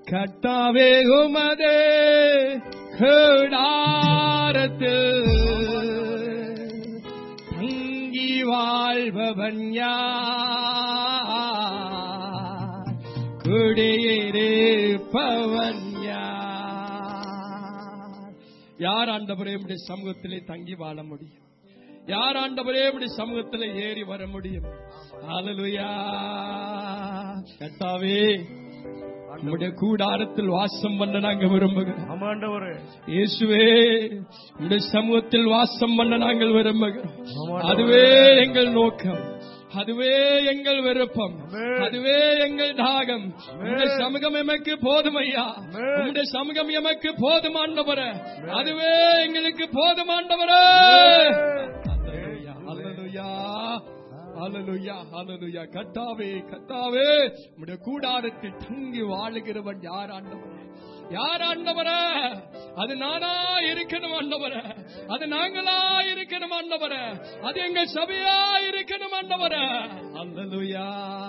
கட்டாவே உமதே கூடாரத்தில் தங்கி வாழ்பவன் யார் குடியிருப்பவன் யார் யார் ஆண்டவரே உடைய சமூகத்திலே தங்கி வாழ முடியும் யார் ஆண்டவரே உடைய சமூகத்திலே ஏறி வர முடியும் ஹalleluya கர்த்தாவே உம்முடைய கூடாரத்தில் வாசம் பண்ண நாங்க விரும்புகிறோம் ஆமாண்டவரே இயேசுவே உடைய சமூகத்தில் வாசம் பண்ண நாங்கள் விரும்புகிறோம் ஆமாண்டவரே. அதுவே எங்கள் நோக்கம் அதுவே எங்கள் விருப்பம் ஆமென். அதுவே எங்கள் தாகம் உடைய சமூகம் எமக்கு போதும் ஐயா ஆமென். உடைய சமூகம் எமக்கு போதும் ஆண்டவர அதுவே எங்களுக்கு போதும் ஆண்டவரே அல்லேலூயா அல்லேலூயா அல்லேலூயா கத்தாவே கத்தாவே உடைய கூடாரத்தில் தங்கி வாழுகிறவன் யார் ஆண்டவரே யார் ஆண்டவர அது நானா இருக்கணும் ஆண்டவர அது நாங்களா இருக்கணும் ஆண்டவர அது எங்கள் சபையா இருக்கணும் ஆண்டவர அல்லேலூயா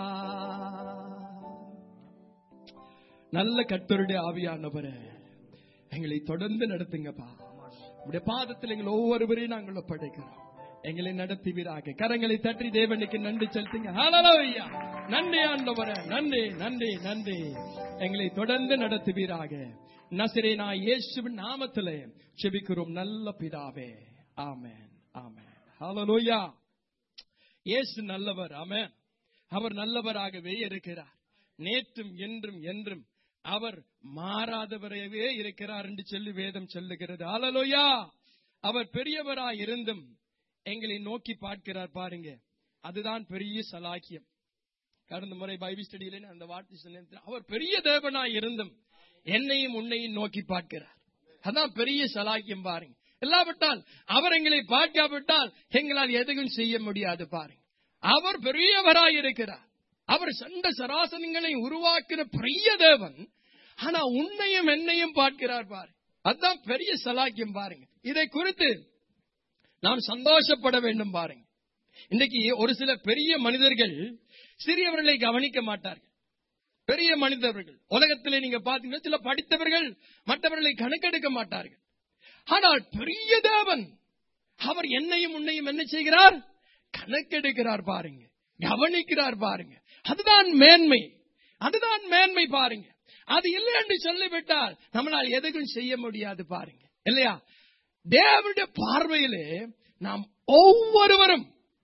நல்ல கர்த்தருடைய ஆவியானவரே எங்களை தொடர்ந்து நடத்துங்கப்பா உடைய பாதத்தில் எங்கள் ஒவ்வொருவரையும் நாங்கள் ஒப்படைக்கிறோம் எங்களை நடத்துவீராக கரங்களை தட்டி தேவனுக்கு நன்றி செலுத்துங்க ஹalleluya நன்றி ஆண்டவரே நன்றி நன்றி நன்றி எங்களை தொடர்ந்து நடத்துவீராக நசரேனா இயேசுவின் நாமத்திலே செபிக்கிறோம் நல்ல பிதாவே ஆமென் ஆமென் ஹalleluya இயேசு நல்லவர் ஆமென் அவர் நல்லவராகவே இருக்கிறார் நேற்றும் என்றும் என்றும் அவர் மாறாதவராகவே இருக்கிறார் என்று சொல்லி வேதம் சொல்லுகிறது ஹalleluya அவர் பெரியவராய் இருந்தும் எங்களை நோக்கி பார்க்கிறார் பாருங்க அதுதான் பெரிய சலாக்கியம் கடந்த முறை பைபிள் ஸ்டடியில அந்த வார்த்தை சொன்னேன் அவர் பெரிய தேவனாய் இருந்தும் என்னையும் உன்னையும் நோக்கி பார்க்கிறார் அதான் பெரிய சலாக்கியம் பாருங்க இல்லாவிட்டால் அவர் எங்களை பார்க்காவிட்டால் எங்களால் எதையும் செய்ய முடியாது பாருங்க அவர் பெரியவராய் இருக்கிறார் அவர் சண்ட சராசனங்களை உருவாக்கிற பெரிய தேவன் ஆனா உன்னையும் என்னையும் பார்க்கிறார் பாரு அதான் பெரிய சலாக்கியம் பாருங்க இதை குறித்து நாம் சந்தோஷப்பட வேண்டும் பாருங்க இன்னைக்கு ஒரு சில பெரிய மனிதர்கள் சிறியவர்களை கவனிக்க மாட்டார்கள் பெரிய மனிதர்கள் உலகத்திலே நீங்க பாத்தீங்கன்னா சில படித்தவர்கள் மற்றவர்களை கணக்கெடுக்க மாட்டார்கள் ஆனால் பெரிய தேவன் அவர் என்னையும் உன்னையும் என்ன செய்கிறார் கணக்கெடுக்கிறார் பாருங்க கவனிக்கிறார் பாருங்க அதுதான் மேன்மை அதுதான் மேன்மை பாருங்க அது இல்லை என்று சொல்லிவிட்டால் நம்மளால் எதுக்கும் செய்ய முடியாது பாருங்க இல்லையா தேவனுடைய பார்வையிலே நாம் ஒவ்வொருவரும்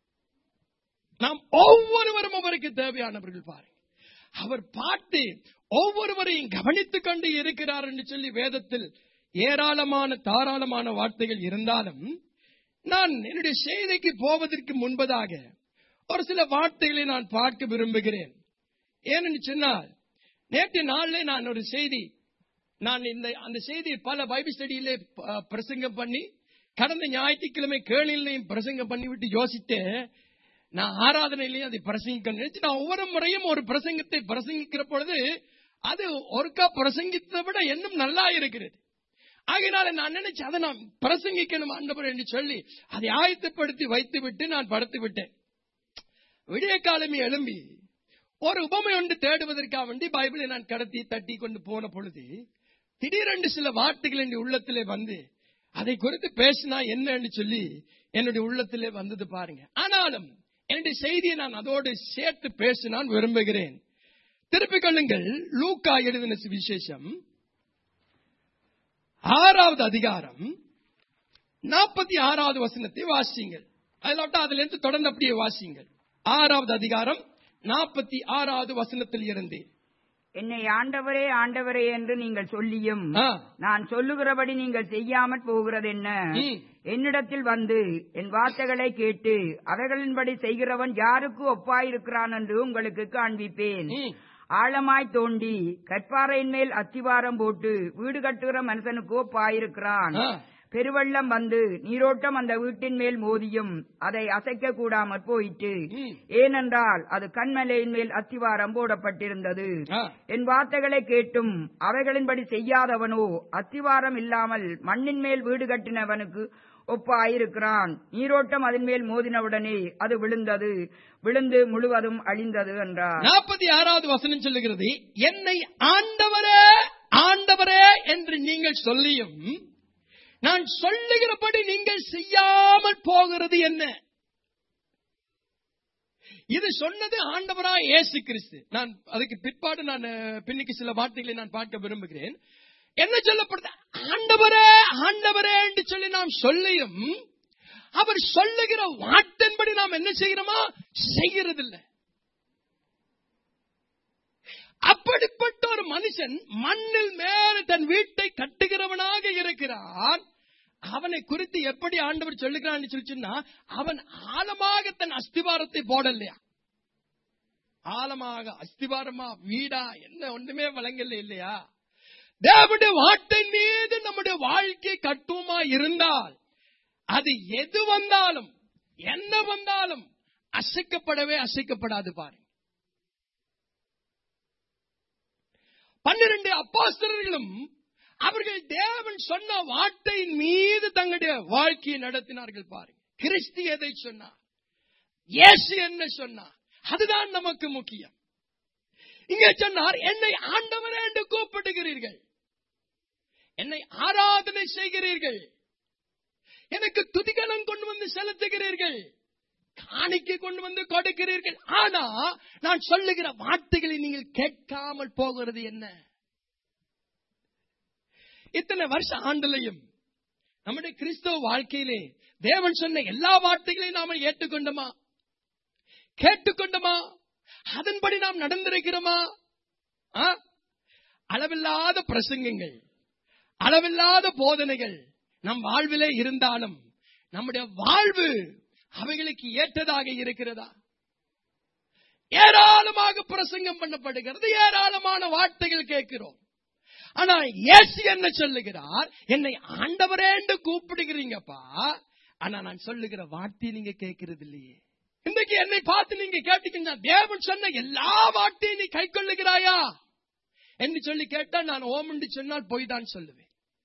நாம் ஒவ்வொருவரும் அவருக்கு தேவையானவர்கள் பாருங்க அவர் பார்த்து ஒவ்வொருவரையும் கவனித்துக் கொண்டு இருக்கிறார் என்று சொல்லி வேதத்தில் ஏராளமான தாராளமான வார்த்தைகள் இருந்தாலும் நான் என்னுடைய செய்திக்கு போவதற்கு முன்பதாக ஒரு சில வார்த்தைகளை நான் பார்க்க விரும்புகிறேன் ஏனென்று சொன்னால் நேற்று நாளிலே நான் ஒரு செய்தி நான் இந்த அந்த செய்தி பல பைபிள் ஸ்டடியிலே ப- பிரசங்கம் பண்ணி கடந்த ஞாயிற்றுக்கிழமை கேளிலையும் பிரசங்கம் பண்ணிவிட்டு யோசித்தேன் நான் ஆராதனையிலையும் அதை பிரசங்கிக்க நினைச்சு நான் ஒவ்வொரு முறையும் ஒரு பிரசங்கத்தை பிரசங்கிக்கிற பொழுது அது ஒருக்கா பிரசங்கித்ததை விட இன்னும் நல்லா இருக்கிறது ஆகையினால நான் நினைச்சு அதை நான் பிரசங்கிக்கணும் ஆண்டவர் என்று சொல்லி அதை ஆயத்தப்படுத்தி வைத்து விட்டு நான் படுத்து விட்டேன் விடிய காலமே எழும்பி ஒரு உபமை ஒன்று தேடுவதற்காக வேண்டி பைபிளை நான் கடத்தி தட்டி கொண்டு போன பொழுது திடீரென்று சில வார்த்தைகள் என் உள்ளத்திலே வந்து அதை குறித்து பேசினா என்னன்னு சொல்லி என்னுடைய உள்ளத்திலே வந்தது பாருங்க ஆனாலும் என்னுடைய செய்தியை நான் அதோடு சேர்த்து பேச நான் விரும்புகிறேன் திருப்பிக் கொள்ளுங்கள் லூக்கா எழுதின விசேஷம் ஆறாவது அதிகாரம் நாற்பத்தி ஆறாவது வசனத்தை வாசிங்கள் அதில் அதுல இருந்து தொடர்ந்து அப்படியே வாசிங்கள் ஆறாவது அதிகாரம் நாற்பத்தி ஆறாவது வசனத்தில் இருந்து என்னை ஆண்டவரே ஆண்டவரே என்று நீங்கள் சொல்லியும் ஆ, நான் சொல்லுகிறபடி நீங்கள் செய்யாமற் போகிறது என்ன ம். என்னிடத்தில் வந்து என் வார்த்தைகளை கேட்டு அவைகளின்படி செய்கிறவன் யாருக்கு ஒப்பாயிருக்கிறான் என்று உங்களுக்கு காண்பிப்பேன் ம். ஆழமாய் தோண்டி கற்பாறையின் மேல் அத்திவாரம் போட்டு வீடு கட்டுகிற மனுஷனுக்கு ஒப்பாயிருக்கிறான் ஆ. பெருவெள்ளம் வந்து நீரோட்டம் அந்த வீட்டின் மேல் மோதியும் அதை அசைக்க கூடாமற் போயிற்று ம். ஏனென்றால் அது கண்மலையின் மேல் அத்திவாரம் போடப்பட்டிருந்தது ஆ. என் வார்த்தைகளை கேட்டும் அவைகளின்படி செய்யாதவனோ அத்திவாரம் இல்லாமல் மண்ணின் மேல் வீடு கட்டினவனுக்கு ஒப்பாயிருக்கிறான் நீரோட்டம் அதன் மேல் மோதினவுடனே அது விழுந்தது விழுந்து முழுவதும் அழிந்தது என்றார் நாற்பத்தி ஆறாவது வசனம் சொல்லுகிறது என்னை ஆண்டவரே நீங்கள் சொல்லியும் நான் சொல்லுகிறபடி நீங்கள் செய்யாமல் போகிறது என்ன இது சொன்னது ஆண்டவராய் இயேசு கிறிஸ்து நான் அதுக்கு பிற்பாடு நான் அஹ், பின்னுக்கு சில வார்த்தைகளை நான் பார்க்க விரும்புகிறேன் என்ன சொல்லப்படுது ஆண்டவரே ஆண்டவரே என்று சொல்லி நாம் சொல்லியும் அவர் சொல்லுகிற வார்த்தையின்படி நாம் என்ன செய்கிறோமா செய்கிறதில்லை அப்படிப்பட்ட ஒரு மனுஷன் மண்ணில் மேல தன் வீட்டை கட்டுகிறவனாக இருக்கிறான் அவனை குறித்து எப்படி ஆண்டவர் சொல்லுகிறான்னு சொல்லி சொன்னா அவன் ஆழமாக தன் அஸ்திவாரத்தை போடலையா ஆழமாக அஸ்திவாரமா வீடா என்ன ஒண்ணுமே வழங்கல இல்லையா தேவனுடைய வார்த்தை மீது நம்முடைய வாழ்க்கை கட்டுமா இருந்தால் அது எது வந்தாலும் என்ன வந்தாலும் அசைக்கப்படவே அசைக்கப்படாது பாருங்க பன்னிரண்டு அப்பாஸ்தரர்களும் அவர்கள் தேவன் சொன்ன வார்த்தையின் மீது தங்களுடைய வாழ்க்கையை நடத்தினார்கள் பாருங்க கிறிஸ்து எதை சொன்னார் இயேசு என்ன சொன்னார் அதுதான் நமக்கு முக்கியம் இங்கே சொன்னார் என்னை ஆண்டவரே என்று கூப்பிடுகிறீர்கள் என்னை ஆராதனை செய்கிறீர்கள் எனக்கு துதிகலம் கொண்டு வந்து செலுத்துகிறீர்கள் காணிக்கை கொண்டு வந்து கொடுக்கிறீர்கள் ஆனா நான் சொல்லுகிற வார்த்தைகளை நீங்கள் கேட்காமல் போகிறது என்ன இத்தனை வருஷ ஆண்டுலையும் நம்முடைய கிறிஸ்தவ வாழ்க்கையிலே தேவன் சொன்ன எல்லா வார்த்தைகளையும் நாம ஏற்றுக்கொண்டோமா கேட்டுக்கொண்டோமா அதன்படி நாம் நடந்திருக்கிறோமா ஆ? அளவில்லாத பிரசங்கங்கள் அளவில்லாத போதனைகள் நம் வாழ்விலே இருந்தாலும் நம்முடைய வாழ்வு அவைகளுக்கு ஏற்றதாக இருக்கிறதா ஏராளமாக பிரசங்கம் பண்ணப்படுகிறது ஏராளமான வார்த்தைகள் கேட்கிறோம் ஆனா இயேசு என்ன சொல்லுகிறார் என்னை ஆண்டவரே என்று கூப்பிடுகிறீங்கப்பா ஆனா நான் சொல்லுகிற வார்த்தையை நீங்க கேட்கிறது இல்லையே இன்றைக்கு என்னை பார்த்து நீங்க கேட்டீங்கன்னா தேவன் சொன்ன எல்லா வார்த்தையும் நீ கை கொள்ளுகிறாயா என்று சொல்லி கேட்டா நான் ஓம் என்று சொன்னால் போய் தான் சொல்லுவேன்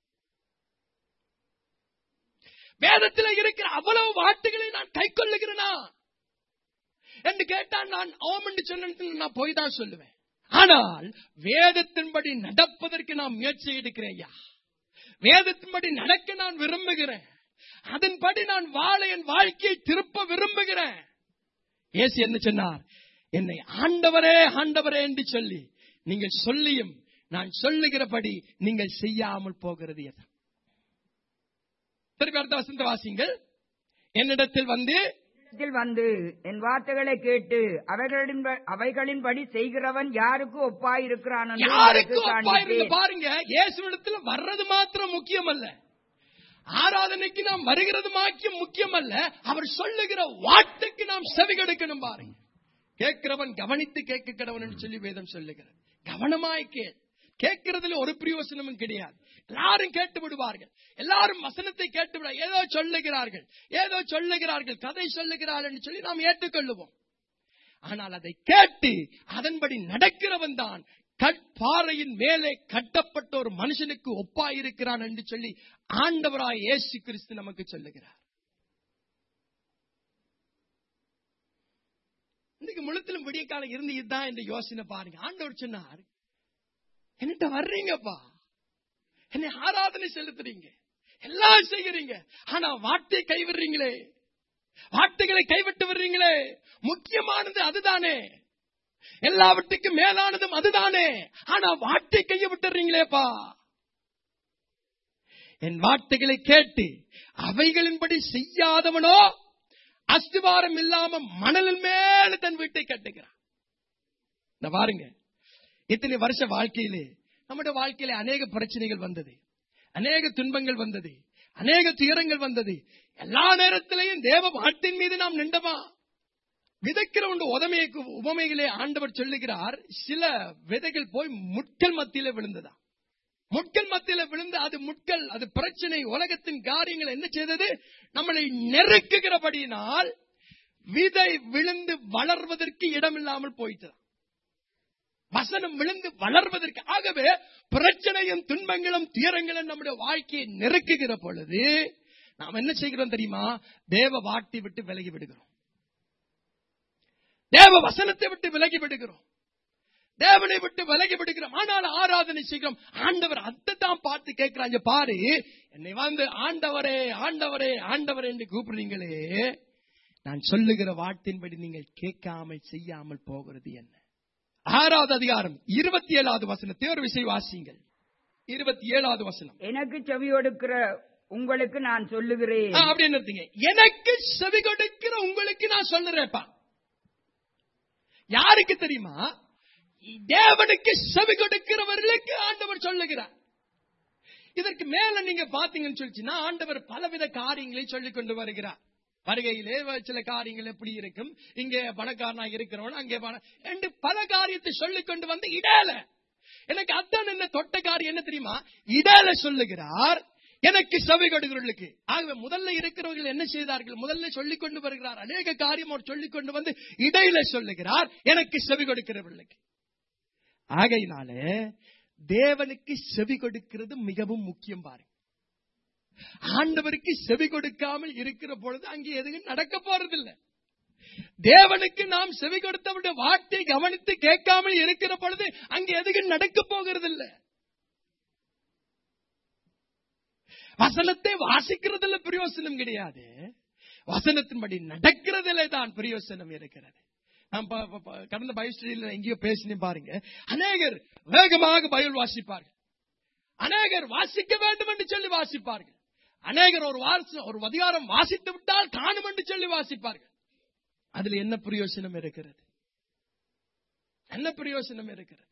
வேதத்தில் இருக்கிற அவ்வளவு வார்த்தைகளை நான் கை கொள்ளுகிறேனா என்று கேட்டால் நான் ஓம் என்று சொன்ன நான் போய் தான் சொல்லுவேன் ஆனால் வேதத்தின்படி நடப்பதற்கு நான் முயற்சி எடுக்கிறேன் ஐயா வேதத்தின்படி நடக்க நான் விரும்புகிறேன் அதன்படி நான் வாழ என் வாழ்க்கையை திருப்ப விரும்புகிறேன் இயேசு என்ன சொன்னார் என்னை ஆண்டவரே ஆண்டவரே என்று சொல்லி நீங்கள் சொல்லியும் நான் சொல்லுகிறபடி நீங்கள் செய்யாமல் போகிறது எது திருப்பி அடுத்த வசந்த வாசிங்கள் என்னிடத்தில் வந்து இடத்தில் வந்து என் வார்த்தைகளை கேட்டு அவைகளின் அவைகளின்படி செய்கிறவன் யாருக்கு ஒப்பாயிருக்கிறான் என்று யாருக்கு உங்களுக்கு ஒப்பா இருந்து காண்பிப்பேன். பாருங்க இயேசுவிடத்துல வர்றது மாத்திரம் முக்கியம் அல்ல ஆராதனைக்கு நாம் வருகிறது மாக்கியம் முக்கியம் அல்ல அவர் சொல்லுகிற வார்த்தைக்கு நாம் செவி கொடுக்கணும் பாருங்க கேட்கிறவன் கவனித்து கேட்க கடவன் சொல்லி வேதம் சொல்லுகிறது கவனமாய் கேள் கேட்கிறதுல ஒரு பிரயோசனமும் கிடையாது எல்லாரும் கேட்டு விடுவார்கள் எல்லாரும் வசனத்தை கேட்டு விட ஏதோ சொல்லுகிறார்கள் ஏதோ சொல்லுகிறார்கள் கதை சொல்லுகிறார்கள் என்று சொல்லி நாம் ஏற்றுக்கொள்ளுவோம் ஆனால் அதை கேட்டு அதன்படி நடக்கிறவன் தான் கற்பாறையின் மேலே கட்டப்பட்ட ஒரு மனுஷனுக்கு ஒப்பாயிருக்கிறான் என்று சொல்லி ஆண்டவராய் இயேசு கிறிஸ்து நமக்கு சொல்லுகிறார் இன்னைக்கு முழுத்திலும் விடிய காலம் இருந்து இதுதான் இந்த யோசனை பாருங்க ஆண்டவர் சொன்னார் என்கிட்ட வர்றீங்கப்பா என்னை ஆராதனை செலுத்துறீங்க எல்லாம் செய்கிறீங்க ஆனா வார்த்தையை கைவிடுறீங்களே வார்த்தைகளை கைவிட்டு வர்றீங்களே முக்கியமானது அதுதானே எல்லாவற்றுக்கும் மேலானதும் அதுதானே ஆனா வார்த்தை கைய விட்டுறீங்களேப்பா என் வார்த்தைகளை கேட்டு அவைகளின்படி செய்யாதவனோ அஸ்திவாரம் இல்லாம மணலின் மேல தன் வீட்டை கட்டுகிறான் இந்த பாருங்க இத்தனை வருஷ வாழ்க்கையிலே நம்முடைய வாழ்க்கையில அநேக பிரச்சனைகள் வந்தது அநேக துன்பங்கள் வந்தது அநேக துயரங்கள் வந்தது எல்லா நேரத்திலையும் தேவ வார்த்தையின் மீது நாம் நின்றமா விதைக்கிற ஒன்று உதமைக்கு உபமைகளே ஆண்டவர் சொல்லுகிறார் சில விதைகள் போய் முட்கள் மத்தியில விழுந்ததா முட்கள் மத்தியில விழுந்து அது முட்கள் அது பிரச்சனை உலகத்தின் காரியங்கள் என்ன செய்தது நம்மளை நெருக்குகிறபடியினால் விதை விழுந்து வளர்வதற்கு இடமில்லாமல் போயிட்டு வசனம் விழுந்து வளர்வதற்கு ஆகவே பிரச்சனையும் துன்பங்களும் துயரங்களும் நம்முடைய வாழ்க்கையை நெருக்குகிற பொழுது நாம் என்ன செய்கிறோம் தெரியுமா தேவ வார்த்தை விட்டு விலகி விடுகிறோம் தேவ வசனத்தை விட்டு விலகி விடுகிறோம் தேவனை விட்டு விலகி விடுகிறோம் ஆனால் ஆராதனை செய்கிறோம் ஆண்டவர் அதை தான் பார்த்து கேட்கிறாங்க பாரு என்னை வந்து ஆண்டவரே ஆண்டவரே ஆண்டவரே என்று கூப்பிடுறீங்களே நான் சொல்லுகிற வார்த்தையின்படி நீங்கள் கேட்காமல் செய்யாமல் போகிறது என்ன ஆறாவது அதிகாரம் இருபத்தி ஏழாவது வசனத்தை ஒரு விசை வாசிங்கள் இருபத்தி ஏழாவது வசனம் எனக்கு செவி கொடுக்கிற உங்களுக்கு நான் சொல்லுகிறேன் ஆ, அப்படின்னு இருந்தீங்க எனக்கு செவி கொடுக்கிற உங்களுக்கு நான் சொல்லுறேன்ப்பா யாருக்கு தெரியுமா தேவனுக்கு செவி கொடுக்கிறவர்களுக்கு ஆண்டவர் சொல்லுகிறார் இதற்கு மேல நீங்க பாத்தீங்கன்னு சொல்லிச்சுன்னா ஆண்டவர் பலவித காரியங்களை சொல்லிக் கொண்டு வருகிறார் வருகையிலே சில காரியங்கள் எப்படி இருக்கும் இங்கே பணக்காரனா இருக்கிறவன் அங்கே பண- என்று பல காரியத்தை சொல்லிக் கொண்டு வந்து இடையில எனக்கு அதான் என்ன தொட்ட காரியம் என்ன தெரியுமா இடையில சொல்லுகிறார் எனக்கு செவி கொடுக்கிறவர்களுக்கு ஆகவே முதல்ல இருக்கிறவர்கள் என்ன செய்தார்கள் முதல்ல சொல்லிக் கொண்டு வருகிறார் அநேக காரியம் அவர் சொல்லிக் கொண்டு வந்து இடையில சொல்லுகிறார் எனக்கு செவி கொடுக்கிறவர்களுக்கு ஆகையினாலே தேவனுக்கு செவி கொடுக்கிறது மிகவும் முக்கியம் பாருங்க ஆண்டவருக்கு செவி கொடுக்காமல் இருக்கிற பொழுது அங்கே எதுவும் நடக்க போறதில்லை தேவனுக்கு நாம் செவி கொடுத்தவருடைய வார்த்தை கவனித்து கேட்காமல் இருக்கிற பொழுது அங்கே எதுவும் நடக்க போகிறதில்லை வசனத்தை வாசிக்கிறதுல பிரயோசனம் கிடையாது வசனத்தின்படி நடக்கிறதுல தான் பிரயோசனம் இருக்கிறது நான் ப- ப- ப- கடந்த பைஸ்டரியில் எங்கேயோ பேசினேன் பாருங்க அநேகர் வேகமாக பயில் வாசிப்பார்கள் அநேகர் வாசிக்க வேண்டும் என்று சொல்லி வாசிப்பார்கள் அநேகர் ஒரு வாச ஒரு அதிகாரம் வாசித்து விட்டால் காணும் என்று சொல்லி வாசிப்பார்கள் அதுல என்ன பிரயோசனம் இருக்கிறது என்ன பிரயோசனம் இருக்கிறது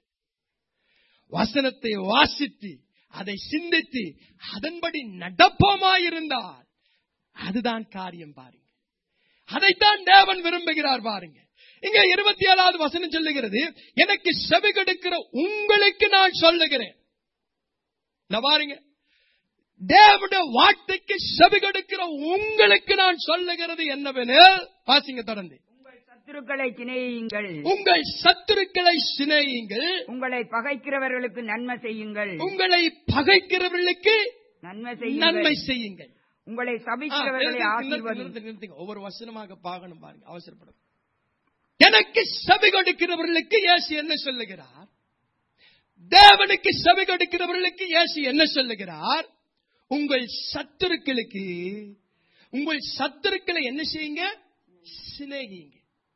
வசனத்தை வாசித்து அதை சிந்தித்து அதன்படி நடப்போமாயிருந்தால் அதுதான் காரியம் பாருங்க அதைத்தான் தேவன் விரும்புகிறார் பாருங்க இங்க இருபத்தி ஏழாவது வசனம் சொல்லுகிறது எனக்கு செவி கொடுக்கிற உங்களுக்கு நான் சொல்லுகிறேன் நான் பாருங்க தேவனுடைய வார்த்தைக்கு செவி கொடுக்கிற உங்களுக்கு நான் சொல்லுகிறது என்னவெனில் வாசிங்க தொடர்ந்து உங்கள் சத்துருக்களை சிநேகியுங்கள் உங்கள் சத்துருக்களை சிநேகியுங்கள் உங்களை பகைக்கிறவர்களுக்கு நன்மை செய்யுங்கள் உங்களை பகைக்கிறவர்களுக்கு நன்மை நன்மை செய்யுங்கள் செய்யுங்கள் உங்களை ஆ, சபிக்கிறவர்களை நிறுத்துங்க, ஆசீர்வதி நிறுத்துங்க, நிறுத்துங்க. ஒவ்வொரு வசனமாக பார்க்கணும் பாருங்க அவசரப்படும் எனக்கு செவி கொடுக்கிறவர்களுக்கு இயேசு என்ன சொல்லுகிறார் தேவனுக்கு செவி கொடுக்கிறவர்களுக்கு இயேசு என்ன சொல்லுகிறார் உங்கள் சத்துருக்களுக்கு உங்கள் சத்துருக்களை என்ன செய்யுங்க சிநேகிங்க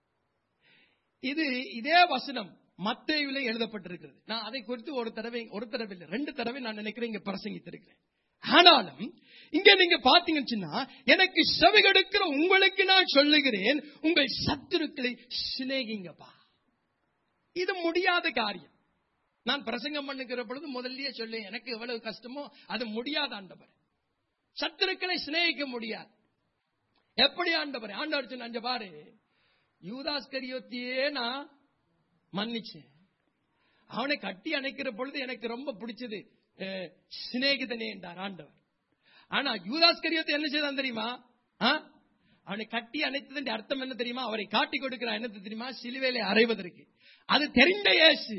இது இதே வசனம் மத்தேயுல எழுதப்பட்டிருக்கிறது நான் அதை குறித்து ஒரு தடவை ஒரு தடவை இல்லை ரெண்டு தடவை நான் நினைக்கிறேன் இங்க பிரசங்கித்திருக்கிறேன் ஆனாலும் இங்க நீங்க பாத்தீங்கன்னு சொன்னா, எனக்கு செவி கொடுக்கிற உங்களுக்கு நான் சொல்லுகிறேன் உங்கள் சத்துருக்களை சிநேகிங்கப்பா இது முடியாத காரியம் நான் பிரசங்கம் பண்ணுகிற பொழுது முதல்லயே சொல்லி எனக்கு எவ்வளவு கஷ்டமோ அது முடியாத ஆண்டவர் சத்துருக்களை சிநேகிக்க முடியாது எப்படி ஆண்டவர் ஆண்டவர் சொன்ன அஞ்ச பாரு யூதாஸ்கரியோத்தியே நான் மன்னிச்சேன் அவனை கட்டி அணைக்கிற பொழுது எனக்கு ரொம்ப பிடிச்சது அஹ், சிநேகிதனே என்றார் ஆண்டவர் ஆனா யூதாஸ்கரியோத்தை என்ன செய்தான் தெரியுமா ஆ? அவனை கட்டி அணைத்ததன் அர்த்தம் என்ன தெரியுமா அவரை காட்டி கொடுக்கிறான் என்ன தெரியுமா சிலுவையிலே அறைவதற்கு அது தெரிந்த இயேசு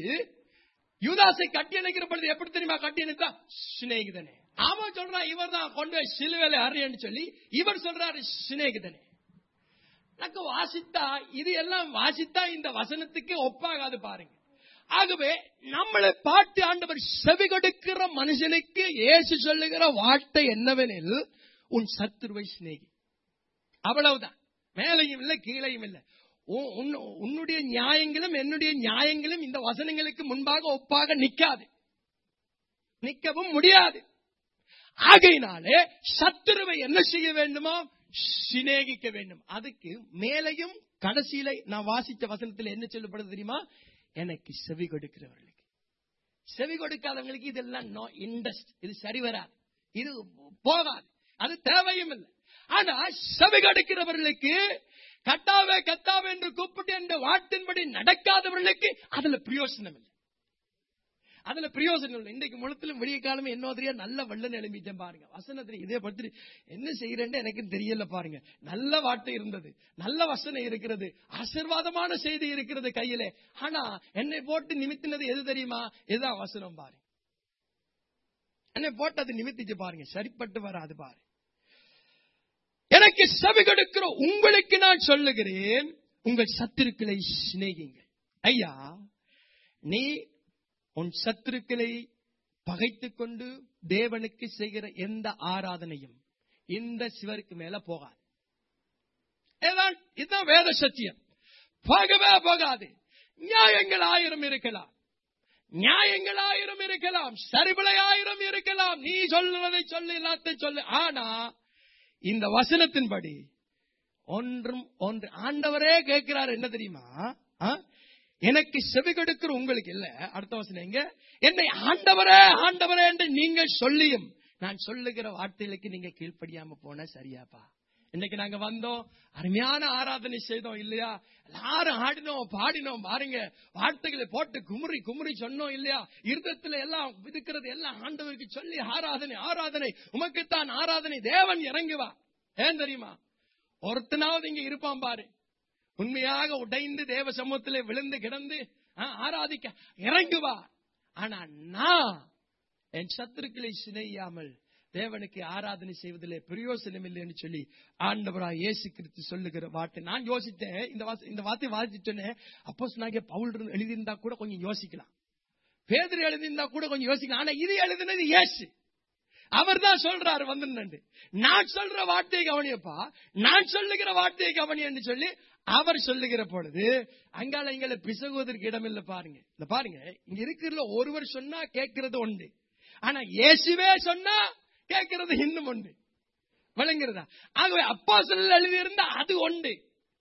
யூதாசை கட்டி அணைக்கிற பொழுது எப்படி தெரியுமா கட்டி அணைத்தா சிநேகிதனே அவன் சொல்றான் இவர் தான் கொண்டு போய் சிலுவையில அறையன்னு சொல்லி இவர் சொல்றாரு சிநேகிதனே எனக்கு வாசித்தா இது எல்லாம் வாசித்தா இந்த வசனத்துக்கு ஒப்பாகாது பாருங்க ஆகவே நம்மளை பாட்டு ஆண்டவர் செவி கொடுக்கிற மனுஷனுக்கு இயேசு சொல்லுகிற வார்த்தை என்னவெனில் உன் சத்துருவை சிநேகி அவ்வளவுதான் மேலையும் இல்லை கீழையும் இல்லை உன்- உன்- உன்னுடைய நியாயங்களும் என்னுடைய நியாயங்களும் இந்த வசனங்களுக்கு முன்பாக ஒப்பாக நிக்காது நிக்கவும் முடியாது ஆகையினாலே சத்துருவை என்ன செய்ய வேண்டுமோ சிநேகிக்க வேண்டும் அதுக்கு மேலையும் கடைசியில நான் வாசித்த வசனத்தில் என்ன சொல்லப்படுது தெரியுமா எனக்கு செவி கொடுக்கிறவர்களுக்கு செவி கொடுக்காதவங்களுக்கு இதெல்லாம் நோ இன்ட்ரெஸ்ட் இது சரி வராது இது போகாது அது தேவையும் இல்லை ஆனா செவி கொடுக்கிறவர்களுக்கு கட்டாவே கத்தாவே என்று கூப்பிட்டு என்ற வாட்டின்படி நடக்காதவர்களுக்கு அதுல பிரயோசனம் இல்லை அதுல பிரயோசனம் இல்லை இன்றைக்கு முழுத்திலும் விடிய காலமே என்னோதரியா நல்ல வெள்ளம் எழும்பிட்டேன் பாருங்க வசனத்துல இதே பற்றி என்ன செய்யறேன்னு எனக்கு தெரியல பாருங்க நல்ல வார்த்தை இருந்தது நல்ல வசனம் இருக்கிறது ஆசீர்வாதமான செய்தி இருக்கிறது கையிலே ஆனா என்னை போட்டு நிமித்தினது எது தெரியுமா இதுதான் வசனம் பாருங்க என்னை போட்டு அது நிமித்திச்சு பாருங்க சரிப்பட்டு வராது பாரு எனக்கு செவி கொடுக்கிற உங்களுக்கு நான் சொல்லுகிறேன் உங்கள் சத்துருக்களை சிநேகிங்க ஐயா நீ உன் சத்துருக்களை பகைத்துக் கொண்டு தேவனுக்கு செய்கிற எந்த ஆராதனையும் இந்த சிவருக்கு மேல போகாது இதுதான் இதுதான் வேத சத்தியம் போகவே போகாது நியாயங்கள் ஆயிரம் இருக்கலாம் நியாயங்கள் ஆயிரம் இருக்கலாம் சரிபிளை ஆயிரம் இருக்கலாம் நீ சொல்லுவதை சொல்லு எல்லாத்தையும் சொல்லு ஆனா இந்த வசனத்தின்படி ஒன்றும் ஒன்று ஆண்டவரே கேட்கிறார் என்ன தெரியுமா ஆ? எனக்கு செவி கொடுக்கிற உங்களுக்கு இல்ல அடுத்த வசனம் எங்க என்னை ஆண்டவரே ஆண்டவரே என்று நீங்கள் சொல்லியும் நான் சொல்லுகிற வார்த்தைகளுக்கு நீங்க கீழ்ப்படியாம போன சரியாப்பா இன்னைக்கு நாங்க வந்தோம் அருமையான ஆராதனை செய்தோம் இல்லையா எல்லாரும் ஆடினோம் பாடினோம் பாருங்க வார்த்தைகளை போட்டு குமுறி குமுறி சொன்னோம் இல்லையா இருதத்துல எல்லாம் இருக்கிறது எல்லாம் ஆண்டவருக்கு சொல்லி ஆராதனை ஆராதனை உமக்குத்தான் ஆராதனை தேவன் இறங்குவா ஏன் தெரியுமா ஒருத்தனாவது இங்க இருப்பான் பாரு உண்மையாக உடைந்து தேவ சமூகத்திலே விழுந்து கிடந்து ஆ, ஆராதிக்க இறங்குவா ஆனா நான் என் சத்துருக்களை சினையாமல் தேவனுக்கு ஆராதனை செய்வதிலே பிரயோசனம் இல்லைன்னு சொல்லி ஆண்டவரா இயேசு கிறிஸ்து சொல்லுகிற வார்த்தை நான் யோசித்தேன் இந்த வாச- இந்த வார்த்தை வாசிச்சோன்னே அப்போ நாங்க பவுல் இருந்து- எழுதியிருந்தா கூட கொஞ்சம் யோசிக்கலாம் பேதர் எழுதியிருந்தா கூட கொஞ்சம் யோசிக்கலாம் ஆனா இது எழுதினது இயேசு அவர் தான் சொல்றாரு வந்து நான் சொல்ற வார்த்தையை கவனியப்பா நான் சொல்லுகிற வார்த்தையை கவனியன்னு சொல்லி அவர் சொல்லுகிற பொழுது அங்கால இங்கால பிசகுவதற்கு இடமில்ல பாருங்க இந்த பாருங்க இங்க இருக்கிறதுல ஒருவர் சொன்னா கேட்கறது உண்டு ஆனா இயேசுவே சொன்னா கேட்கறது இன்னும் உண்டு விளங்குறதா ஆகவே அப்பா சொல்ல எழுதியிருந்தா அது உண்டு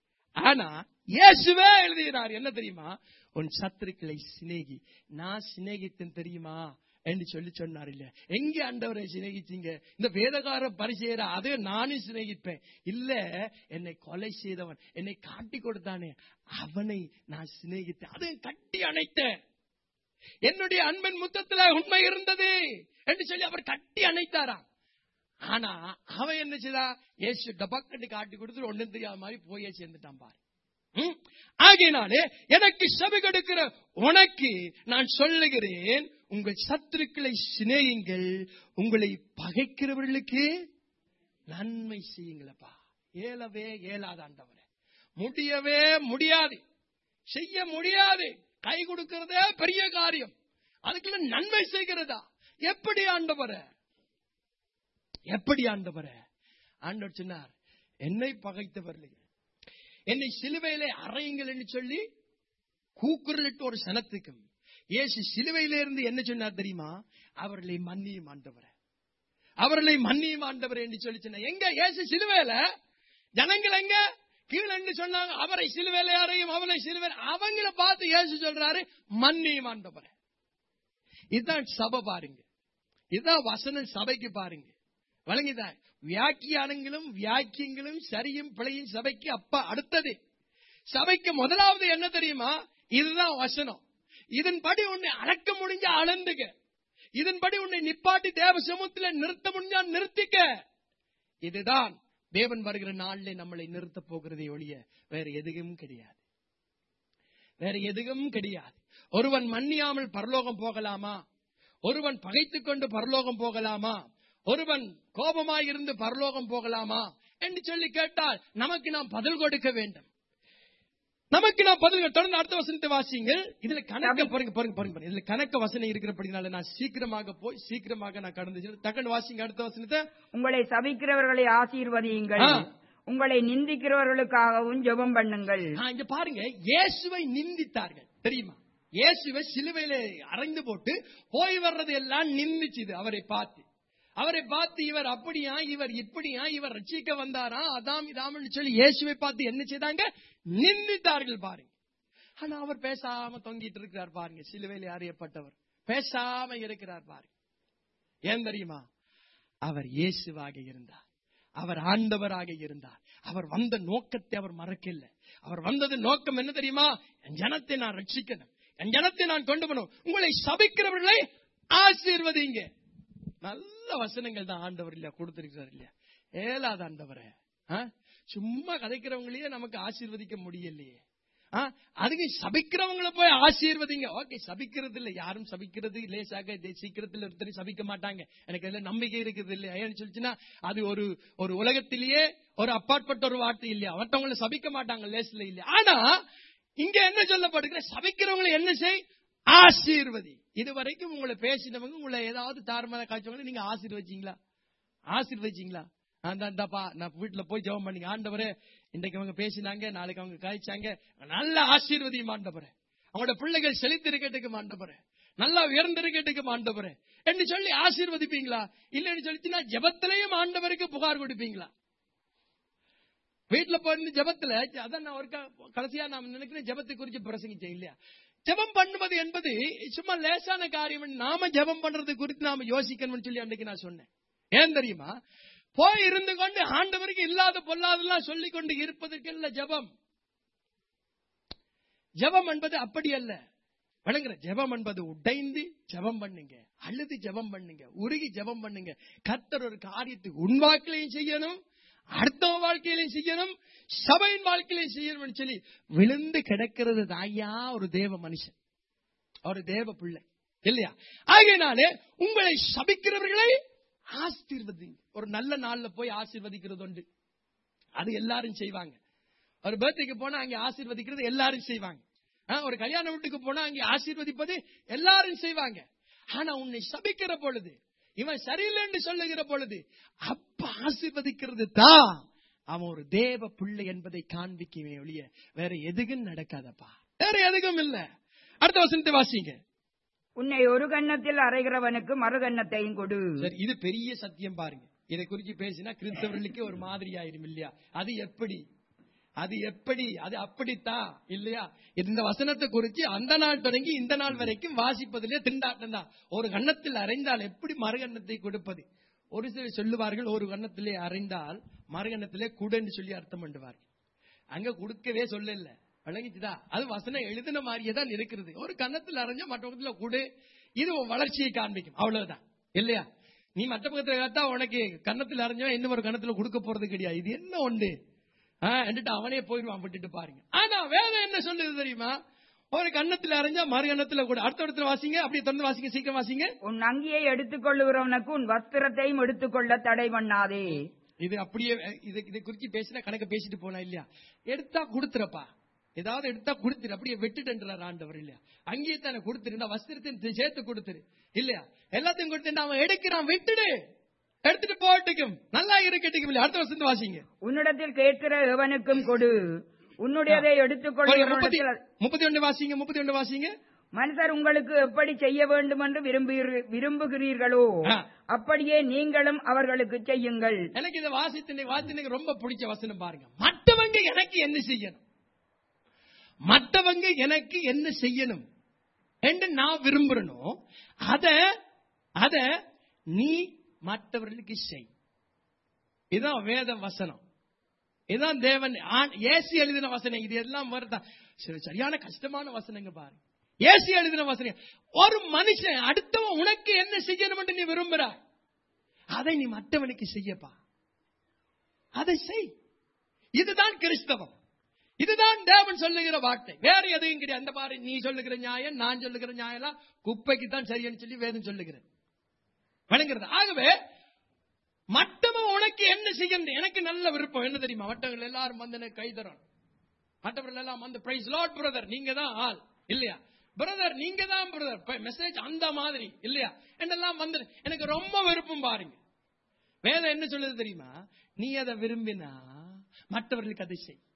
ஆனா இயேசுவே எழுதுகிறார் என்ன தெரியுமா உன் சத்துருக்களை சிநேகி நான் சிநேகித்தேன் தெரியுமா என்று சொல்லி சொன்னார் இல்ல எங்க ஆண்டவரை சிநேகிச்சீங்க இந்த வேதகார பரிசெயர அதை நானும் சிநேகிப்பேன் இல்ல என்னை கொலை செய்தவன் என்னை காட்டி கொடுத்தானே அவனை நான் சிநேகித்தேன் அதை கட்டி அணைத்தேன் என்னுடைய அன்பின் முத்தத்துல உண்மை இருந்தது என்று சொல்லி அவர் கட்டி அணைத்தாராம் ஆனா அவன் என்ன செய்தா ஏசு டபக்கட்டு காட்டி கொடுத்து ஒண்ணும் தெரியாத மாதிரி போயே சேர்ந்துட்டான் பாரு ம்? ஆகையினாலே எனக்கு செவி கொடுக்கிற உனக்கு நான் சொல்லுகிறேன் உங்கள் சத்துருக்களை சிநேகிங்கள் உங்களை பகைக்கிறவர்களுக்கு நன்மை செய்யுங்களப்பா ஏலவே ஏலாதாண்டவரே முடியவே முடியாது செய்ய முடியாது கை கொடுக்கிறதே பெரிய காரியம் அதுக்குள்ள நன்மை செய்கிறதா எப்படி ஆண்டவரே எப்படி ஆண்டவரே ஆண்டவர் சொன்னார் என்னை பகைத்தவர்கள் என்னை சிலுவையிலே அறையுங்கள் என்று சொல்லி கூக்குரலிட்டு ஒரு சனத்துக்கும் இயேசு சிலுவையில இருந்து என்ன சொன்னார் தெரியுமா அவர்களை மன்னியும் ஆண்டவரே அவர்களை மன்னியும் ஆண்டவர் என்று சொல்லி சொன்னார் எங்க இயேசு சிலுவையில ஜனங்கள் எங்க கீழே சொன்னாங்க அவரை சிலுவையில அறையும் அவனை சிலுவையில அவங்கள பார்த்து இயேசு சொல்றாரு மன்னியும் ஆண்டவரே இதுதான் சபை பாருங்க இதுதான் வசனம் சபைக்கு பாருங்க வழங்குதா வியாக்கியானங்களும் வியாக்கியங்களும் சரியும் பிழையும் சபைக்கு அப்ப அடுத்தது சபைக்கு முதலாவது என்ன தெரியுமா இதுதான் வசனம் இதன்படி உன்னை அடக்க முடிஞ்ச அளந்துக இதன்படி உன்னை நிப்பாட்டி தேவ சமூகத்துல நிறுத்த முடிஞ்சா நிறுத்திக்க இதுதான் தேவன் வருகிற நாளிலே நம்மளை நிறுத்த போகிறதே ஒழிய வேற எதுவும் கிடையாது வேற எதுவும் கிடையாது ஒருவன் மன்னியாமல் பரலோகம் போகலாமா ஒருவன் பகைத்துக் கொண்டு பரலோகம் போகலாமா ஒருவன் கோபமாயிருந்து பரலோகம் போகலாமா என்று சொல்லி கேட்டால் நமக்கு நாம் பதில் கொடுக்க வேண்டும் நமக்கு நாம் பதில் கொடு- தொடர்ந்து அடுத்த வசனத்தை வாசிங்கள் இதுல கணக்க பாருங்க பாருங்க பாருங்க பாருங்க. இதுல கணக்க வசனம் இருக்கிறபடினால நான் சீக்கிரமாக போய் சீக்கிரமாக நான் கடந்து செல்றேன். டக்குன்னு வாசிங்க அடுத்த வசனத்தை உங்களை சபிக்கிறவர்களை ஆசீர்வதியுங்கள் ஆ. உங்களை நிந்திக்கிறவர்களுக்காகவும் ஜெபம் பண்ணுங்கள் ஆ, இங்க பாருங்க இயேசுவை நிந்தித்தார்கள் தெரியுமா இயேசுவை சிலுவையில அறைந்து போட்டு போய் வர்றது எல்லாம் நிந்திச்சுது அவரை பார்த்து அவரை பார்த்து இவர் அப்படியா இவர் இப்படியா இவர் ரட்சிக்க வந்தாரா அதாம் இதாம்னு சொல்லி இயேசுவை பார்த்து என்ன செய்தாங்க நிந்தித்தார்கள் பாருங்க ஆனா அவர் பேசாம தொங்கிட்டு இருக்கிறார் பாருங்க சிலுவையில அறியப்பட்டவர் பேசாம இருக்கிறார் பாருங்க ஏன் தெரியுமா அவர் இயேசுவாக இருந்தார் அவர் ஆண்டவராக இருந்தார் அவர் வந்த நோக்கத்தை அவர் மறக்கல அவர் வந்தது நோக்கம் என்ன தெரியுமா என் ஜனத்தை நான் ரட்சிக்கணும் என் ஜனத்தை நான் கொண்டு போகணும் உங்களை சபிக்கிறவர்களை ஆசீர்வதிங்க நல்ல வசனங்கள் தான் ஆண்டவர் இல்லையா கொடுத்திருக்கிறார் இல்லையா ஏலாத ஆண்டவரே ஆ? சும்மா கதைக்கிறவங்களையே நமக்கு ஆசீர்வதிக்க முடியலையே ஆ? அதுக்கு சபிக்கிறவங்கள போய் ஆசீர்வதிங்க ஓகே சபிக்கிறது இல்ல யாரும் சபிக்கிறது லேசாக இது சீக்கிரத்தில் ஒருத்தர் சபிக்க மாட்டாங்க எனக்கு அதுல நம்பிக்கை இருக்குது இல்லையா ஏன்னு சொல்லிச்சுன்னா அது ஒரு ஒரு உலகத்திலேயே ஒரு அப்பாற்பட்ட ஒரு வார்த்தை இல்லையா மற்றவங்களை சபிக்க மாட்டாங்க லேஸ்ல இல்லையா ஆனா இங்க என்ன சொல்லப்படுகிற சபிக்கிறவங்களை என்ன செய் ஆசீர்வதி இதுவரைக்கும் உங்களை பேசினவங்க உங்களை ஏதாவது தாறுமாற காய்ச்சவங்க நீங்க ஆசீர்வதிச்சீங்களா ஆசீர்வதிச்சீங்களா அந்த இந்தாப்பா நான் வீட்டுல போய் ஜெபம் பண்ணி ஆண்டவரே இன்றைக்கு அவங்க பேசினாங்க நாளைக்கு அவங்க காய்ச்சாங்க நல்ல ஆசீர்வதியும் ஆண்டவரே அவங்களோட பிள்ளைகள் செழித்திருக்கட்டுக்கு ஆண்டவரே நல்லா உயர்ந்திருக்கட்டுக்கு ஆண்டவரே என்று சொல்லி ஆசீர்வதிப்பீங்களா இல்லைன்னு சொல்லிச்சுன்னா ஜெபத்திலையும் ஆண்டவருக்கு புகார் கொடுப்பீங்களா வீட்டுல போயிருந்து ஜெபத்துல அதான் நான் ஒரு க- கடைசியா நான் நினைக்கிறேன் ஜெபத்தை குறித்து பிரசங்கிச்சேன் இல்லையா ஜெபம் பண்ணுவது என்பது சும்மா லேசான காரியம் நாம ஜெபம் பண்றது குறித்து நாம யோசிக்கணும்னு சொல்லி அன்னைக்கு நான் சொன்னேன் ஏன் தெரியுமா போய் இருந்து கொண்டு ஆண்டவருக்கு இல்லாத பொல்லாதெல்லாம் சொல்லிக் கொண்டு இருப்பதற்கு இல்ல ஜெபம் ஜெபம் என்பது அப்படி அல்ல வணங்குற ஜெபம் என்பது உடைந்து ஜெபம் பண்ணுங்க அழுது ஜெபம் பண்ணுங்க உருகி ஜெபம் பண்ணுங்க கர்த்தர் ஒரு காரியத்தை உன் வாழ்க்கையிலையும் செய்யணும் அடுத்த வாழ்க்கையிலையும் செய்யணும் சபையின் வாழ்க்கையிலையும் செய்யணும்னு சொல்லி விழுந்து கிடக்கிறது தாயா ஒரு தேவ மனுஷன் ஒரு தேவ பிள்ளை இல்லையா ஆகையினாலே உங்களை சபிக்கிறவர்களை ஆசீர்வதிங்க ஒரு நல்ல நாள்ல போய் ஆசீர்வதிக்கிறது உண்டு அது எல்லாரும் செய்வாங்க ஒரு பர்த்டேக்கு போனா அங்க ஆசீர்வதிக்கிறது எல்லாரும் செய்வாங்க ஆ, ஒரு கல்யாண வீட்டுக்கு போனா அங்க ஆசீர்வதிப்பது எல்லாரும் செய்வாங்க ஆனா உன்னை சபிக்கிற பொழுது இவன் சரியில்லைன்னு சொல்லுகிற பொழுது அப்ப ஆசீர்வதிக்கிறது தான் அவன் ஒரு தேவ பிள்ளை என்பதை காண்பிக்குமே ஒழிய வேற எதுக்கும் நடக்காதப்பா வேற எதுக்கும் இல்ல அடுத்த வசனத்தை வாசிங்க உன்னை ஒரு கன்னத்தில் அறைகிறவனுக்கு மறு கன்னத்தையும் கொடு சரி இது பெரிய சத்தியம் பாருங்க இதை குறித்து பேசினா கிறிஸ்தவர்களுக்கு ஒரு மாதிரியாயிரும் இல்லையா அது எப்படி அது எப்படி அது அப்படித்தான் இல்லையா இந்த வசனத்தை குறித்து அந்த நாள் தொடங்கி இந்த நாள் வரைக்கும் வாசிப்பதிலே திண்டாட்டம் தான் ஒரு கன்னத்தில் அறைந்தால் எப்படி மறுகன்னத்தை கொடுப்பது ஒரு சிலர் சொல்லுவார்கள் ஒரு கன்னத்திலே அறைந்தால் மறுகன்னத்திலே குடன்னு சொல்லி அர்த்தம் பண்ணுவார்கள் அங்க கொடுக்கவே சொல்லல விளங்கிச்சுதா அது வசனம் எழுதின மாதிரியே தான் இருக்கிறது ஒரு கன்னத்தில் அரைஞ்சா மற்ற பக்கத்துல குடு இது உன் வளர்ச்சியை காண்பிக்கும் அவ்வளவுதான் இல்லையா நீ மற்ற பக்கத்துல பார்த்தா உனக்கு கன்னத்தில் அரைஞ்சவன் இன்னும் ஒரு கன்னத்துல கொடுக்க போறது கிடையாது இது என்ன ஒன்று என்றுட்டு அவனே போயிடுவான் விட்டுட்டு பாருங்க ஆனா வேதம் என்ன சொல்லுது தெரியுமா ஒரு கன்னத்துல அரைஞ்சா மறு கன்னத்துல கூட அடுத்த இடத்துல வாசிங்க அப்படியே தொடர்ந்து வாசிங்க சீக்கிரம் வாசிங்க உன் அங்கியை எடுத்துக் கொள்ளுகிறவனுக்கு உன் வஸ்திரத்தையும் எடுத்துக்கொள்ள தடை பண்ணாதே இது அப்படியே இது இதை குறிச்சு பேசினா கணக்க பேசிட்டு போனா இல்லையா எடுத்தா கொடுத்துறப்பா ஏதாவது எடுத்தா கொடுத்துரு அப்படியே வெட்டுட்டுன்றார் ஆண்டவர் இல்லையா அங்கேயே தானே கொடுத்துரு நான் வஸ்திரத்தையும் சேர்த்து கொடுத்துரு இல்லையா எல்லாத்தையும் கொடுத்து அவன் எடுக்கிறான் விட்டுடு எடுத்துட்டு போட்டுக்கும் நல்லா இருக்கட்டும் இல்லையா அடுத்த வருஷம் வாசிங்க உன்னிடத்தில் கேட்கிற எவனுக்கும் கொடு உன்னுடையதை எடுத்துக் முப்பத்தி கொள்ளுகிறவனிடத்தில் முப்பத்தி ஒன்று வாசிங்க முப்பத்தி ஒன்று வாசிங்க மனுஷர் உங்களுக்கு எப்படி செய்ய வேண்டும் என்று விரும்புகிறீர்- விரும்புகிறீர்களோ ஆ. அப்படியே நீங்களும் அவர்களுக்கு செய்யுங்கள் எனக்கு இதை வாசித்து வாசித்து ரொம்ப பிடிச்ச வசனம் பாருங்க மற்றவங்க எனக்கு என்ன செய்யணும் மற்றவங்க எனக்கு என்ன செய்யணும் என்று நான் விரும்புறனோ அத அத நீ மற்றவர்களுக்கு செய் இதான் வேத வசனம் இதான் தேவன் ஆ- ஏசி எழுதின வசனம் இது எல்லாம் வருதா சரி, சரியான கஷ்டமான வசனங்க பாருங்க ஏசி எழுதின வசனம் ஒரு மனுஷன் அடுத்தவன் உனக்கு என்ன செய்யணும் என்று நீ விரும்புறாய் அதை நீ மற்றவனுக்கு செய்யப்பா அதை செய் இதுதான் கிறிஸ்தவம் இதுதான் தேவன் சொல்லுகிற வார்த்தை வேற எதையும் கிடையாது அந்த பாரு நீ சொல்லுகிற நியாயம் நான் சொல்லுகிற நியாயம் குப்பைக்கு தான் சரின்னு சொல்லி வேதம் சொல்லுகிறேன் வணங்குறது ஆகவே மற்றவன் உனக்கு என்ன செய்யணும் எனக்கு நல்ல விருப்பம் என்ன தெரியுமா மற்றவர்கள் எல்லாரும் வந்து எனக்கு கை தரணும் மற்றவர்கள் எல்லாம் வந்து பிரைஸ் லார்ட் பிரதர் நீங்க தான் ஆள் இல்லையா பிரதர் நீங்க தான் பிரதர் மெசேஜ் அந்த மாதிரி இல்லையா என்னெல்லாம் வந்து எனக்கு ரொம்ப விருப்பம் பாருங்க வேதம் என்ன சொல்லுது தெரியுமா நீ அதை விரும்பினா மற்றவர்களுக்கு அதை செய்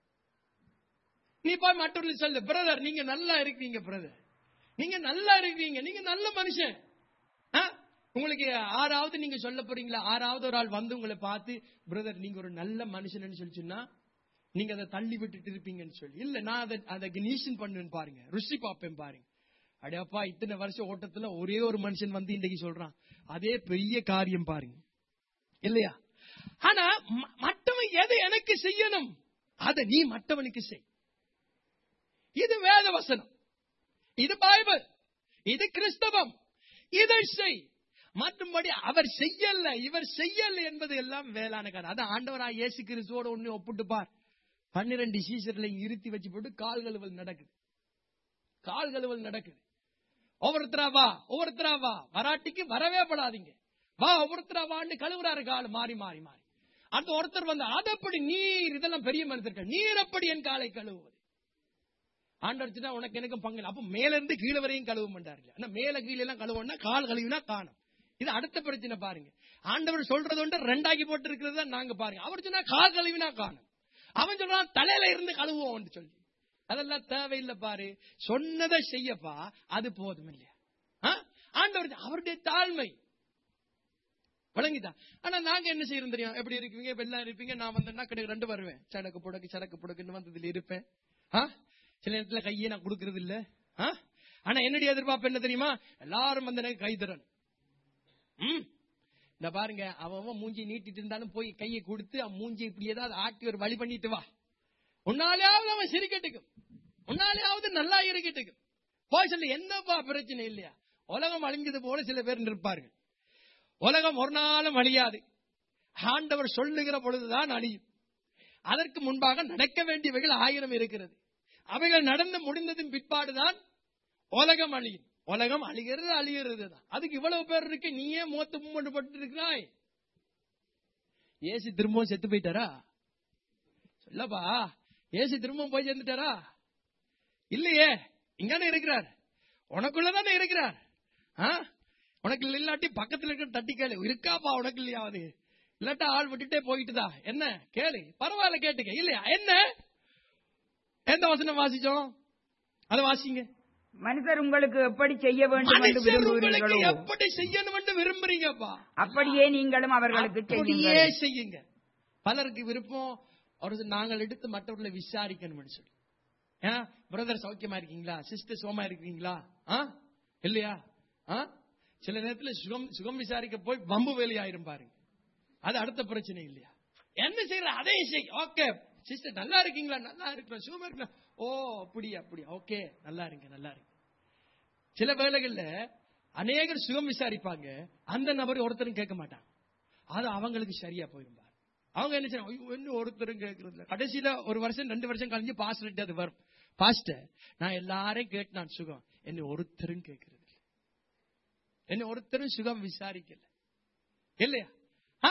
நீ போய் மற்றவர்களுக்கு சொல்லு பிரதர் நீங்க நல்லா இருக்கீங்க பிரதர் நீங்க நல்லா இருக்கீங்க நீங்க நல்ல மனுஷன் ஆ? உங்களுக்கு ஆறாவது நீங்க சொல்ல போறீங்களா ஆறாவது ஒரு ஆள் வந்து உங்களை பார்த்து பிரதர் நீங்க ஒரு நல்ல மனுஷன் சொல்லி சொன்னா நீங்க அதை தள்ளி விட்டுட்டு இருப்பீங்கன்னு சொல்லி இல்ல நான் அதை அதை கணீஷன் பண்ணுவேன் பாருங்க ருசி பார்ப்பேன் பாருங்க அடையப்பா இத்தனை வருஷம் ஓட்டத்துல ஒரே ஒரு மனுஷன் வந்து இன்னைக்கு சொல்றான் அதே பெரிய காரியம் பாருங்க இல்லையா ஆனா ம- மற்றவன் எதை எனக்கு செய்யணும் அதை நீ மற்றவனுக்கு செய் இது வேத வசனம் இது பைபிள் இது கிறிஸ்தவம் இதை செய் மற்றும்படி அவர் செய்யல இவர் செய்யல என்பது எல்லாம் வேளாண் காரணம் அதான் ஆண்டவராய் இயேசு கிறிஸ்துவோட ஒண்ணு ஒப்பிட்டு பார் பன்னிரண்டு சீசர்களை இருத்தி வச்சு போட்டு கால் கழுவல் நடக்குது கால் கழுவல் நடக்குது ஒவ்வொருத்தரா வா ஒவ்வொருத்தரா வா வராட்டிக்கு வரவே படாதீங்க வா ஒவ்வொருத்தரா வான்னு கழுவுறாரு கால் மாறி மாறி மாறி அந்த ஒருத்தர் வந்து அதப்படி நீர் இதெல்லாம் பெரிய மனுஷர்கள் நீர் அப்படி என் காலை கழுவுவது ஆண்டவர் சொன்னா உனக்கு எனக்கும் பங்கு இல்லை. அப்ப மேல இருந்து கீழே வரையும் கழுவ மாட்டார்கள் ஆனா மேல கீழே எல்லாம் கழுவணும்னா கால் கழுவினா காணும் இது அடுத்த பிரச்சனை பாருங்க ஆண்டவர் சொல்றது ஒன்று ரெண்டாக்கி போட்டு இருக்கிறது தான் நாங்க பாருங்க அவர் சொன்னா கால் கழுவினா காணும் அவன் சொல்றான் தலையில இருந்து கழுவுவோம் சொல்லி அதெல்லாம் தேவையில்லை பாரு சொன்னதை செய்யப்பா அது போதும் இல்லையா ஆ? ஆண்டவர் அவருடைய தாழ்மை விளங்கிட்டா ஆனா நாங்க என்ன செய்யறோம் தெரியும் எப்படி இருக்கீங்க இப்ப எல்லாம் இருப்பீங்க நான் வந்தேன்னா கிட்ட ரெண்டு வருவேன் சடக்கு புடக்கு சடக்கு புடக்குன்னு வந்ததுல இருப்பேன் ஆ? சில நேரத்துல கையை நான் கொடுக்கறது இல்ல ஆ? ஆனா என்னுடைய எதிர்பார்ப்பு என்ன தெரியுமா எல்லாரும் வந்து எனக்கு கை தரணும் ம். இந்த பாருங்க அவன் அவன் மூஞ்சி நீட்டிட்டு இருந்தாலும் போய் கையை கொடுத்து அவன் மூஞ்சி இப்படி ஏதாவது ஆட்டி ஒரு வழி பண்ணிட்டு வா உன்னாலேயாவது அவன் சிரிக்கட்டுக்கும் உன்னாலேயாவது நல்லா இருக்கட்டுக்கும் போய் சொல்லு என்னப்பா பிரச்சனை இல்லையா உலகம் அழிஞ்சது போல சில பேர் இருப்பார்கள் உலகம் ஒரு நாளும் அழியாது ஆண்டவர் சொல்லுகிற பொழுதுதான் அழியும் அதற்கு முன்பாக நடக்க வேண்டியவைகள் ஆயிரம் இருக்கிறது அவைகள் நடந்து முடிந்ததின் பிற்பாடுதான் உலகம் அழியும் உலகம் அழிகிறது அழிகிறது தான் அதுக்கு இவ்வளவு பேர் இருக்கு நீயே மூத்த மூமெண்ட் பட்டு இருக்கிறாய் ஏசி திரும்பவும் செத்து போயிட்டாரா சொல்லப்பா ஏசி திரும்பவும் போய் சேர்ந்துட்டாரா இல்லையே இங்கதானே இருக்கிறார் உனக்குள்ளதானே இருக்கிறார் ஆ? உனக்கு இல்லாட்டி பக்கத்துல இருக்கிற தட்டி கேளு இருக்காப்பா உனக்கு இல்லையாவது இல்லாட்டா ஆள் விட்டுட்டே போயிட்டுதா என்ன கேளு பரவாயில்ல கேட்டுக்க இல்லையா என்ன எந்த வசனம் வாசிச்சோம் அதை வாசிங்க மனுஷர் உங்களுக்கு எப்படி செய்ய வேண்டும் என்று மனுஷர் உங்களுக்கு விரும்புகிறீர்களோ எப்படி செய்யணும் என்று விரும்புறீங்கப்பா அப்படியே நீங்களும் அவர்களுக்கு அப்படியே செய்யுங்கள் செய்யுங்க பலருக்கு விருப்பம் ஒரு சில நாங்கள் எடுத்து மற்றவர்களை விசாரிக்கணும்னு சொல்லி ஏன் பிரதர் சௌக்கியமா இருக்கீங்களா சிஸ்டர் சோமா இருக்கீங்களா ஆ இல்லையா ஆ சில நேரத்துல சுகம் சுகம் விசாரிக்க போய் வம்பு வேலை ஆயிரும் பாருங்க அது அடுத்த பிரச்சனை இல்லையா என்ன செய்யற அதையும் செய் ஓகே சிஸ்டர் நல்லா இருக்கீங்களா நல்லா இருக்கிறோம் சுகமா இருக்கலாம் ஓ அப்படி அப்படி ஓகே நல்லா இருங்க நல்லா இருங்க சில வேளைகள்ல அநேகர் சுகம் விசாரிப்பாங்க அந்த நபர் ஒருத்தரும் கேட்க மாட்டாங்க அது அவங்களுக்கு சரியா போயிருப்பார் அவங்க என்ன செய்யணும் ஐயோ, இன்னும் ஒருத்தரும் கேட்கறது இல்ல கடைசியில ஒரு வருஷம் ரெண்டு வருஷம் கழிஞ்சு பாஸ்டர் அது வரும் பாஸ்டர் நான் எல்லாரையும் கேட்டு நான் சுகம் என்ன ஒருத்தரும் கேட்கறது இல்ல என்ன ஒருத்தரும் சுகம் விசாரிக்கல இல்லையா ஆ?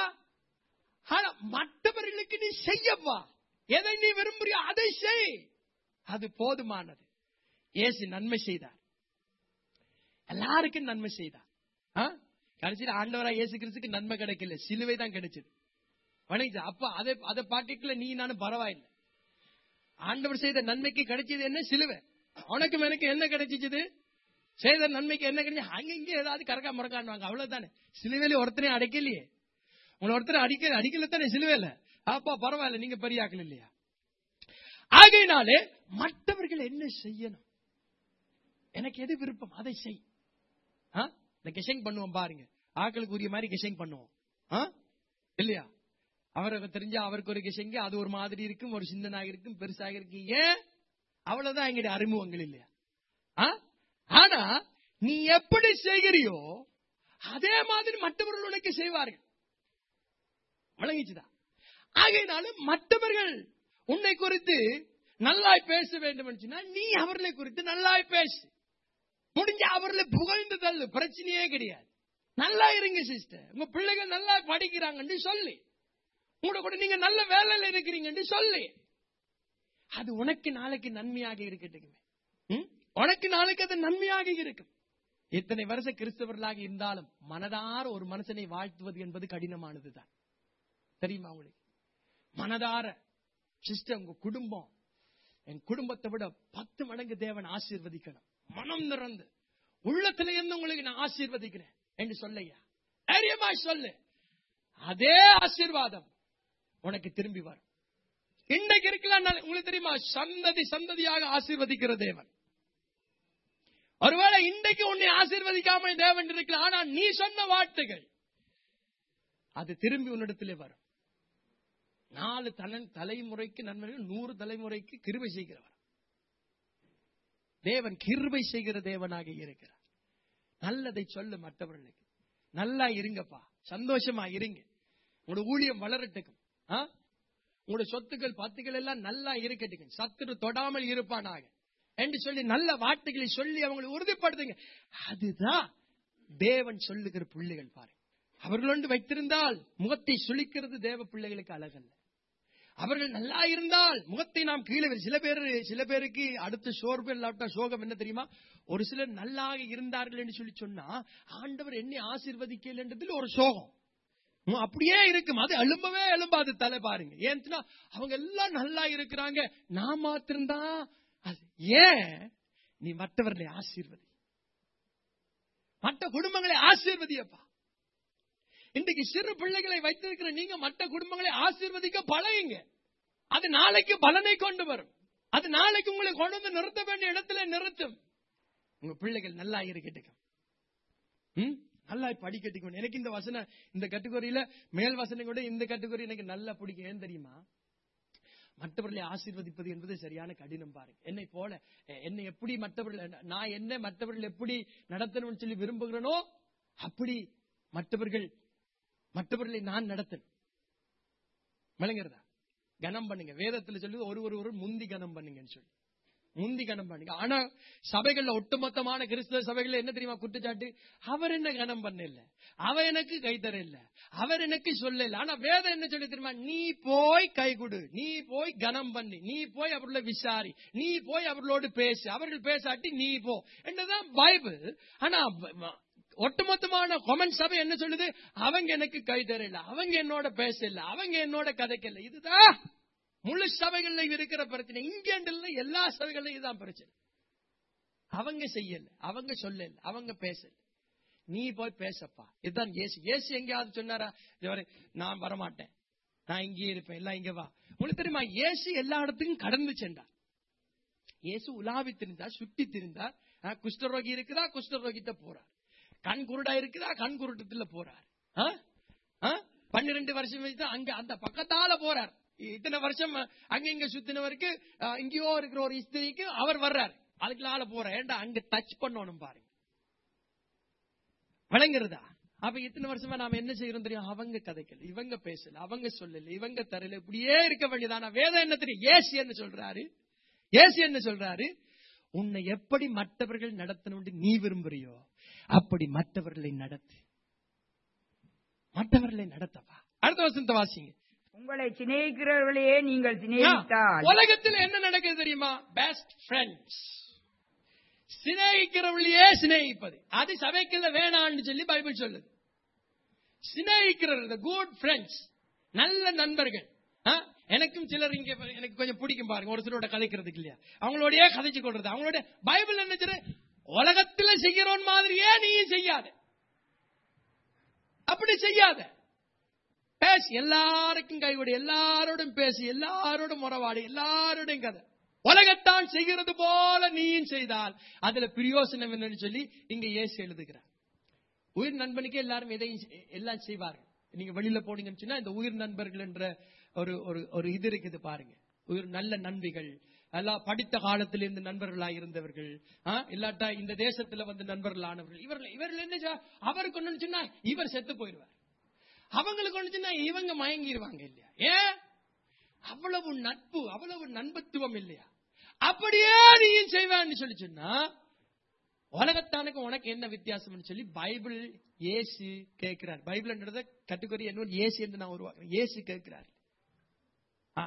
ஆனா மற்றவர்களுக்கு நீ செய்யப்பா எதை நீ விரும்புறியோ அதை செய் அது போதுமானது இயேசு நன்மை செய்தார் எல்லாருக்கும் நன்மை செய்தார் ஆ? கடைசியில் ஆண்டவரா இயேசு கிறிஸ்துக்கு நன்மை கிடைக்கல சிலுவை தான் கிடைச்சது வணங்கிச்சா அப்ப அதை அதை பாக்கெட்ல நீ நானும் பரவாயில்லை ஆண்டவர் செய்த நன்மைக்கு கிடைச்சது என்ன சிலுவை உனக்கும் எனக்கு என்ன கிடைச்சிச்சது செய்த நன்மைக்கு என்ன கிடைச்சு அங்க இங்க ஏதாவது கறக்கா முறக்காண்டுவாங்க அவ்வளவுதானே சிலுவையில ஒருத்தரையும் அடைக்கலையே உங்களை ஒருத்தரை அடிக்க அடிக்கல தானே சிலுவையில அப்பா பரவாயில்ல நீங்க பெரியாக்கல இல்லையா ஆகையினாலே மற்றவர்கள் என்ன செய்யணும் எனக்கு எது விருப்பம் அதை செய் ஆ? இந்த கெஷங் பண்ணுவோம் பாருங்க ஆக்களுக்கு உரிய மாதிரி கெஷங் பண்ணுவோம் ஆ? இல்லையா அவருக்கு தெரிஞ்சா அவருக்கு ஒரு கெஷங்க அது ஒரு மாதிரி இருக்கும் ஒரு சின்னனாக இருக்கும் பெருசாக இருக்கும் ஏன் அவ்வளவுதான் எங்களுடைய அறிமுகங்கள் இல்லையா ஆ? ஆனா நீ எப்படி செய்கிறியோ அதே மாதிரி மற்றவர்கள் உனக்கு செய்வார்கள் வழங்கிச்சுதா ஆகையினால மற்றவர்கள் உன்னை குறித்து நல்லாய் பேச வேண்டும் என்று சொன்னா நீ அவர்களை குறித்து நல்லாய் பேசு முடிஞ்ச அவர்களை புகழ்ந்து தள்ளு பிரச்சனையே கிடையாது நல்லா இருங்க சிஸ்டர் உங்க பிள்ளைகள் நல்லா படிக்கிறாங்கன்னு சொல்லி உங்களோட கூட நீங்க நல்ல வேலையில இருக்கிறீங்கன்னு சொல்லி அது உனக்கு நாளைக்கு நன்மையாக இருக்கட்டுமே ம்? உனக்கு நாளைக்கு அது நன்மையாக இருக்கும் இத்தனை வருஷ கிறிஸ்தவர்களாக இருந்தாலும் மனதார ஒரு மனுஷனை வாழ்த்துவது என்பது கடினமானதுதான் தெரியுமா உங்களுக்கு மனதார சிஸ்டர் உங்க குடும்பம் என் குடும்பத்தை விட பத்து மடங்கு தேவன் ஆசீர்வதிக்கணும் மனம் நிறந்து உள்ளத்துல இருந்து உங்களுக்கு நான் ஆசீர்வதிக்கிறேன் என்று சொல்லையா தைரியமா சொல்லு அதே ஆசீர்வாதம் உனக்கு திரும்பி வரும் இன்னைக்கு இருக்கலாம் நாளை- உங்களுக்கு தெரியுமா சந்ததி சந்ததியாக ஆசீர்வதிக்கிற தேவன் ஒருவேளை இன்றைக்கு உன்னை ஆசீர்வதிக்காம தேவன் இருக்கலாம் ஆனா நீ சொன்ன வார்த்தைகள் அது திரும்பி உன்னிடத்திலே வரும் நாலு தலை தலைமுறைக்கு நன்மைகள் நூறு தலைமுறைக்கு கிருபை செய்கிறவர் தேவன் கிருபை செய்கிற தேவனாக இருக்கிறார் நல்லதை சொல்லு மற்றவர்களுக்கு நல்லா இருங்கப்பா சந்தோஷமா இருங்க உங்களோட ஊழியம் வளரட்டுக்கும் ஆ? உங்களோட சொத்துக்கள் பத்துக்கள் எல்லாம் நல்லா இருக்கட்டுக்கும் சத்துரு தொடாமல் இருப்பானாக என்று சொல்லி நல்ல வார்த்தைகளை சொல்லி அவங்களை உறுதிப்படுத்துங்க அதுதான் தேவன் சொல்லுகிற பிள்ளைகள் பாருங்க அவர்கள் ஒன்று வைத்திருந்தால் முகத்தை சுளிக்கிறது தேவ பிள்ளைகளுக்கு அழகல்ல அவர்கள் நல்லா இருந்தால் முகத்தை நாம் கீழே வை- சில பேர் சில பேருக்கு அடுத்த சோர்வு இல்லாட்டா சோகம் என்ன தெரியுமா ஒரு சிலர் நல்லாக இருந்தார்கள் என்று சொல்லி சொன்னா ஆண்டவர் என்னை ஆசீர்வதிக்கலன்றதுல ஒரு சோகம் உம், அப்படியே இருக்கும் அது எழும்பவே எழும்பாது தலை பாருங்க ஏன்னா அவங்க எல்லாம் நல்லா இருக்கிறாங்க நான் மாத்திரம்தான் அது ஏன் நீ மற்றவர்களை ஆசீர்வதி மற்ற குடும்பங்களை ஆசீர்வதியப்பா இன்றைக்கு சிறு பிள்ளைகளை வைத்திருக்கிற நீங்க மற்ற குடும்பங்களை ஆசீர்வதிக்க பழகுங்க அது நாளைக்கு பலனை கொண்டு வரும் அது நாளைக்கு உங்களை கொண்டு வந்து நிறுத்த வேண்டிய இடத்துல நிறுத்தும் உங்க பிள்ளைகள் நல்லா இருக்கட்டும் ம்? நல்லா படிக்கட்டிக்கணும் எனக்கு இந்த வசனம் இந்த கட்டுக்கோரியில மேல் வசனம் கூட இந்த கட்டுக்கோரி எனக்கு நல்லா பிடிக்கும் ஏன் தெரியுமா மற்றவர்களை ஆசீர்வதிப்பது என்பது சரியான கடினம் பாருங்க என்னை போல எ- என்னை எப்படி மற்றவர்கள் நான் என்ன மற்றவர்கள் எப்படி நடத்தணும்னு சொல்லி விரும்புகிறேனோ அப்படி மற்றவர்கள் மற்றவர்களை நான் நடத்தணும் விளங்குறதா கனம் பண்ணுங்க வேதத்துல சொல்லி ஒரு ஒரு ஒரு முந்தி கனம் பண்ணுங்கன்னு சொல்லி முந்தி கனம் பண்ணுங்க ஆனா சபைகள்ல ஒட்டுமொத்தமான கிறிஸ்தவ சபைகள்ல என்ன தெரியுமா குற்றச்சாட்டு அவர் என்ன கனம் பண்ண இல்ல அவ எனக்கு கை தர இல்ல அவர் எனக்கு சொல்ல இல்ல ஆனா வேதம் என்ன சொல்லி தெரியுமா நீ போய் கை கொடு நீ போய் கனம் பண்ணி நீ போய் அவர்களை விசாரி நீ போய் அவர்களோடு பேசு அவர்கள் பேசாட்டி நீ போ என்னதான் பைபிள் ஆனா ப- ப- ஒட்டுமொத்தமான கொமன் சபை என்ன சொல்லுது அவங்க எனக்கு கை தரல அவங்க என்னோட பேச இல்ல அவங்க என்னோட கதைக்கல இதுதான் முழு சபைகள்ல இருக்கிற பிரச்சனை இங்க இல்ல எல்லா சபைகள்லயும் இதுதான் பிரச்சனை அவங்க செய்யல அவங்க சொல்லல அவங்க பேசல நீ போய் பேசப்பா இதுதான் இயேசு இயேசு எங்கேயாவது சொன்னாரா இவரு, நான் வரமாட்டேன் நான் இங்கே இருப்பேன் எல்லாம் இங்க வா உங்களுக்கு தெரியுமா இயேசு எல்லா இடத்துக்கும் கடந்து சென்றார் இயேசு உலாவி திரிந்தார் சுட்டி திரிந்தார் அஹ், குஷ்டரோகி இருக்குதா குஷ்டரோகிட்ட போறார் கண் குருடா இருக்குதா கண் குருட்டத்துல போறார் ஆ? ஆ? பன்னிரண்டு வருஷம் வச்சு அங்க அந்த பக்கத்தால போறார் இத்தனை வருஷம் அங்க இங்க சுத்தினவருக்கு அஹ், இங்கேயோ இருக்கிற ஒரு ஸ்திரிக்கு அவர் வர்றார் அதுக்குள்ள போற ஏன்டா அங்க டச் பண்ணணும் பாருங்க விளங்குறதா அப்ப இத்தனை வருஷமா நாம என்ன செய்யறோம் தெரியும் அவங்க கதைக்கல இவங்க பேசல அவங்க சொல்லல இவங்க தரல இப்படியே இருக்க வேண்டியதான வேதம் என்ன தெரியும் ஏசு என்ன சொல்றாரு ஏசு என்ன சொல்றாரு உன்னை எப்படி மற்றவர்கள் நடத்தணும்னு நீ விரும்புறியோ அப்படி மற்றவர்களை நடத்து மற்றவர்களை நடத்தப்பா அடுத்த வசனத்தை வாசிங்க உங்களை சிநேகிக்கிறவர்களையே நீங்கள் சிநேகித்தால் உலகத்தில் என்ன நடக்குது தெரியுமா பெஸ்ட் ஃப்ரெண்ட்ஸ் சிநேகிக்கிறவர்களையே சிநேகிப்பது அது சபைக்குள்ள வேணாம்னு சொல்லி பைபிள் சொல்லுது சிநேகிக்கிறது குட் ஃப்ரெண்ட்ஸ் நல்ல நண்பர்கள் ஆ? எனக்கும் சிலர் இங்க எனக்கு கொஞ்சம் பிடிக்கும் பாருங்க ஒரு சிலரோட கதைக்கிறதுக்கு இல்லையா அவங்களோடயே கதைச்சு கொள்றது அவங்களோட பைபிள் என்ன சொல்லுது? உலகத்துல செய்கிறோன் மாதிரியே நீயும் செய்யாத அப்படி செய்யாத பேசு எல்லாருக்கும் கைவிடு எல்லாரோடும் பேசு எல்லாரோடும் உறவாடு எல்லாரோடும் கதை உலகத்தான் செய்கிறது போல நீயும் செய்தால் அதுல பிரயோசனம் என்னன்னு சொல்லி இங்க இயேசு எழுதுகிறார் உயிர் நண்பனுக்கு எல்லாரும் எதையும் செ- எல்லாம் செய்வார்கள் நீங்க வெளியில போனீங்கன்னு சொன்னா இந்த உயிர் நண்பர்கள் என்ற ஒரு ஒரு ஒரு இது இருக்குது பாருங்க உயிர் நல்ல நண்பிகள் எல்லாம் படித்த காலத்தில் இருந்து நண்பர்களா இருந்தவர்கள் ஆ, இல்லாட்டா இந்த தேசத்துல வந்து நண்பர்கள் ஆனவர்கள் இவர்கள் இவர்கள் என்ன செய்வா- அவருக்கு ஒண்ணு சொன்னா இவர் செத்து போயிடுவார் அவங்களுக்கு ஒண்ணு சொன்னா இவங்க மயங்கிடுவாங்க இல்லையா ஏன் அவ்வளவு நட்பு அவ்வளவு நண்பத்துவம் இல்லையா அப்படியே நீயும் செய்வான்னு சொல்லி சொன்னா உலகத்தானுக்கு உனக்கு என்ன வித்தியாசம்னு சொல்லி பைபிள் இயேசு கேட்கிறார் பைபிள்ன்றத கட்டுக்கொரி என்ன இயேசு என்று நான் உருவாக்குறேன் இயேசு கேட்கிறார் ஆ.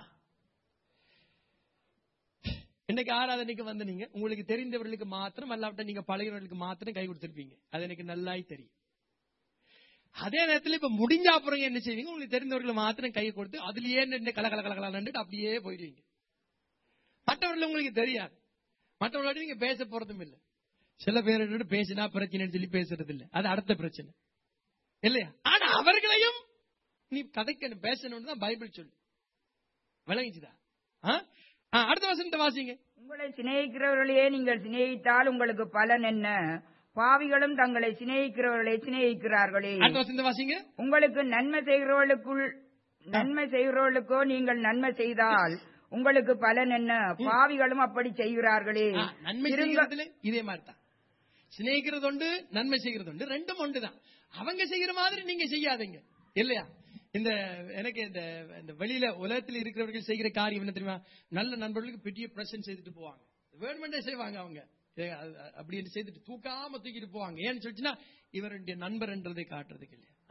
இன்னைக்கு ஆராதனைக்கு வந்து நீங்க உங்களுக்கு தெரிந்தவர்களுக்கு மாத்திரம் அல்லாவிட்ட நீங்க பழகிறவர்களுக்கு மாத்திரம் கை கொடுத்திருப்பீங்க அது எனக்கு நல்லாய் தெரியும் அதே நேரத்துல இப்ப முடிஞ்ச அப்புறம் என்ன செய்வீங்க உங்களுக்கு தெரிந்தவர்கள் மாத்திரம் கை கொடுத்து அதுலயே நின்று கல கல கல கலன்னு அப்படியே போயிடுவீங்க மற்றவர்கள் உங்களுக்கு தெரியாது மற்றவர்களோட நீங்க பேச போறதும் இல்ல சில பேரோட பேசினா பிரச்சனைன்னு சொல்லி பேசுறது இல்ல அது அடுத்த பிரச்சனை இல்லையா ஆனா அவர்களையும் நீ கதைக்கணும் பேசணும்னு தான் பைபிள் சொல்லு விளங்கிச்சுதா ஆ? ஆ, அடுத்த வசனத்தை வாசிங்க உங்களை சிநேகிக்கிறவர்களையே நீங்கள் சிநேகித்தால் உங்களுக்கு பலன் என்ன பாவிகளும் தங்களை சிநேகிக்கிறவர்களை சிநேகிக்கிறார்களே அடுத்த வசனத்தை வாசிங்க உங்களுக்கு நன்மை செய்கிறவர்களுக்குள் நன்மை செய்கிறவர்களுக்கோ நீங்கள் நன்மை செய்தால் உங்களுக்கு பலன் என்ன பாவிகளும் அப்படி செய்கிறார்களே ஆ, நன்மை திரும்ப- செய்கிறதுல இதே மாதிரி தான் சிநேகிக்கிறது உண்டு நன்மை செய்கிறது உண்டு ரெண்டும் ஒன்று தான் அவங்க செய்கிற மாதிரி நீங்க செய்யாதீங்க இல்லையா இந்த எனக்கு இந்த இந்த வெளியில உலகத்தில் இருக்கிறவர்கள் செய்கிற காரியம் என்ன தெரியுமா நல்ல நண்பர்களுக்கு பெரிய பிரசன்ட் செய்துட்டு போவாங்க வேணுமெண்டே செய்வாங்க அவங்க ஏ, அது- அது- அப்படின்னு செய்துட்டு தூக்காம தூக்கிட்டு போவாங்க ஏன்னு சொல்லிச்சுன்னா இவருடைய நண்பர் என்றதை காட்டுறதுக்கு இல்லையா ஆ?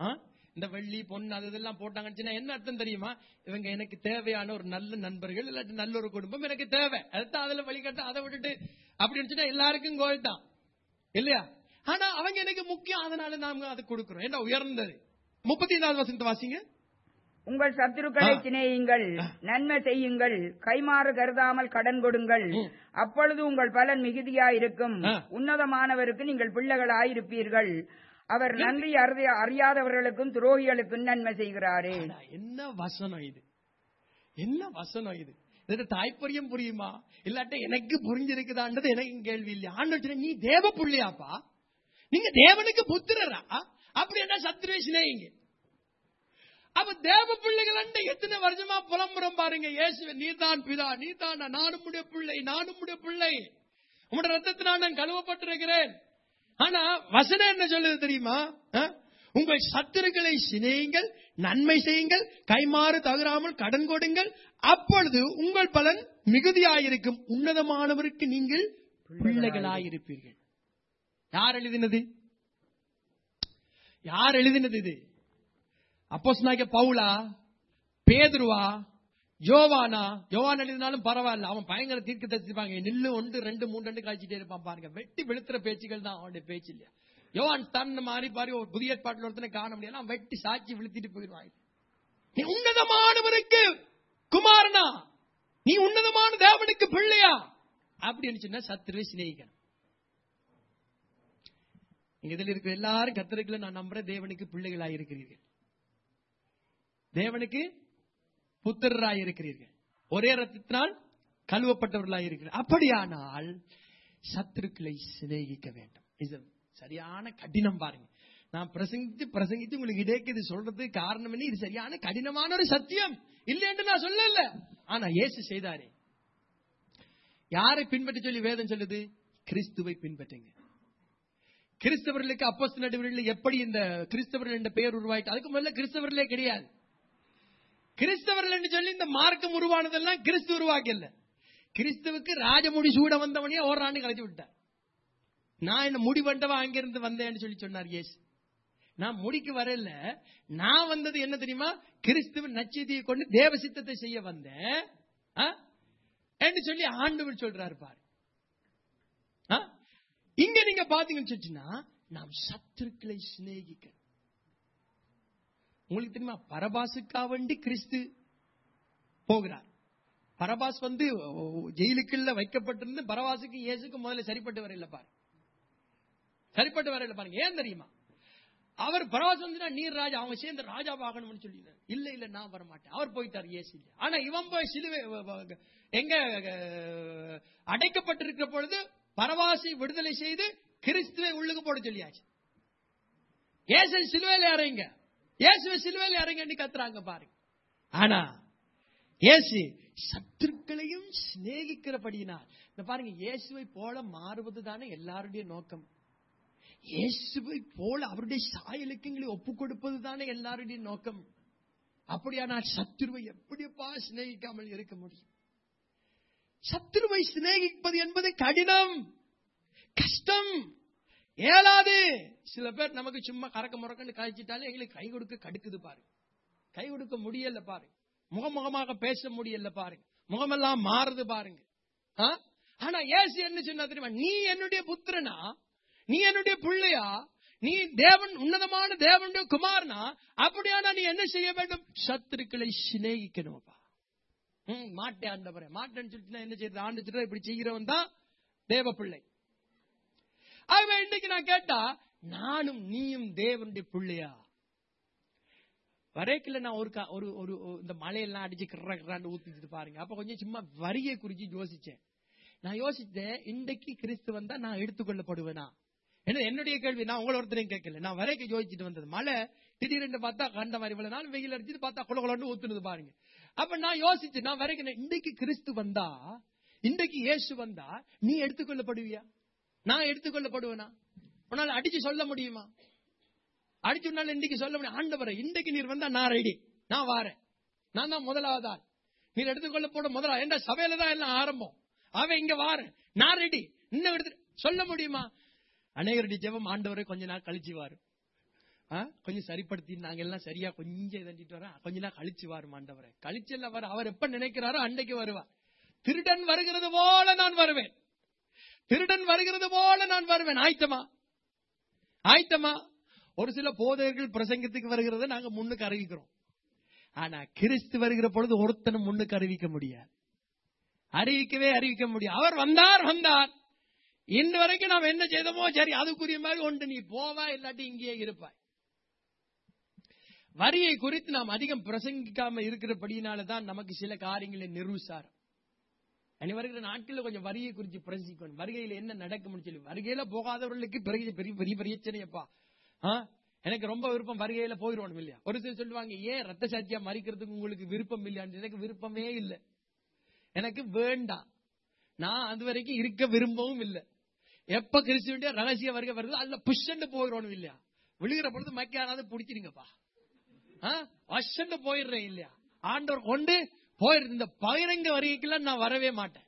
இந்த வெள்ளி பொண்ணு அது இதெல்லாம் போட்டாங்கன்னு சொன்னா என்ன அர்த்தம் தெரியுமா இவங்க எனக்கு தேவையான ஒரு நல்ல நண்பர்கள் இல்லாட்டி நல்ல ஒரு குடும்பம் எனக்கு தேவை அதுதான் அதுல வழிகட்ட அதை விட்டுட்டு அப்படின்னு சொன்னா எல்லாருக்கும் கோல் தான் இல்லையா ஆனா அவங்க எனக்கு முக்கியம் அதனால நாம அதை கொடுக்கிறோம் என்ன உயர்ந்தது முப்பத்தி ஐந்தாவது வசனத்தை வாசிங்க உங்கள் சத்துருக்களை ஆ. சிநேகியுங்கள் நன்மை செய்யுங்கள் கைமாறு கருதாமல் கடன் கொடுங்கள் ம். அப்பொழுது உங்கள் பலன் மிகுதியாயிருக்கும் ஆ. உன்னதமானவருக்கு நீங்கள் பிள்ளைகளாயிருப்பீர்கள் அவர் நன்றி அறிய- அறியாதவர்களுக்கும் துரோகிகளுக்கும் நன்மை செய்கிறாரே ஆனா, என்ன வசனம் இது என்ன வசனம் இது இது தாய்ப்பரியம் புரியுமா இல்லாட்ட எனக்கு புரிஞ்சிருக்குதான்றது எனக்கு கேள்வி இல்லையா ஆண்டு நீ தேவ புள்ளியாப்பா நீங்க தேவனுக்கு புத்திரரா அப்படி என்ன சத்துருவை சிநேகிங்க அப்ப தேவ பிள்ளைகள் எத்தனை வருஷமா புலம்புறம் பாருங்க இயேசுவே நீதான் பிதா நீதான் நானும் உடைய பிள்ளை நானும் உடைய பிள்ளை உங்களுடைய ரத்தத்தினால் நான் கழுவப்பட்டிருக்கிறேன் ஆனா வசனம் என்ன சொல்லுது தெரியுமா ஆ? உங்கள் சத்துருக்களை சிநேயுங்கள் நன்மை செய்யுங்கள் கைமாறு தகுராமல் கடன் கொடுங்கள் அப்பொழுது உங்கள் பலன் மிகுதியாயிருக்கும் உன்னதமானவருக்கு நீங்கள் பிள்ளைகளாயிருப்பீர்கள் யார் எழுதினது யார் எழுதினது இது அப்போஸ் பவுலா பேதுருவா யோவானா யோவான் எழுதினாலும் பரவாயில்ல அவன் பயங்கர தீர்க்க தரிசிப்பாங்க நில்லு ஒன்று ரெண்டு மூணு ரெண்டு கழிச்சிட்டே இருப்பான் பாருங்க வெட்டி வெளுத்துற பேச்சுகள் தான் அவனுடைய பேச்சு இல்லையா யோவான் தன் மாதிரி பாரு ஒரு புதிய ஏற்பாட்டில் ஒருத்தனை காண முடியாது அவன் வெட்டி சாட்சி விழுத்திட்டு போயிடுவாங்க நீ உன்னதமானவனுக்கு குமாரனா நீ உன்னதமான தேவனுக்கு பிள்ளையா அப்படின்னு சொன்னா சத்துருவை சிநேகிக்கணும் இங்க இதுல இருக்கிற எல்லாரும் கத்தருக்குள்ள நான் நம்புறேன் தேவனுக்கு பிள்ளைகளாய் இருக்கிறீர்கள் தேவனுக்கு புத்திரராய் இருக்கிறீர்கள் ஒரே ரத்தத்தினால் கழுவப்பட்டவர்களாய் இருக்கிறீர்கள் அப்படியானால் சத்துருக்களை சிநேகிக்க வேண்டும் இது சரியான கடினம் பாருங்க நான் பிரசங்கித்து பிரசங்கித்து உங்களுக்கு இடைக்கு சொல்றது காரணம் என்ன இது சரியான கடினமான ஒரு சத்தியம் இல்லைன்னு நான் சொல்லல ஆனா இயேசு செய்தாரே யாரை பின்பற்ற சொல்லி வேதம் சொல்லுது கிறிஸ்துவை பின்பற்றுங்க கிறிஸ்தவர்களுக்கு அப்போஸ்தல நடுவர்கள் எப்படி இந்த கிறிஸ்தவர்கள் என்ற பெயர் உருவாயிட்டு அதுக்கு முதல்ல கிறிஸ்தவர்களே கிடையாது கிறிஸ்தவர்கள் என்று சொல்லி இந்த மார்க்கம் உருவானதெல்லாம் கிறிஸ்து உருவாக்கல கிறிஸ்துவுக்கு ராஜமுடி சூட வந்தவனே ஓராண்டு கழிச்சு விட்டார் நான் என்ன முடி வந்தவா அங்கிருந்து வந்தேன்னு சொல்லி சொன்னார் இயேசு நான் முடிக்கு வரல நான் வந்தது என்ன தெரியுமா கிறிஸ்துவின் நச்செய்தியை கொண்டு தேவ சித்தத்தை செய்ய வந்தேன் ஆ? என்று சொல்லி ஆண்டவர் சொல்றாரு பாரு ஆ? இங்க நீங்க பாத்தீங்கன்னு சொல்லிச்சுன்னா நாம் சத்துருக்களை சிநேகிக்க உங்களுக்கு தெரியுமா பரபாசுக்கா வேண்டி கிறிஸ்து போகிறார் பரபாஸ் வந்து ஓ, ஜெயிலுக்குள்ள வைக்கப்பட்டிருந்து பரபாசுக்கு இயேசுக்கு முதல்ல சரிப்பட்டு வரையில பாரு சரிப்பட்டு வரையில பாருங்க ஏன் தெரியுமா அவர் பரவாஸ் வந்து நீர் ராஜா அவங்க சேர்ந்து ராஜா ஆகணும்னு சொல்லி இல்ல இல்ல நான் வர மாட்டேன் அவர் போயிட்டார் இயேசு இல்ல ஆனா இவன் போய் சிலுவை வ- வ- எங்க அஹ், அடைக்கப்பட்டிருக்கிற பொழுது பரவாசி விடுதலை செய்து கிறிஸ்துவை உள்ளுக்கு போட சொல்லியாச்சு இயேசு சிலுவையில இறங்க இயேசுவை சிலுவையில இறங்கி கத்துறாங்க பாருங்க ஆனா இயேசு சத்துருக்களையும் சிநேகிக்கிறபடியினால் இந்த பாருங்க இயேசுவை போல மாறுவது தானே எல்லாருடைய நோக்கம் இயேசுவை போல அவருடைய சாயலுக்கு எங்களை ஒப்பு கொடுப்பது தானே எல்லாருடைய நோக்கம் அப்படியானால் சத்துருவை எப்படிப்பா சிநேகிக்காமல் இருக்க முடியும் சத்துருவை சிநேகிப்பது என்பது கடினம் கஷ்டம் இயலாது சில பேர் நமக்கு சும்மா கறக்க முறக்கன்னு கழிச்சிட்டாலே எங்களுக்கு கை கொடுக்க கடுக்குது பாரு கை கொடுக்க முடியல பாரு முகமுகமாக பேச முடியல பாருங்க முகமெல்லாம் மாறுது பாருங்க ஆ? ஆனா ஏசு என்ன சொன்னா தெரியுமா நீ என்னுடைய புத்திரனா நீ என்னுடைய பிள்ளையா நீ தேவன் உன்னதமான தேவனுடைய குமாரனா அப்படியானா நீ என்ன செய்ய வேண்டும் சத்துருக்களை சிநேகிக்கணும்ப்பா ம், மாட்டேன் ஆண்டவரே மாட்டேன்னு சொல்லிட்டு என்ன செய்யறது ஆண்டு சொல்ற இப்படி செய்கிறவன் தான் தேவ பிள்ளை அவன் இன்னைக்கு நான் கேட்டா நானும் நீயும் தேவனுடைய பிள்ளையா வரைக்கல நான் ஒரு கா- ஒரு ஒரு ஒரு- இந்த மலையெல்லாம் அடிச்சு கிற கிராண்டு ஊத்திட்டு பாருங்க அப்ப கொஞ்சம் சும்மா வரியை குறிச்சு யோசிச்சேன் நான் யோசிச்சேன் இன்றைக்கு கிறிஸ்து வந்தா நான் எடுத்துக்கொள்ளப்படுவேனா என்ன என்னுடைய கேள்வி நான் உங்களை ஒருத்தரையும் கேட்கல நான் வரைக்கும் யோசிச்சுட்டு வந்தது மழை திடீர்னு பார்த்தா கண்ட மாதிரி இவ்வளவு நாள் வெயில் அடிச்சுட்டு பார்த்தா குள குளன்னு ஊத்துனது பாருங்க அப்ப நான் யோசிச்சு நான் வரைக்கும் இன்றைக்கு கிறிஸ்து வந்தா இன்றைக்கு இயேசு வந்தா நீ எடுத்துக்கொள்ளப்படுவியா நான் எடுத்துக்கொள்ளப்படுவேனா உன்னால அடிச்சு சொல்ல முடியுமா அடிச்சு உன்னால இன்னைக்கு சொல்ல முடியும் ஆண்டவரை இன்றைக்கு நீர் வந்தா நான் ரெடி நான் வாரேன் நான் தான் முதலாவது ஆள் நீர் எடுத்துக்கொள்ள போட முதலா என்ற சபையில தான் எல்லாம் ஆரம்பம் அவன் இங்க வாரேன் நான் ரெடி இன்னும் எடுத்து சொல்ல முடியுமா அநேகருடைய ஜெபம் ஆண்டவரை கொஞ்ச நாள் கழிச்சு வாரு ஆ? கொஞ்சம் சரிப்படுத்தி நாங்க எல்லாம் சரியா கொஞ்சம் இதண்டிட்டு வரோம் கொஞ்ச நாள் கழிச்சு வாரும் ஆண்டவரே கழிச்சு எல்லாம் வர அவர் எப்ப நினைக்கிறாரோ அன்னைக்கு வருவார் திருடன் வருகிறது போல நான் வருவேன் திருடன் வருகிறது போல நான் வருவேன் ஆயத்தமா ஆயத்தமா ஒரு சில போதகர்கள் பிரசங்கத்துக்கு வருகிறத நாங்க முன்னுக்கு அறிவிக்கிறோம் ஆனா கிறிஸ்து வருகிற பொழுது ஒருத்தனும் முன்னுக்கு அறிவிக்க முடியாது அறிவிக்கவே அறிவிக்க முடியாது அவர் வந்தார் வந்தார் இன்று வரைக்கும் நாம் என்ன செய்தோமோ சரி அதுக்குரிய மாதிரி ஒன்று நீ போவா இல்லாட்டி இங்கேயே இருப்பாய் வரியை குறித்து நாம் அதிகம் பிரசங்கிக்காம இருக்கிறபடியினால தான் நமக்கு சில காரியங்களை நிரூசாரம் இனி வருகிற நாட்களில் கொஞ்சம் வரியை குறித்து பிரசிக்கணும் வருகையில என்ன நடக்கும்னு சொல்லி வருகையில போகாதவர்களுக்கு பெரிய பெரிய பெரிய பிரச்சனையப்பா ஆ? எனக்கு ரொம்ப விருப்பம் வருகையில போயிடுவோம் இல்லையா ஒரு சிலர் சொல்லுவாங்க ஏன் ரத்த சாட்சியா மறிக்கிறதுக்கு உங்களுக்கு விருப்பம் இல்லையான்னு எனக்கு விருப்பமே இல்லை எனக்கு வேண்டாம் நான் அது வரைக்கும் இருக்க விரும்பவும் இல்லை எப்ப கிறிஸ்துவனுடைய ரகசிய வருகை வருது அதுல புஷ்ஷண்டு போயிடணும் இல்லையா விழுகிற பொழுது மக்கியாராவது பிடிச்சிருங்கப்பா வஷண்டு போயிடுறேன் இல்லையா ஆண்டவர் கொண்டு போயிடுது இந்த பகிரங்க வருகைக்கெல்லாம் நான் வரவே மாட்டேன்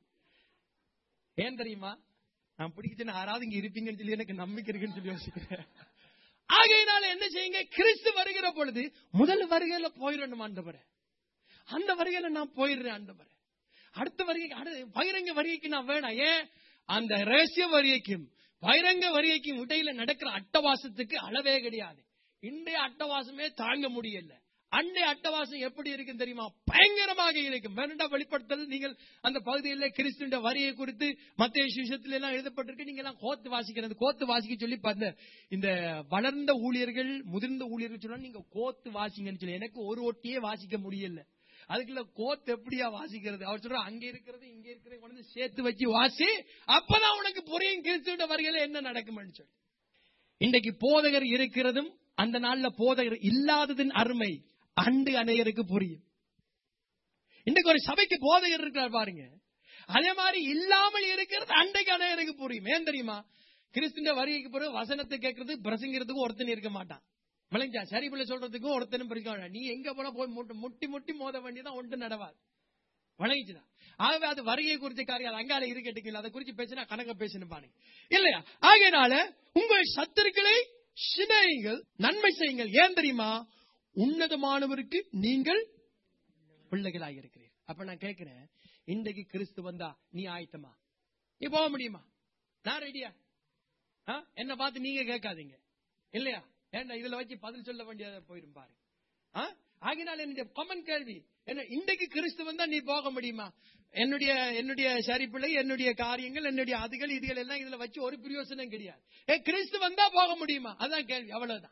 ஏன் தெரியுமா நான் பிடிக்கிச்சு யாராவது இங்க இருப்பீங்கன்னு சொல்லி எனக்கு நம்பிக்கை இருக்குன்னு சொல்லி யோசிக்கிறேன் ஆகையினால என்ன செய்யுங்க கிறிஸ்து வருகிற பொழுது முதல் வருகையில போயிடணும் ஆண்டவரே அந்த வருகையில நான் போயிடுறேன் ஆண்டவரே அடுத்த வருகைக்கு அடுத்த பகிரங்க வருகைக்கு நான் வேணாம் ஏன் அந்த ரகசிய வருகைக்கும் பகிரங்க வருகைக்கும் இடையில நடக்கிற அட்டவாசத்துக்கு அளவே கிடையாது இன்றைய அட்டவாசமே தாங்க முடியல அன்றைய அட்டவாசம் எப்படி இருக்கும் தெரியுமா பயங்கரமாக இருக்கும் வேணுண்டா வெளிப்படுத்தல் நீங்கள் அந்த பகுதியில் கிறிஸ்துவின் வரியை குறித்து மத்திய விஷயத்துல எல்லாம் எழுதப்பட்டிருக்கு நீங்க எல்லாம் கோத்து வாசிக்கிறது கோத்து வாசிக்க சொல்லி அந்த இந்த வளர்ந்த ஊழியர்கள் முதிர்ந்த ஊழியர்கள் சொன்னா நீங்க கோத்து வாசிங்கன்னு சொல்லி எனக்கு ஒரு ஒட்டியே வாசிக்க முடியல அதுக்குள்ள கோத்து எப்படியா வாசிக்கிறது அவர் சொல்ற அங்க இருக்கிறது இங்க இருக்கிறது கொண்டு வந்து சேர்த்து வச்சு வாசி அப்பதான் உனக்கு புரியும் கிறிஸ்துவின் வருகையில என்ன நடக்கும்னு சொல்லி இன்றைக்கு போதகர் இருக்கிறதும் அந்த நாள்ல போதகர் இல்லாததின் அருமை அண்டு அநேகருக்கு புரியும் இன்றைக்கு ஒரு சபைக்கு போதகர் இருக்கிறார் பாருங்க அதே மாதிரி இல்லாமல் இருக்கிறது அண்டைக்கு அநேகருக்கு புரியும் ஏன் தெரியுமா கிறிஸ்துவ வருகைக்கு பிறகு வசனத்தை கேட்கறது பிரசங்கிறதுக்கும் ஒருத்தன் இருக்க மாட்டான் விளைஞ்சா சரி பிள்ளை சொல்றதுக்கும் ஒருத்தனும் பிடிக்க மாட்டான் நீ எங்க போனா போய் முட்டு முட்டி முட்டி மோத வேண்டியதான் ஒன்று நடவாது வழங்கிச்சுதான் ஆகவே அது வருகை குறித்த காரியம் அது அங்கால இருக்கட்டுங்களா அதை குறித்து பேசினா கணக்க பேசணும் பாருங்க இல்லையா ஆகையினால உங்கள் சத்துருக்களை சினையுங்கள் நன்மை செய்யுங்கள் ஏன் தெரியுமா உன்னதமானவருக்கு நீங்கள் பிள்ளைகளாக இருக்கிறீர் அப்ப நான் கேட்கிறேன் இன்றைக்கு கிறிஸ்து வந்தா நீ ஆயத்தமா நீ போக முடியுமா நான் ரெடியா ஆ? என்ன பார்த்து நீங்க கேட்காதீங்க இல்லையா ஏன்னா இதுல வச்சு பதில் சொல்ல வேண்டியதை போயிரும் பாரு ஆ? ஆகினால் என்னுடைய கமன் கேள்வி என்ன இன்றைக்கு கிறிஸ்து வந்தா நீ போக முடியுமா என்னுடைய என்னுடைய சரிப்பிள்ளை என்னுடைய காரியங்கள் என்னுடைய அதுகள் இதுகள் எல்லாம் இதுல வச்சு ஒரு பிரயோசனம் கிடையாது ஏ கிறிஸ்து வந்தா போக முடியுமா அதான் கேள்வி அவ்வளவுதான்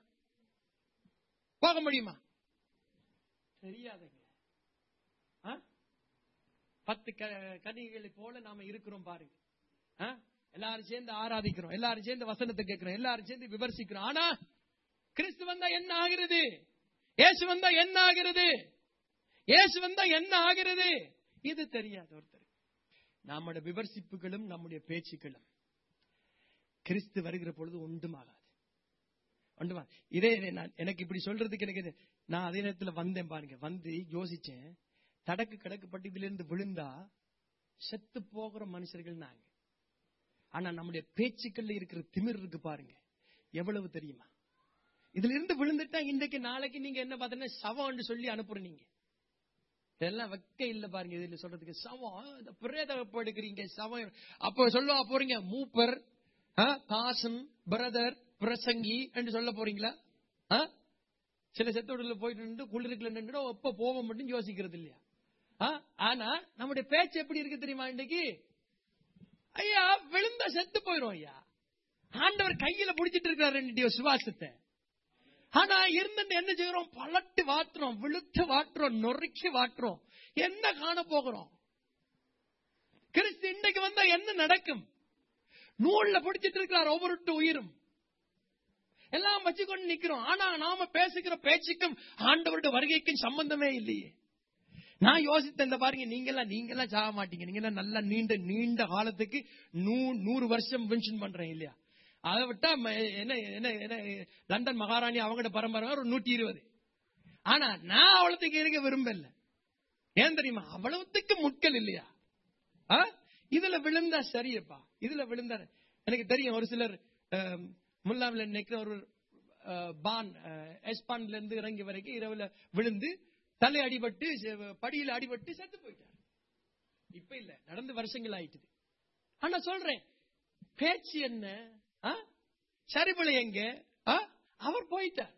போக முடியுமா தெரியாதுங்க ஆ? பத்து க- கனிகளை போல நாம இருக்கிறோம் பாருங்க ஆ? எல்லாரும் சேர்ந்து ஆராதிக்கிறோம் எல்லாரும் சேர்ந்து வசனத்தை கேட்கிறோம் எல்லாரும் சேர்ந்து விமர்சிக்கிறோம் ஆனா கிறிஸ்து வந்தா என்ன ஆகிறது இயேசு வந்தா என்ன ஆகிறது இயேசு வந்தா என்ன ஆகிறது இது தெரியாது ஒருத்தர் நம்முடைய விமர்சிப்புகளும் நம்முடைய பேச்சுக்களும் கிறிஸ்து வருகிற பொழுது ஒன்றுமாகாது ஒன்றுமா இதே இதே நான் எனக்கு இப்படி சொல்றதுக்கு எனக்கு இது- நான் அதே நேரத்துல வந்தேன் பாருங்க வந்து யோசிச்சேன் தடக்கு கடக்கப்பட்டு இதுல இருந்து விழுந்தா செத்து போகிற மனுஷர்கள் நாங்க ஆனா நம்முடைய பேச்சுக்கள்ல இருக்கிற திமிர் இருக்கு பாருங்க எவ்வளவு தெரியுமா இதுல இருந்து விழுந்துட்டா இன்றைக்கு நாளைக்கு நீங்க என்ன பார்த்தீங்கன்னா சவம்னு சொல்லி அனுப்புறீங்க இதெல்லாம் வெக்க இல்ல பாருங்க இதுல சொல்றதுக்கு சவம் இந்த பிரேத வெப்பம் எடுக்கிறீங்க சவம் அப்ப சொல்லுவா போறீங்க மூப்பர் ஆ, தாசன் பிரதர் பிரசங்கி என்று சொல்ல போறீங்களா ஆ? சில செத்தோடுல போயிட்டு நின்று குளிருக்குள்ள நின்று எப்ப போவோம் மட்டும் யோசிக்கிறது இல்லையா ஆ? ஆனா நம்முடைய பேச்சு எப்படி இருக்கு தெரியுமா இன்னைக்கு ஐயா விழுந்தா செத்து போயிரும் ஐயா ஆண்டவர் கையில புடிச்சிட்டு இருக்காரு ரெண்டு சுவாசத்தை ஆனா இருந்துட்டு என்ன செய்யறோம் பலட்டு வாட்டுறோம் விழுத்து வாட்டுறோம் நொறுக்கி வாட்டுறோம் என்ன காண போகிறோம் கிறிஸ்து இன்னைக்கு வந்தா என்ன நடக்கும் நூல்ல பிடிச்சிட்டு இருக்கிறார் ஒவ்வொரு உயிரும் எல்லாம் வச்சுக்கொண்டு நிக்கிறோம் ஆனா நாம பேசுகிற பேச்சுக்கும் ஆண்டவருடைய வருகைக்கும் சம்பந்தமே இல்லையே நான் யோசித்தேன் இந்த பாருங்க நீங்க எல்லாம் நீங்க எல்லாம் சாக மாட்டீங்க நீங்க எல்லாம் நல்லா நீண்ட நீண்ட காலத்துக்கு நூ- நூறு வருஷம் மென்ஷன் பண்றேன் இல்லையா அதை விட்டா ம- என்ன என்ன என்ன லண்டன் மகாராணி அவங்களோட பரம்பரை ஒரு நூத்தி இருபது ஆனா நான் அவ்வளவுக்கு இருக்க விரும்பல ஏன் தெரியுமா அவ்வளவுத்துக்கு முட்கள் இல்லையா ஆ? இதுல விழுந்தா சரியப்பா இதுல விழுந்தா எனக்கு தெரியும் ஒரு சிலர் அஹ், முல்லாமில் நினைக்கிற ஒரு அஹ், பான் அஹ், எஸ்பான்ல இருந்து இறங்கி வரைக்கும் இரவுல விழுந்து தலை அடிபட்டு செ- படியில அடிபட்டு செத்து போயிட்டார் இப்ப இல்ல நடந்து வருஷங்கள் ஆயிட்டுது ஆனா சொல்றேன் பேச்சு என்ன ஆ? சரிபலை எங்க ஆ? அவர் போயிட்டார்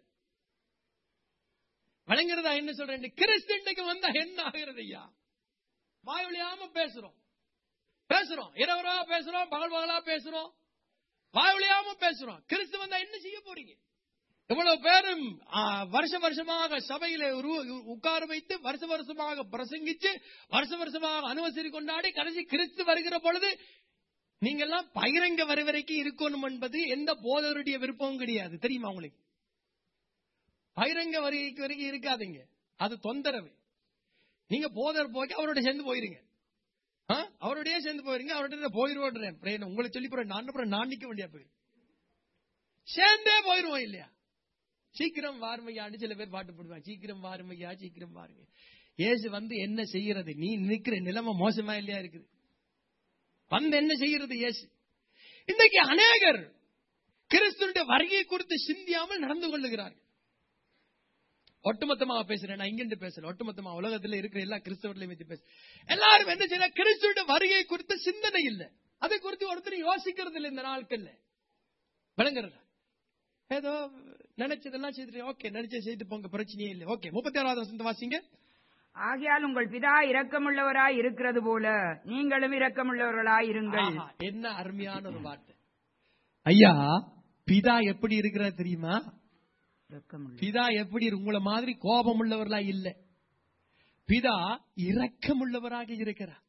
வழங்குறதா என்ன சொல்றேன் கிறிஸ்து இன்றைக்கு வந்தா என்ன ஆகிறது ஐயா வாயொலியாம பேசுறோம் பேசுறோம் இரவரா பேசுறோம் பகல் பகலா பேசுறோம் வாயொலியாம பேசுறோம் கிறிஸ்து வந்தா என்ன செய்ய போறீங்க இவ்வளவு பேரும் ஆ, வருஷ வருஷமாக சபையில உரு- உட்கார வைத்து வருஷ வருஷமாக பிரசங்கிச்சு வருஷ வருஷமாக அனுவசரி கொண்டாடி கடைசி கிறிஸ்து வருகிற பொழுது நீங்க எல்லாம் பகிரங்க வரை வரைக்கும் இருக்கணும் என்பது எந்த போதவருடைய விருப்பமும் கிடையாது தெரியுமா உங்களுக்கு பகிரங்க வரை வரைக்கும் இருக்காதீங்க அது தொந்தரவு நீங்க போதர் போய் அவரோட சேர்ந்து போயிருங்க ஆ? அவரோடய சேர்ந்து போயிருங்க அவரோட போயிருவோன்றேன் உங்களை சொல்லி போறேன் நான் அப்புறம் நான் நிக்க வேண்டியா போயிரு சேர்ந்தே போயிருவோம் இல்லையா சீக்கிரம் வாருமையான்னு சில பேர் பாட்டு போடுவாங்க சீக்கிரம் வாருமையா சீக்கிரம் வாருங்க ஏசு வந்து என்ன செய்யறது நீ நிக்கிற நிலைமை மோசமா இல்லையா இருக்குது வந்து என்ன செய்யறது இயேசு இன்றைக்கு அநேகர் கிறிஸ்துடைய வருகை குறித்து சிந்தியாமல் நடந்து கொள்ளுகிறார்கள் ஒட்டுமொத்தமாக பேசுறேன் நான் இங்கிருந்து பேசுறேன் ஒட்டுமொத்தமா உலகத்துல இருக்கிற எல்லா கிறிஸ்தவர்களையும் பத்தி பேசுறேன் எல்லாரும் என்ன செய்யற கிறிஸ்துடைய வருகை குறித்த சிந்தனை இல்லை அதை குறித்து ஒருத்தர் யோசிக்கிறது இல்லை இந்த நாட்கள்ல விளங்குறதா ஏதோ நினைச்சதெல்லாம் செய்துட்டு ஓகே நினைச்ச செய்து போங்க பிரச்சனையே இல்லை ஓகே முப்பத்தி ஆறாவது வசந்த வாசிங்க ஆகையால் உங்கள் பிதா இரக்கமுள்ளவராய் இருக்கிறது போல நீங்களும் இரக்கமுள்ளவர்களாய் இருங்கள் ஆஹா, என்ன அருமையான ஒரு வார்த்தை ஐயா பிதா எப்படி இருக்கிறார் தெரியுமா இரக்கமுள்ள பிதா எப்படி இரு- உங்களை மாதிரி கோபம் உள்ளவர்களா இல்ல பிதா இரக்கமுள்ளவராக இருக்கிறார்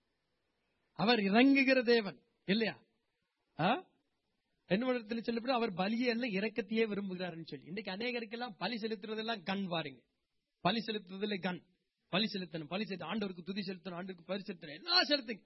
அவர் இறங்குகிற தேவன் இல்லையா ஆ? என்னிடத்தில் சொல்லப்படும் அவர் பலியை எல்லாம் இரக்கத்தையே விரும்புகிறார்னு சொல்லி இன்னைக்கு அநேகருக்கெல்லாம் பலி செலுத்துறதெல்லாம் கண் பாருங்க பலி செலுத்துறதுல கண் பலி செலுத்தணும் பலி செலுத்த ஆண்டவருக்கு துதி செலுத்தணும் ஆண்டவருக்கு பரி செலுத்தணும் எல்லாம் செலுத்துங்க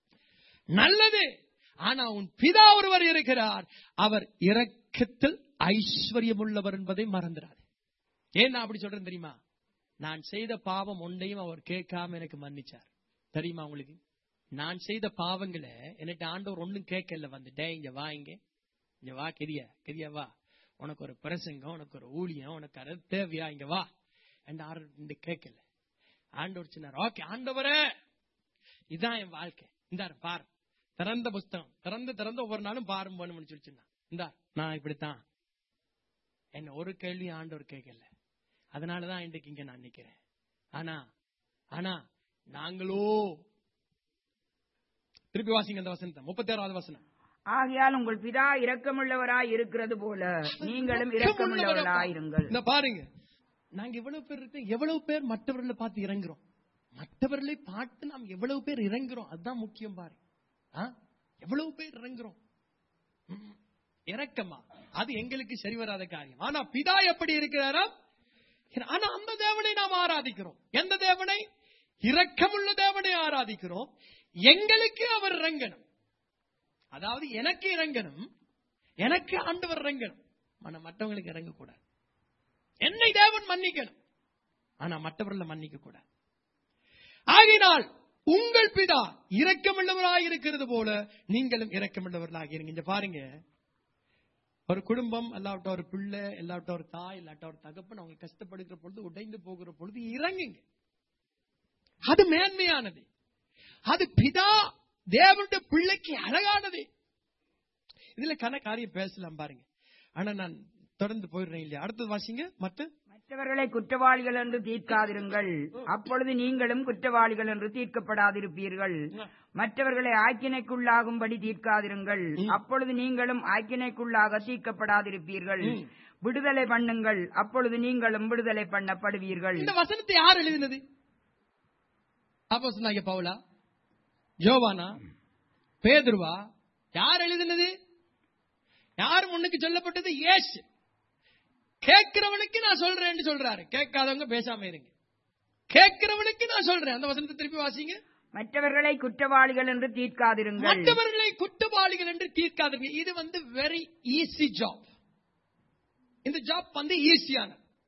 நல்லது ஆனா உன் பிதா ஒருவர் இருக்கிறார் அவர் இரக்கத்தில் ஐஸ்வர்யம் உள்ளவர் என்பதை மறந்துடாது ஏன் நான் அப்படி சொல்றேன் தெரியுமா நான் செய்த பாவம் ஒன்றையும் அவர் கேட்காம எனக்கு மன்னிச்சார் தெரியுமா உங்களுக்கு நான் செய்த பாவங்களை என்னட்ட ஆண்டவர் ஒண்ணும் கேட்கல வந்து டே இங்க வா இங்க இங்க வா கெரியா கெரியா வா உனக்கு ஒரு பிரசங்கம் உனக்கு ஒரு ஊழியம் உனக்கு அது தேவையா இங்க வா என்று ஆண்டு கேட்கல ஆண்டவர் சொன்னார் ஓகே ஆண்டவரே இதான் என் வாழ்க்கை இந்தாரு பாரு திறந்த புஸ்தகம் திறந்து திறந்து ஒவ்வொரு நாளும் பாரும் வேணும்னு சொல்லி சொன்னான் இந்தா நான் இப்படித்தான் என்ன ஒரு கேள்வி ஆண்டவர் கேட்கல அதனாலதான் இன்றைக்கு இங்க நான் நிக்கிறேன் ஆனா ஆனா நாங்களோ திருப்பி வாசிங்க அந்த வசனத்தை முப்பத்தி ஆறாவது வசனம் ஆகையால் உங்கள் பிதா இரக்கமுள்ளவராய் இருக்கிறது போல நீங்களும் இரக்கமுள்ளவர்களாய் இருங்கள் இந்த பாருங்க நாங்க எவ்வளவு பேர் இருக்கோம் எவ்வளவு பேர் மற்றவர்களை பார்த்து இறங்குறோம் மற்றவர்களை பார்த்து நாம் எவ்வளவு பேர் இறங்குறோம் அதுதான் முக்கியம் பாரு ஆ? எவ்வளவு பேர் இறங்குறோம் ம். இரக்கமா அது எங்களுக்கு சரி வராத காரியம் ஆனா பிதா எப்படி இருக்கிறாரா ஆனா அந்த தேவனை நாம் ஆராதிக்கிறோம் எந்த தேவனை இரக்கமுள்ள தேவனை ஆராதிக்கிறோம் எங்களுக்கு அவர் இறங்கணும் அதாவது எனக்கு இறங்கணும் எனக்கு ஆண்டவர் இறங்கணும் ஆனா மற்றவங்களுக்கு இறங்கக்கூடாது என்னை தேவன் மன்னிக்கணும் ஆனா மற்றவர்களை மன்னிக்க கூடாது ஆகினால் உங்கள் பிதா இரக்கமுள்ளவராய் இருக்கிறது போல நீங்களும் இரக்கமுள்ளவர்களாக இருங்க இங்க பாருங்க ஒரு குடும்பம் அல்லாவிட்ட ஒரு பிள்ளை இல்லாவிட்ட ஒரு தாய் இல்லாட்ட ஒரு தகப்பன் அவங்க கஷ்டப்படுகிற பொழுது உடைந்து போகிற பொழுது இறங்குங்க அது மேன்மையானது அது பிதா தேவனுடைய பிள்ளைக்கு அழகானது இதுல கன காரியம் பேசலாம் பாருங்க ஆனா நான் தொடர்ந்து போயிடுறேன் இல்லையா அடுத்தது வாசிங்க மற்ற மற்றவர்களை குற்றவாளிகள் என்று தீர்க்காதிருங்கள் அப்பொழுது நீங்களும் குற்றவாளிகள் என்று தீர்க்கப்படாதிருப்பீர்கள் மற்றவர்களை ஆக்கினைக்குள்ளாகும்படி தீர்க்காதிருங்கள் அப்பொழுது நீங்களும் ஆக்கினைக்குள்ளாக தீர்க்கப்படாதிருப்பீர்கள் விடுதலை பண்ணுங்கள் அப்பொழுது நீங்களும் விடுதலை பண்ணப்படுவீர்கள் இந்த வசனத்தை யார் எழுதினது அப்போ சொன்னாங்க பவுலா யோவானா பேதுருவா யார் எழுதினது யார் முன்னுக்கு சொல்லப்பட்டது ஏசு கேட்கிறவனுக்கு நான் சொல்றேன்னு சொல்றாரு கேட்காதவங்க பேசாம இருங்க கேட்கிறவனுக்கு நான் சொல்றேன் அந்த வசனத்தை திருப்பி வாசிங்க மற்றவர்களை குற்றவாளிகள் என்று தீர்க்காதிருங்கள் மற்றவர்களை குற்றவாளிகள் என்று தீர்க்காதீங்க இது வந்து வெரி ஈஸி ஜாப் இந்த ஜாப் வந்து ஈஸியான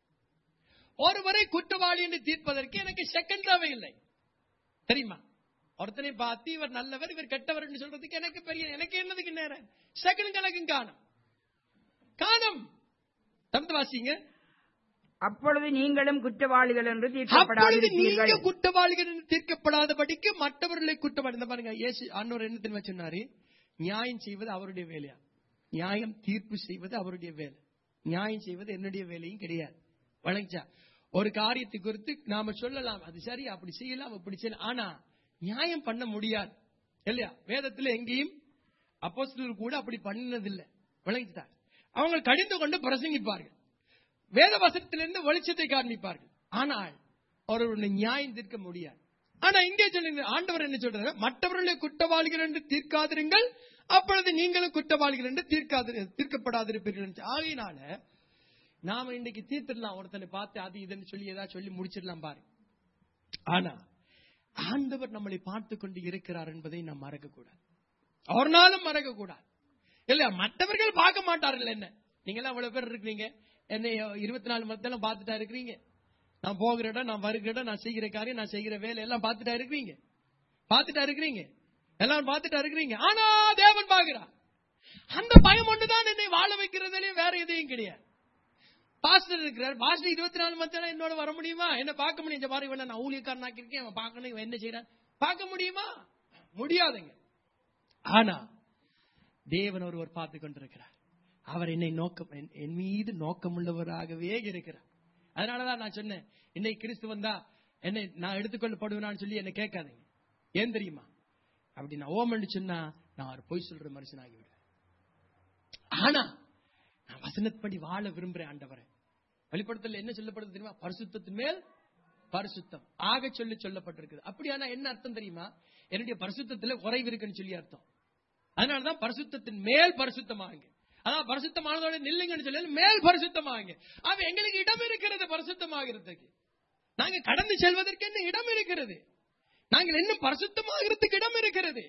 ஒருவரை குற்றவாளி என்று தீர்ப்பதற்கு எனக்கு செகண்ட் தேவையில்லை தெரியுமா ஒருத்தனை பார்த்து இவர் நல்லவர் இவர் கெட்டவர் என்று சொல்றதுக்கு எனக்கு பெரிய எனக்கு என்னதுக்கு நேரம் செகண்ட் கணக்கும் காணும் காணும் தந்து வாசிங்க அப்பொழுது நீங்களும் குற்றவாளிகள் என்று அப்பொழுது தீர்க்கப்படாதிருப்பீர்கள் நீங்க குற்றவாளிகள் என்று தீர்க்கப்படாதபடிக்கு மற்றவர்களை குற்றவாளி இந்த பாருங்க இயேசு ஆண்டவர் என்ன தெரியுமா சொன்னாரு நியாயம் செய்வது அவருடைய வேலையா நியாயம் தீர்ப்பு செய்வது அவருடைய வேலை நியாயம் செய்வது என்னுடைய வேலையும் கிடையாது வழங்கிச்சா ஒரு காரியத்தை குறித்து நாம சொல்லலாம் அது சரி அப்படி செய்யலாம் அப்படி செய்யலாம் ஆனா நியாயம் பண்ண முடியாது இல்லையா வேதத்துல எங்கேயும் அப்போஸ்தலர் கூட அப்படி பண்ணினதில்லை விளங்கிச்சா அவங்க கடிந்து கொண்டு பிரசங்கிப்பார்கள் வேத வசனத்திலிருந்து வெளிச்சத்தை காண்பிப்பார்கள் ஆனால் அவர்களுடைய நியாயம் தீர்க்க முடியாது ஆனா இங்கே சொல்லுங்க ஆண்டவர் என்ன சொல்றாரு மற்றவர்களை குற்றவாளிகள் என்று தீர்க்காதிருங்கள் அப்பொழுது நீங்களும் குற்றவாளிகள் என்று தீர்க்காது தீர்க்கப்படாதிருப்பீர்கள் என்று. ஆகையினால நாம இன்னைக்கு தீர்த்திடலாம் ஒருத்தனை பார்த்து அது இதுன்னு சொல்லி ஏதாவது சொல்லி முடிச்சிடலாம் பாரு ஆனா ஆண்டவர் நம்மளை பார்த்து கொண்டு இருக்கிறார் என்பதை நாம் மறக்க கூடாது ஒரு நாளும் மறக்க கூடாது இல்ல மற்றவர்கள் பார்க்க மாட்டார்கள் என்ன நீங்க எல்லாம் அவ்வளவு பேர் இருக்கிறீங்க என்ன இருபத்தி நாலு மத்தெல்லாம் பார்த்துட்டா இருக்கிறீங்க நான் போகிற இடம் நான் வருகிற இடம் நான் செய்கிற காரியம் நான் செய்கிற வேலை எல்லாம் பார்த்துட்டா இருக்கிறீங்க பார்த்துட்டா இருக்கிறீங்க எல்லாம் பார்த்துட்டா இருக்கிறீங்க ஆனா தேவன் பார்க்கிறார் அந்த பயம் ஒன்றுதான் என்னை வாழ வைக்கிறதுலயே வேற எதையும் கிடையாது பாஸ்டர் இருக்கிறார் பாஸ்டர் இருபத்தி நாலு மத்தியான என்னோட வர முடியுமா என்ன பார்க்க முடியும் இந்த மாதிரி இவனை நான் ஊழியக்காரன் ஆக்கியிருக்கேன் அவன் பார்க்கணும் இவன் என்ன செய்யறான் பார்க்க முடியுமா முடியாதுங்க ஆனா தேவன் ஒருவர் பார்த்து கொண்டிருக்கிறார் அவர் என்னை நோக்கம் என்- என் மீது நோக்கமுள்ளவராகவே இருக்கிறார் அதனாலதான் நான் சொன்னேன் இன்னைக்கு கிறிஸ்து வந்தா என்னை நான் எடுத்துக்கொள்ளப்படுவேனான்னு சொல்லி என்ன கேட்காதீங்க ஏன் தெரியுமா அப்படி நான் ஓமன்னு சொன்னா நான் ஒரு பொய் சொல்ற மனுஷனாகி விடுவேன் ஆனா நான் வசனப்படி வாழ விரும்புறேன் ஆண்டவரே வெளிப்படுத்தல என்ன சொல்லப்படுது தெரியுமா பரிசுத்தத்தின் மேல் பரிசுத்தம் ஆக சொல்லி சொல்லப்பட்டிருக்குது அப்படியானா என்ன அர்த்தம் தெரியுமா என்னுடைய பரிசுத்தத்துல குறைவு இருக்குன்னு சொல்லி அர்த்தம் அதனாலதான் பரிசுத்தத்தின் மேல் பரிசுத்தமாகுங்க அதான் பரிசுத்தமானதோட நில்லுங்கன்னு சொல்லி மேல் பரிசுத்தமாகுங்க அவ எங்களுக்கு இடம் இருக்கிறது பரிசுத்தமாகிறதுக்கு நாங்க கடந்து செல்வதற்கு என்ன இடம் இருக்கிறது நாங்கள் இன்னும் பரிசுத்தமாகிறதுக்கு இடம் இருக்கிறது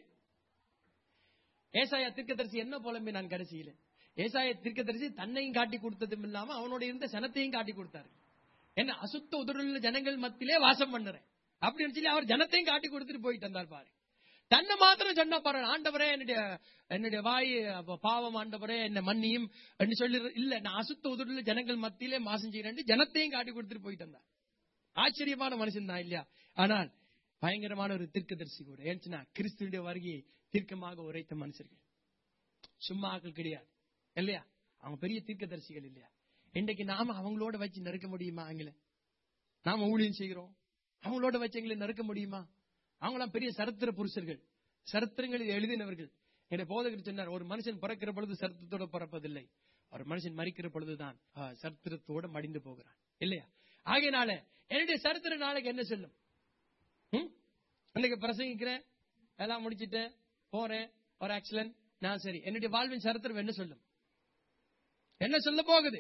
ஏசாயா தீர்க்கதரிசி என்ன புலம்பி நான் கடைசியில ஏசாயா தீர்க்கதரிசி தன்னையும் காட்டி கொடுத்ததும் இல்லாம அவனோட இருந்த சனத்தையும் காட்டி கொடுத்தாரு என்ன அசுத்த உதடுள்ள ஜனங்கள் மத்தியிலே வாசம் பண்ணுறேன் அப்படின்னு சொல்லி அவர் ஜனத்தையும் காட்டி கொடுத்துட்டு போயிட்டு வந்தார் பாரு தன்னை மாத்திரம் சொன்னா பாரு ஆண்டவரே என்னுடைய என்னுடைய வாய் அப்ப பாவம் ஆண்டவரே என்ன மன்னியும் என்று சொல்லி இல்ல நான் அசுத்த உதடுள்ள ஜனங்கள் மத்தியிலே மாசம் செய்யறேன் ஜனத்தையும் காட்டி கொடுத்துட்டு போயிட்டு வந்தார் ஆச்சரியமான மனுஷன் தான் இல்லையா ஆனால் பயங்கரமான ஒரு தீர்க்கதரிசி கூட ஏன்ச்சுனா கிறிஸ்துடைய வருகையை தீர்க்கமாக உரைத்த மனுஷர்கள் சும்மா ஆக்கள் கிடையாது இல்லையா அவங்க பெரிய தீர்க்கதரிசிகள் இல்லையா இன்றைக்கு நாம அவங்களோட வச்சு நெருக்க முடியுமா அவங்கள நாம ஊழியம் செய்கிறோம் அவங்களோட வச்சு எங்களை நெருக்க முடியுமா அவங்களாம் பெரிய சரித்திர புருஷர்கள் சரித்திரங்களில் எழுதினவர்கள் என்னை போதகர் சொன்னார் ஒரு மனுஷன் பிறக்கிற பொழுது சரித்திரத்தோட பிறப்பதில்லை ஒரு மனுஷன் மறிக்கிற பொழுதுதான் ஆ, சரித்திரத்தோட மடிந்து போகிறான் இல்லையா ஆகையினால என்னுடைய சரித்திர நாளைக்கு என்ன சொல்லும் ம்? அன்னைக்கு பிரசங்கிக்கிறேன் எல்லாம் முடிச்சிட்டேன் போறேன் ஒரு ஆக்சிடென்ட் நான் சரி என்னுடைய வாழ்வின் சரித்திரம் என்ன சொல்லும் என்ன சொல்ல போகுது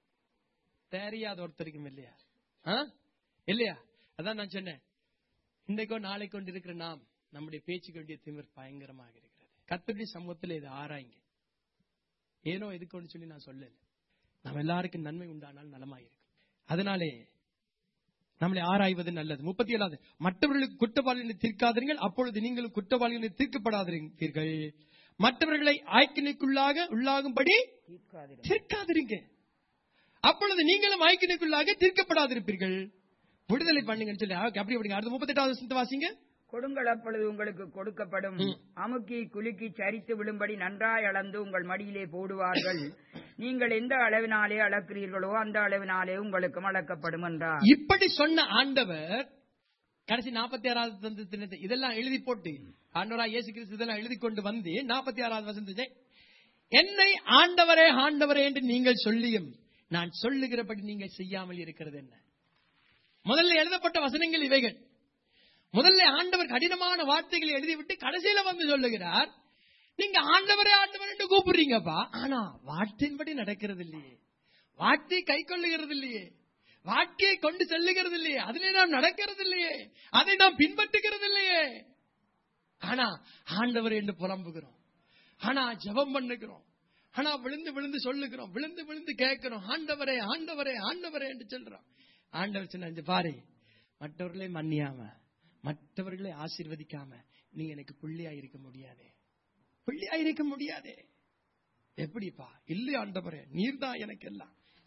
தெரியாத ஒருத்தருக்கும் இல்லையா ஆ? இல்லையா அதான் நான் சொன்னேன் இன்றைக்கோ நாளை கொண்டு இருக்கிற நாம் நம்முடைய பேச்சு கொண்டிய திமிர் பயங்கரமாக இருக்கிறது கத்தருடைய சமூகத்தில் இது ஆராய்ங்க ஏனோ எதுக்கு சொல்லி நான் சொல்லல நம்ம எல்லாருக்கும் நன்மை உண்டானால் நலமாயிருக்கும் அதனாலே நம்மளை ஆராய்வது நல்லது முப்பத்தி ஏழாவது மற்றவர்களுக்கு குற்றவாளிகளை தீர்க்காதீர்கள் அப்பொழுது நீங்களும் குற்றவாளிகளை தீர்க்கப்படாதீர்கள் மற்றவர்களை ஆய்க்கினைக்குள்ளாக உள்ளாகும்படி தீர்க்காதிரும். தீர்க்காதிருங்க அப்பொழுது நீங்களும் ஆய்க்கினைக்குள்ளாக தீர்க்கப்படாதிருப்பீர்கள் விடுதலை பண்ணுங்கன்னு சொல்லி ஆ, அப்படி அப்படிங்க அடுத்த முப்பத்தி எட்டாவது வசனத்தை வாசிங்க கொடுங்கள் அப்பொழுது உங்களுக்கு கொடுக்கப்படும் அமுக்கி குலுக்கி சரித்து விழும்படி நன்றாய் அளந்து உங்கள் மடியிலே போடுவார்கள் நீங்கள் எந்த அளவினாலே அளக்கிறீர்களோ அந்த அளவினாலே உங்களுக்கும் அளக்கப்படும் என்றார் இப்படி சொன்ன ஆண்டவர் கடைசி நாற்பத்தி ஆறாவது தந்தத்தினத்தை இதெல்லாம் எழுதி போட்டு ஆண்டவரா இயேசு கிறிஸ்து இதெல்லாம் எழுதி கொண்டு வந்து நாற்பத்தி ஆறாவது வசந்தத்தை என்னை ஆண்டவரே ஆண்டவரே என்று நீங்கள் சொல்லியும் நான் சொல்லுகிறபடி நீங்கள் செய்யாமல் இருக்கிறது என்ன முதல்ல எழுதப்பட்ட வசனங்கள் இவைகள் முதல்ல ஆண்டவர் கடினமான வார்த்தைகளை எழுதிவிட்டு கடைசியில வந்து சொல்லுகிறார் நீங்க ஆண்டவரே ஆண்டவர் என்று கூப்பிடுறீங்கப்பா ஆனா வார்த்தையின்படி நடக்கிறது இல்லையே வார்த்தை கை கொள்ளுகிறது இல்லையே வார்த்தையை கொண்டு செல்லுகிறது இல்லையே அதிலே நாம் நடக்கிறது இல்லையே அதை நாம் பின்பற்றுகிறது இல்லையே ஆனா ஆண்டவர் என்று புலம்புகிறோம் ஆனா ஜெபம் பண்ணுகிறோம் ஆனா விழுந்து விழுந்து சொல்லுகிறோம் விழுந்து விழுந்து கேட்கிறோம் ஆண்டவரே ஆண்டவரே ஆண்டவரே என்று சொல்றோம் ஆண்டவர் சொன்ன "இங்க பாரு மற்றவர்களை மன்னியாம மற்றவர்களை ஆசீர்வதிக்காம நீ எனக்கு புள்ளியா இருக்க முடியாதே புள்ளியா இருக்க முடியாதே எப்படிப்பா இல்லை ஆண்டவரே நீர்தான் எனக்கு எல்லாம்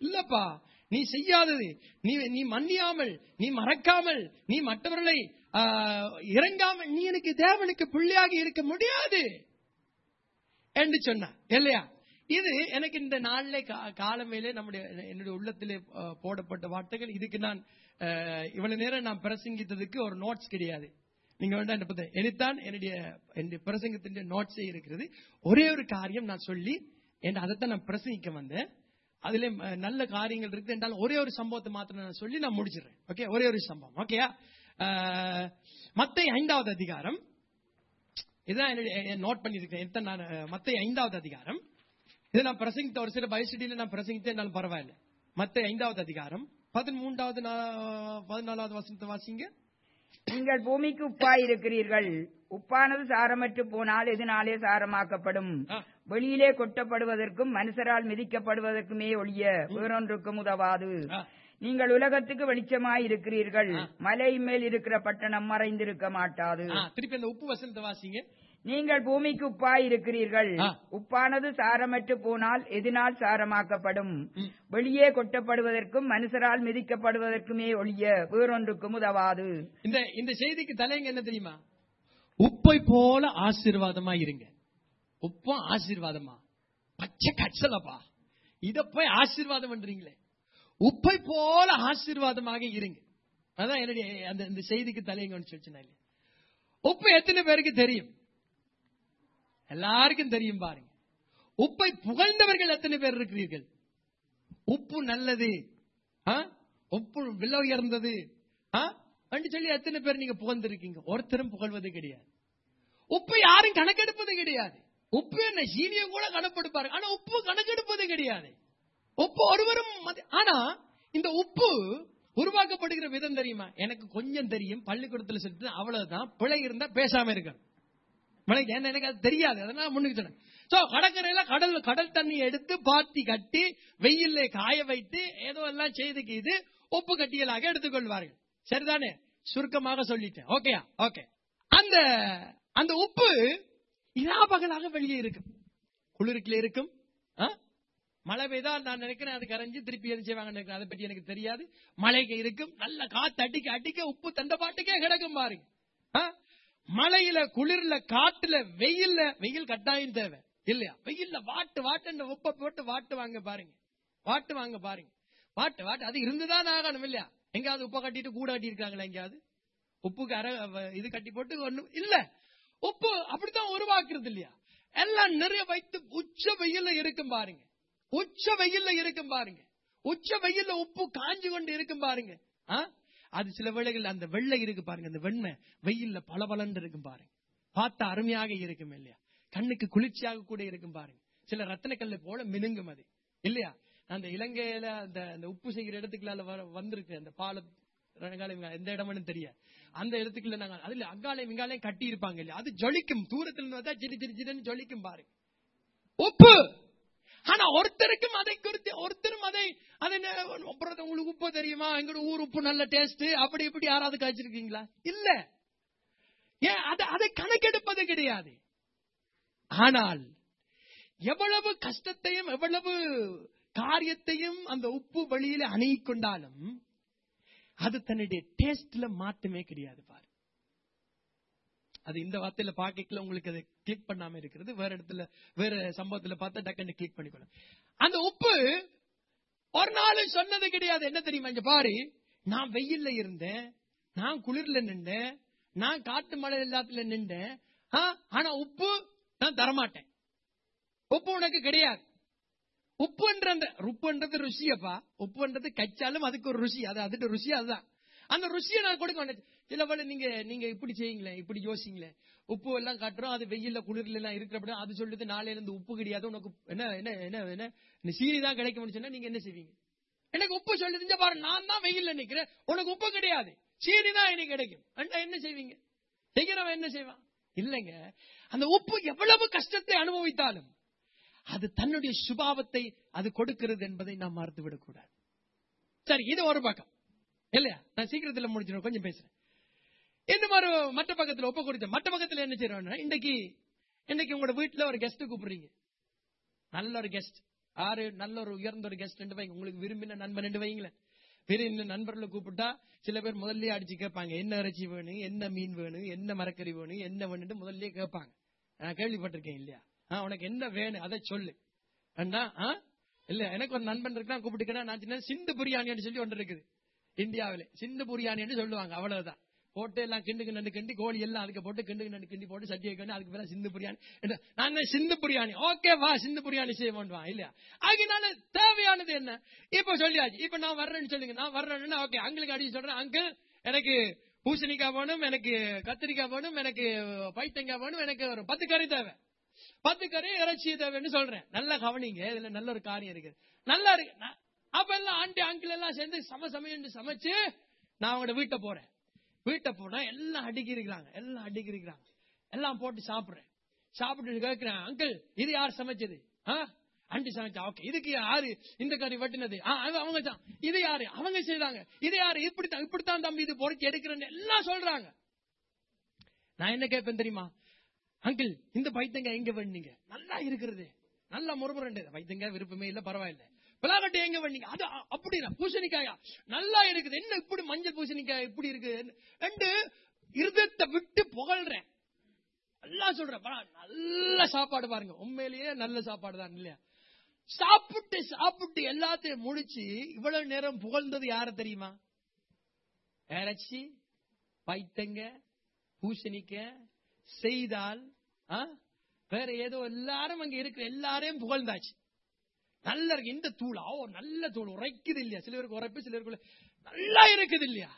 இல்லப்பா நீ செய்யாதது நீ நீ மன்னியாமல் நீ மறக்காமல் நீ மற்றவர்களை ஆ, இறங்காமல் நீ எனக்கு தேவனுக்கு பிள்ளையாக இருக்க முடியாது என்று சொன்னார் இல்லையா இது எனக்கு இந்த நாளிலே கா- காலமேலே நம்முடைய என்னுடைய உள்ளத்திலே ஆ, போடப்பட்ட வார்த்தைகள் இதுக்கு நான் ஆ, இவ்வளவு நேரம் நான் பிரசங்கித்ததுக்கு ஒரு நோட்ஸ் கிடையாது நீங்க வேண்டாம் என்ன பத்தி எனத்தான் என்னுடைய என்னுடைய பிரசங்கத்தின் நோட்ஸே இருக்கிறது ஒரே ஒரு காரியம் நான் சொல்லி என் அதைத்தான் நான் பிரசங்கிக்க வந்தேன் அதுல அஹ், நல்ல காரியங்கள் இருக்கு என்றால் ஒரே ஒரு சம்பவத்தை மாத்திரம் நான் சொல்லி நான் முடிச்சிடுறேன் ஓகே ஒரே ஒரு சம்பவம் ஓகேயா மத்த ஐந்தாவது அதிகாரம் இதான் என்னுடைய நோட் பண்ணியிருக்கேன் எத்தனை நான் மத்த ஐந்தாவது அதிகாரம் இதை நான் பிரசங்கித்த ஒரு சில பயசுடியில நான் பிரசங்கித்தேன்னாலும் பரவாயில்ல மத்த ஐந்தாவது அதிகாரம் பதிமூன்றாவது நா- பதினாலாவது வசனத்தை வாசிங்க நீங்கள் பூமிக்கு உப்பாய் இருக்கிறீர்கள் உப்பானது சாரமற்று போனால் எதனாலே சாரமாக்கப்படும் ஆ. வெளியிலே கொட்டப்படுவதற்கும் மனுஷரால் மிதிக்கப்படுவதற்குமே ஒழிய வேறொன்றுக்கும் உதவாது ஆ. நீங்கள் உலகத்துக்கு வெளிச்சமாய் இருக்கிறீர்கள் ஆ. மலை மேல் இருக்கிற பட்டணம் மறைந்திருக்க மாட்டாது ஆ, திருப்பி அந்த உப்பு வசனத்தை வாசிங்க நீங்கள் பூமிக்கு உப்பாய் இருக்கிறீர்கள் ஆ. உப்பானது சாரமற்று போனால் எதனால் சாரமாக்கப்படும் ம். வெளியே கொட்டப்படுவதற்கும் மனுஷரால் மிதிக்கப்படுவதற்குமே ஒழிய வேறொன்றுக்கும் உதவாது இந்த இந்த செய்திக்கு தலைங்க என்ன தெரியுமா உப்பை போல ஆசீர்வாதமா இருங்க உப்பும் ஆசீர்வாதமா பச்சை கச்சலப்பா இத போய் ஆசீர்வாதம் பண்றீங்களே உப்பை போல ஆசீர்வாதமாக இருங்க அதான் என்னுடைய அந்த இந்த செய்திக்கு தலைங்க சொல்லிச்சுனா இல்லையா உப்பு எத்தனை பேருக்கு தெரியும் எல்லாருக்கும் தெரியும் பாருங்க உப்பை புகழ்ந்தவர்கள் எத்தனை பேர் இருக்கிறீர்கள் உப்பு நல்லது ஆ? உப்பு விலை உயர்ந்தது ஆ? அப்படின்னு சொல்லி எத்தனை பேர் நீங்க புகழ்ந்திருக்கீங்க ஒருத்தரும் புகழ்வது கிடையாது உப்பு யாரும் கணக்கெடுப்பது கிடையாது உப்பு என்ன சீனியம் கூட கணக்கெடுப்பாரு ஆனா உப்பு கணக்கெடுப்பது கிடையாது உப்பு ஒருவரும் மதி- ஆனா இந்த உப்பு உருவாக்கப்படுகிற விதம் தெரியுமா எனக்கு கொஞ்சம் தெரியும் பள்ளிக்கூடத்துல சொல்லிட்டு அவ்வளவுதான் பிழை இருந்தா பேசாம இருக்கணும் மலைக்கு என்ன எனக்கு அது தெரியாது அதனால முன்னுக்கு சொன்னேன் சோ கடற்கரையில கடல் கடல் தண்ணி எடுத்து பாத்தி கட்டி வெயில்ல காய வைத்து ஏதோ எல்லாம் செய்துக்கு இது உப்பு கட்டியலாக எடுத்துக்கொள்வார்கள் சரிதானே சுருக்கமாக சொல்லிட்டேன் ஓகேயா ஓகே அந்த அந்த உப்பு இரா பகலாக வெளியே இருக்கும் குளிருக்குள்ள இருக்கும் ஆ? மழை பெய்தா நான் நினைக்கிறேன் அது கரைஞ்சு திருப்பி எது செய்வாங்கன்னு நினைக்கிறேன் அதை பற்றி எனக்கு தெரியாது மழைக்கு இருக்கும் நல்ல காத்து அடிக்க அடிக்க உப்பு தண்ட பாட்டுக்கே கிடக்கும் பாருங்க ஆ? மழையில குளிர்ல காட்டுல வெயில்ல வெயில் கட்டாயம் தேவை இல்லையா வெயில்ல வாட்டு வாட்டு உப்பை போட்டு வாட்டு வாங்க பாருங்க வாட்டு வாங்க பாருங்க வாட்டு வாட்டு அது இருந்துதான் ஆகணும் இல்லையா எங்கேயாவது உப்பை கட்டிட்டு கூட கட்டி இருக்காங்களா எங்கேயாவது உப்புக்கு அரை வ- இது கட்டி போட்டு ஒண்ணும் இல்ல உப்பு அப்படித்தான் உருவாக்குறது இல்லையா எல்லாம் நிறைய வைத்து உச்ச வெயில்ல இருக்கும் பாருங்க உச்ச வெயில்ல இருக்கும் பாருங்க உச்ச வெயில்ல உப்பு காஞ்சு கொண்டு இருக்கும் பாருங்க ஆ? அது சில வேளைகள் அந்த வெள்ளை இருக்கு பாருங்க அந்த வெண்ணெய் வெயில்ல பளபளன்னு இருக்கும் பாருங்க பார்த்தா அருமையாக இருக்கும் இல்லையா கண்ணுக்கு குளிர்ச்சியாக கூட இருக்கும் பாருங்க சில ரத்தனக்கல்ல போல மினுங்கும் அது இல்லையா அந்த இலங்கையில அந்த அந்த உப்பு செய்கிற இடத்துக்குள்ள வர வந்திருக்கு அந்த பாலம் ரங்காலயம் இங்க எந்த இடம்னு தெரியாது அந்த இடத்துக்குள்ள நாங்க அதுல அங்காலயம் இங்காலயம் கட்டி இருப்பாங்க இல்லையா அது ஜொலிக்கும் தூரத்துல இருந்து வந்தா சிரி சிரி சிரின்னு ஜொலிக்கும் பாருங்க உப்பு ஆனா ஒருத்தருக்கும் அதை குறித்து ஒருத்தரும் அதை அதை என்ன, அப்புறம் உங்களுக்கு உப்பு தெரியுமா எங்களோட ஊர் உப்பு நல்ல டேஸ்ட் அப்படி இப்படி யாராவது காய்ச்சிருக்கீங்களா இல்ல ஏன் அதை அதை கணக்கெடுப்பது கிடையாது ஆனால் எவ்வளவு கஷ்டத்தையும் எவ்வளவு காரியத்தையும் அந்த உப்பு வழியில அணுகிக் கொண்டாலும் அது தன்னுடைய டேஸ்ட்ல மாற்றமே கிடையாது பாரு அது இந்த வார்த்தையில பாக்கல உங்களுக்கு அது கிளிக் பண்ணாம இருக்கிறது வேற இடத்துல வேற சம்பவத்துல பார்த்தா டக்குன்னு கிளிக் பண்ணிக்கணும் அந்த உப்பு ஒரு நாள் சொன்னது கிடையாது என்ன தெரியுமா இங்க பாரு நான் வெயில்ல இருந்தேன் நான் குளிர்ல நின்றேன் நான் காட்டு மழை எல்லாத்துல நின்றேன் ஆ, ஆனா உப்பு நான் தரமாட்டேன் உப்பு உனக்கு கிடையாது உப்புன்ற அந்த உப்புன்றது ருசியப்பா உப்புன்றது கச்சாலும் அதுக்கு ஒரு ருசி அது அதுக்கு ருசி அதுதான் அந்த ருசியை நான் கொடுக்க வேண்டியது சில வேளை நீங்க நீங்க இப்படி செய்யுங்களேன் இப்படி யோசிங்களேன் உப்பு எல்லாம் காட்டுறோம் அது வெயில்ல குளிர்ல எல்லாம் இருக்கிறப்ப அது சொல்லுது நாளையில இருந்து உப்பு கிடையாது உனக்கு என்ன என்ன என்ன என்ன இந்த சீனி தான் கிடைக்க முடிச்சுன்னா நீங்க என்ன செய்வீங்க எனக்கு உப்பு சொல்லுது இங்க பாரு நான் தான் வெயில்ல நிக்கிறேன் உனக்கு உப்பு கிடையாது சீனி தான் எனக்கு கிடைக்கும் அண்ணா என்ன செய்வீங்க செய்கிறவன் என்ன செய்வான் இல்லைங்க அந்த உப்பு எவ்வளவு கஷ்டத்தை அனுபவித்தாலும் அது தன்னுடைய சுபாவத்தை அது கொடுக்கிறது என்பதை நாம் மறந்து விடக்கூடாது சரி இது ஒரு பக்கம் இல்லையா நான் சீக்கிரத்துல முடிச்சிடும் கொஞ்சம் பேசுறேன் இன்னும் ஒரு மற்ற பக்கத்துல ஒப்ப கொடுத்த மற்ற பக்கத்துல என்ன செய்யறோம்னா இன்னைக்கு இன்னைக்கு உங்களோட வீட்டுல ஒரு கெஸ்ட் கூப்பிடுறீங்க நல்ல ஒரு கெஸ்ட் யாரு நல்ல ஒரு உயர்ந்த ஒரு கெஸ்ட் வைங்க உங்களுக்கு விரும்பின நண்பன் வைங்களேன் விரும்பின நண்பர்களை கூப்பிட்டா சில பேர் முதல்லயே அடிச்சு கேட்பாங்க என்ன இறைச்சி வேணும் என்ன மீன் வேணும் என்ன மரக்கறி வேணும் என்ன வேணும்னு முதல்லயே கேட்பாங்க நான் கேள்விப்பட்டிருக்கேன் இல்லையா ஆ, உனக்கு என்ன வேணும் அதை சொல்லு அண்ணா ஆ? இல்ல எனக்கு ஒரு நண்பன் இருக்கான் கூப்பிட்டுக்கிறேன் நான் சின்ன சிந்து பிரியாணின்னு சொல்லி ஒன்று இருக்குது இந்தியாவில சிந்து பிரியாணின்னு சொல்லுவாங்க அவ்வளவுதான் போட்டு எல்லாம் கிண்டுக்கு நண்டு கிண்டி கோழி எல்லாம் அதுக்கு போட்டு கிண்டுக்கு நண்டு கிண்டி போட்டு சட்டியை கிண்டி அதுக்கு பேர சிந்து பிரியாணி என்ன, நான் என்ன சிந்து பிரியாணி ஓகே வா சிந்து பிரியாணி செய்ய மாட்டேன் இல்லையா அதனால தேவையானது என்ன இப்ப சொல்லியாச்சு இப்ப நான் வர்றேன்னு சொல்லுங்க நான் வர்றேன்னா ஓகே அங்களுக்கு அடி சொல்றேன் அங்கிள் எனக்கு பூசணிக்காய் வேணும் எனக்கு கத்திரிக்காய் வேணும் எனக்கு பைத்தங்காய் வேணும் எனக்கு ஒரு பத்து கறி தேவை பத்து கறி இறைச்சி தேவைன்னு சொல்றேன் நல்லா கவனிங்க இதுல நல்ல ஒரு காரியம் இருக்கு நல்லா இருக்கு நான்- அப்ப எல்லாம் ஆண்டி அங்கிள் எல்லாம் சேர்ந்து சம சமையல் சமைச்சு நான் அவங்களோட வீட்டை போறேன் வீட்டை போனா எல்லாம் அடிக்கி இருக்கிறாங்க எல்லாம் அடிக்கி இருக்கிறாங்க எல்லாம் போட்டு சாப்பிடுறேன் சாப்பிட்டு கேட்கிறேன் அங்கிள் இது யார் சமைச்சது ஆ? ஆண்டி சமைச்சா ஓகே இதுக்கு யாரு இந்த கறி வெட்டினது ஆ, அது அவங்க தான் இது யாரு அவங்க செய்தாங்க இது யாரு இப்படித்தான் இப்படித்தான் தம்பி இது பொறுக்கி எடுக்கிறேன்னு எல்லாம் சொல்றாங்க நான் என்ன கேட்பேன் தெரியுமா அங்கிள் இந்த பைத்தங்க எங்க பண்ணீங்க நல்லா இருக்கிறது நல்லா முறுமுறண்டு பைத்தங்க விருப்பமே இல்ல பரவாயில்ல பிளாகட்டை எங்க பண்ணீங்க அது அ- அப்படியா பூசணிக்காயா நல்லா இருக்குது என்ன இப்படி மஞ்சள் பூசணிக்காய் இப்படி இருக்கு ரெண்டு இருதயத்தை விட்டு புகழ்றேன் நல்லா சொல்றேன் பரவா- நல்ல சாப்பாடு பாருங்க உண்மையிலேயே நல்ல சாப்பாடு தான் இல்லையா சாப்பிட்டு சாப்பிட்டு எல்லாத்தையும் முடிச்சு இவ்வளவு நேரம் புகழ்ந்தது யார தெரியுமா இறைச்சி பைத்தங்க பூசணிக்க செய்தால் ஆ? வேற ஏதோ எல்லாரும் அங்க இருக்கிற எல்லாரையும் புகழ்ந்தாச்சு நல்லா இருக்கு இந்த தூள் ஓ நல்ல தூள் உரைக்குது இல்லையா சில பேருக்கு உரைப்பு சில பேருக்கு நல்லா இருக்குது இல்லையா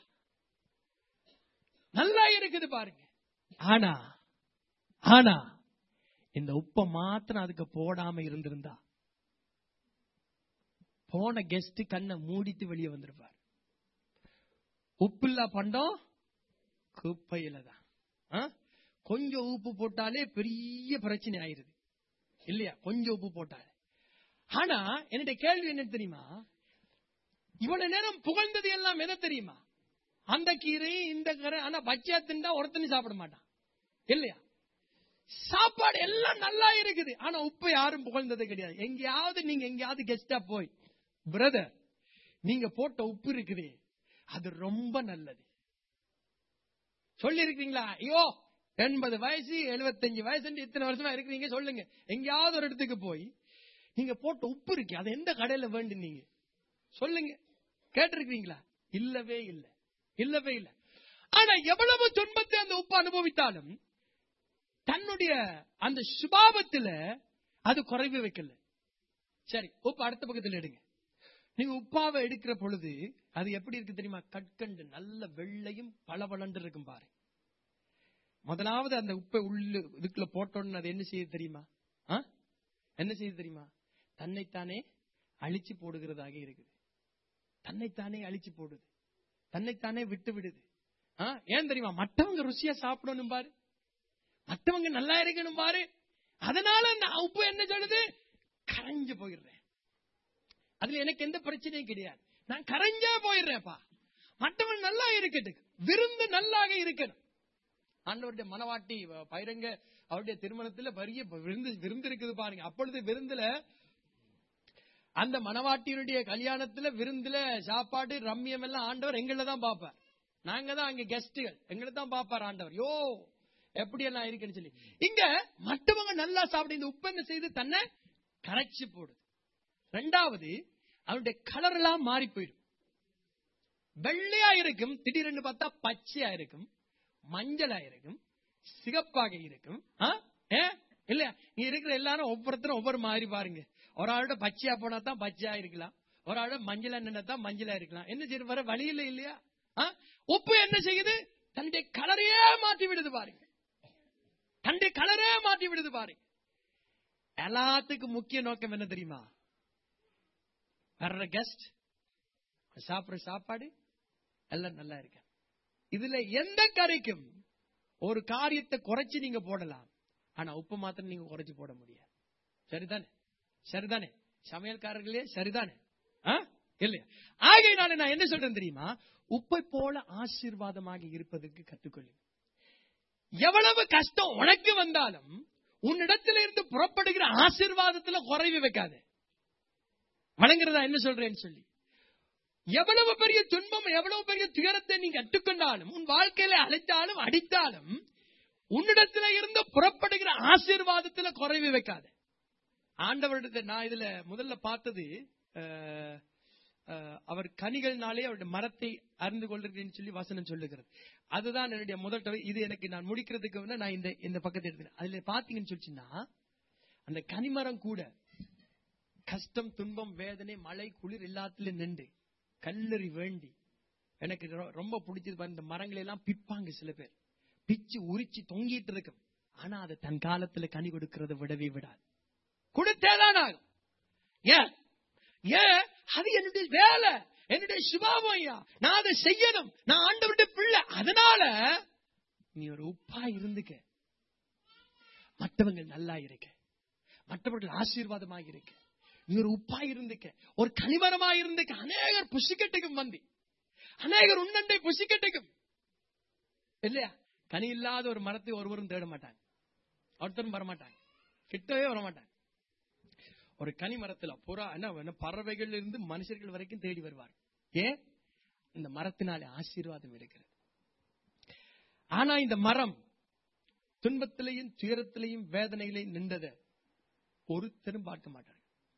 நல்லா இருக்குது பாருங்க ஆனா ஆனா இந்த உப்பை மாத்திரம் அதுக்கு போடாம இருந்திருந்தா போன கெஸ்ட் கண்ணை மூடிட்டு வெளியே வந்திருப்பார் உப்பில்லா பண்டம் குப்பையில தான் ஆ? கொஞ்சம் உப்பு போட்டாலே பெரிய பிரச்சனை ஆயிருது இல்லையா கொஞ்சம் உப்பு போட்டாலே ஆனா என்னுடைய கேள்வி என்ன தெரியுமா இவ்வளவு நேரம் புகழ்ந்தது எல்லாம் எதை தெரியுமா அந்த கீரை இந்த கீரை ஆனா பச்சையா திண்டா ஒருத்தனும் சாப்பிட மாட்டான் இல்லையா சாப்பாடு எல்லாம் நல்லா இருக்குது ஆனா உப்பு யாரும் புகழ்ந்தது கிடையாது எங்கேயாவது நீங்க எங்கேயாவது கெஸ்டா போய் பிரதர் நீங்க போட்ட உப்பு இருக்குது அது ரொம்ப நல்லது சொல்லி இருக்கீங்களா ஐயோ எண்பது வயசு எழுபத்தஞ்சு வயசு இத்தனை வருஷமா இருக்கிறீங்க சொல்லுங்க எங்கேயாவது ஒரு இடத்துக்கு போய் நீங்க போட்ட உப்பு இருக்கு அது எந்த கடையில வேண்டும் நீங்க சொல்லுங்க கேட்டிருக்கீங்களா இல்லவே இல்லை இல்லவே இல்லை ஆனா எவ்வளவு துன்பத்தை அந்த உப்பு அனுபவித்தாலும் தன்னுடைய அந்த சுபாவத்துல அது குறைவு வைக்கல சரி உப்பு அடுத்த பக்கத்துல எடுங்க நீங்க உப்பாவை எடுக்கிற பொழுது அது எப்படி இருக்கு தெரியுமா கற்கண்டு நல்ல வெள்ளையும் பளபளன்னு இருக்கும் பாரு முதலாவது அந்த உப்பை உள்ள இதுக்குள்ள போட்டோன்னு அது என்ன செய்யுது தெரியுமா ஆ? என்ன செய்யுது தெரியுமா தன்னைத்தானே அழிச்சு போடுகிறதாக இருக்குது தன்னைத்தானே அழிச்சு போடுது தன்னைத்தானே விட்டு விடுது ஆ? ஏன் தெரியுமா மற்றவங்க ருசியா சாப்பிடணும் பாரு மற்றவங்க நல்லா இருக்கணும் பாரு அதனால நான் உப்பு என்ன சொல்லுது கரைஞ்சு போயிடுறேன் அதுல எனக்கு எந்த பிரச்சனையும் கிடையாது நான் கரைஞ்சா போயிடுறேன்ப்பா மற்றவன் நல்லா இருக்கட்டும் விருந்து நல்லாக இருக்கணும் ஆண்டவருடைய மனவாட்டி வ- பைரங்க அவருடைய திருமணத்துல பெரிய விருந்து விருந்து இருக்குது பாருங்க அப்பொழுது விருந்துல அந்த மனவாட்டியினுடைய கல்யாணத்துல விருந்துல சாப்பாடு ரம்மியம் எல்லாம் ஆண்டவர் எங்கள தான் பாப்பார் நாங்க தான் அங்க கெஸ்டுகள் எங்களை தான் பாப்பார் ஆண்டவர் யோ எப்படி எல்லாம் இருக்குன்னு சொல்லி இங்க மற்றவங்க நல்லா சாப்பிடு இந்த உப்பு என்ன செய்து தன்னை கரைச்சு போடுது ரெண்டாவது அவருடைய கலர் எல்லாம் மாறி போயிடும் வெள்ளையா இருக்கும் திடீர்னு பார்த்தா பச்சையா இருக்கும் மஞ்சளா இருக்கும் சிகப்பாக இருக்கும் ஆ? ஏ? இல்ல நீ இருக்கிற எல்லாரும் ஒவ்வொருத்தரும் ஒவ்வொரு மாதிரி பாருங்க ஒரு ஆளோட பச்சையா போனா தான் பச்சையா இருக்கலாம் ஒரு ஆளோட மஞ்சளா நின்னா தான் மஞ்சளா இருக்கலாம் என்ன செய்ய வர வழி இல்ல இல்லையா ஆ? உப்பு என்ன செய்யுது தன்னுடைய கலரையே மாற்றி விடுது பாருங்க தன்னுடைய கலரே மாற்றி விடுது பாருங்க எல்லாத்துக்கும் முக்கிய நோக்கம் என்ன தெரியுமா வர்ற கெஸ்ட் சாப்பிடுற சாப்பாடு எல்லாம் நல்லா இருக்கு இதுல எந்த கறிக்கும் ஒரு காரியத்தை குறைச்சு நீங்க போடலாம் ஆனா உப்பு மாத்திரம் நீங்க குறைச்சு போட முடியாது சரிதானே சரிதானே சமையல்காரர்களே சரிதானே ஆ? இல்லையா ஆகையினால நான் என்ன சொல்றேன் தெரியுமா உப்பை போல ஆசீர்வாதமாக இருப்பதற்கு கற்றுக்கொள்ளு எவ்வளவு கஷ்டம் உனக்கு வந்தாலும் உன்னிடத்திலிருந்து புறப்படுகிற ஆசீர்வாதத்துல குறைவு வைக்காது வணங்குறதா என்ன சொல்றேன்னு சொல்லி எவ்வளவு பெரிய துன்பம் எவ்வளவு பெரிய துயரத்தை நீ கற்றுக்கொண்டாலும் உன் வாழ்க்கையில அழைத்தாலும் அடித்தாலும் உன்னிடத்துல இருந்து புறப்படுகிற ஆசீர்வாதத்துல குறைவு வைக்காத ஆண்டவரிடத்தை நான் இதுல முதல்ல பார்த்தது அஹ், அஹ், அவர் கனிகள்னாலே அவருடைய மரத்தை அறிந்து கொள்கிறேன்னு சொல்லி வசனம் சொல்லுகிறது அதுதான் என்னுடைய முதல் தடவை. இது எனக்கு நான் முடிக்கிறதுக்கு முன்ன நான் இந்த இந்த பக்கத்தை எடுத்துக்கிறேன் அதுல பாத்தீங்கன்னு சொல்லிச்சுன்னா அந்த கனிமரம் கூட கஷ்டம் துன்பம் வேதனை மழை குளிர் எல்லாத்துலயும் நின்று கல்லறி வேண்டி எனக்கு ரொ- ரொம்ப பிடிச்சது பாரு, இந்த மரங்களை எல்லாம் பிப்பாங்க சில பேர் பிச்சு உரிச்சு தொங்கிட்டு இருக்கும் ஆனா அது தன் காலத்துல கனி கொடுக்கறத விடவே விடாது கொடுத்தேதான் ஆகும் ஏன் ஏன் அது என்னுடைய வேலை என்னுடைய சுபாவம் ஐயா நான் அதை செய்யணும் நான் ஆண்டவருடைய பிள்ளை அதனால நீ ஒரு உப்பா இருந்துக்க மற்றவங்க நல்லா இருக்க மற்றவர்கள் ஆசீர்வாதமாக இருக்க நீ ஒரு உப்பா இருந்துக்க ஒரு கனிமரமா இருந்துக்க அநேகர் புசிக்கட்டுக்கும் வந்து அநேகர் உன்னண்டை புசிக்கட்டுக்கும் இல்லையா கனி இல்லாத ஒரு மரத்தை ஒருவரும் தேட மாட்டாங்க ஒருத்தரும் வரமாட்டாங்க கிட்டவே வரமாட்டாங்க ஒரு கனி மரத்துல புறா என்ன என்ன பறவைகள் இருந்து மனுஷர்கள் வரைக்கும் தேடி வருவார் ஏன் இந்த மரத்தினாலே ஆசீர்வாதம் இருக்கிறது ஆனா இந்த மரம் துன்பத்திலையும் துயரத்திலையும் வேதனையிலையும் நின்றத ஒருத்தரும் பார்க்க மாட்டாங்க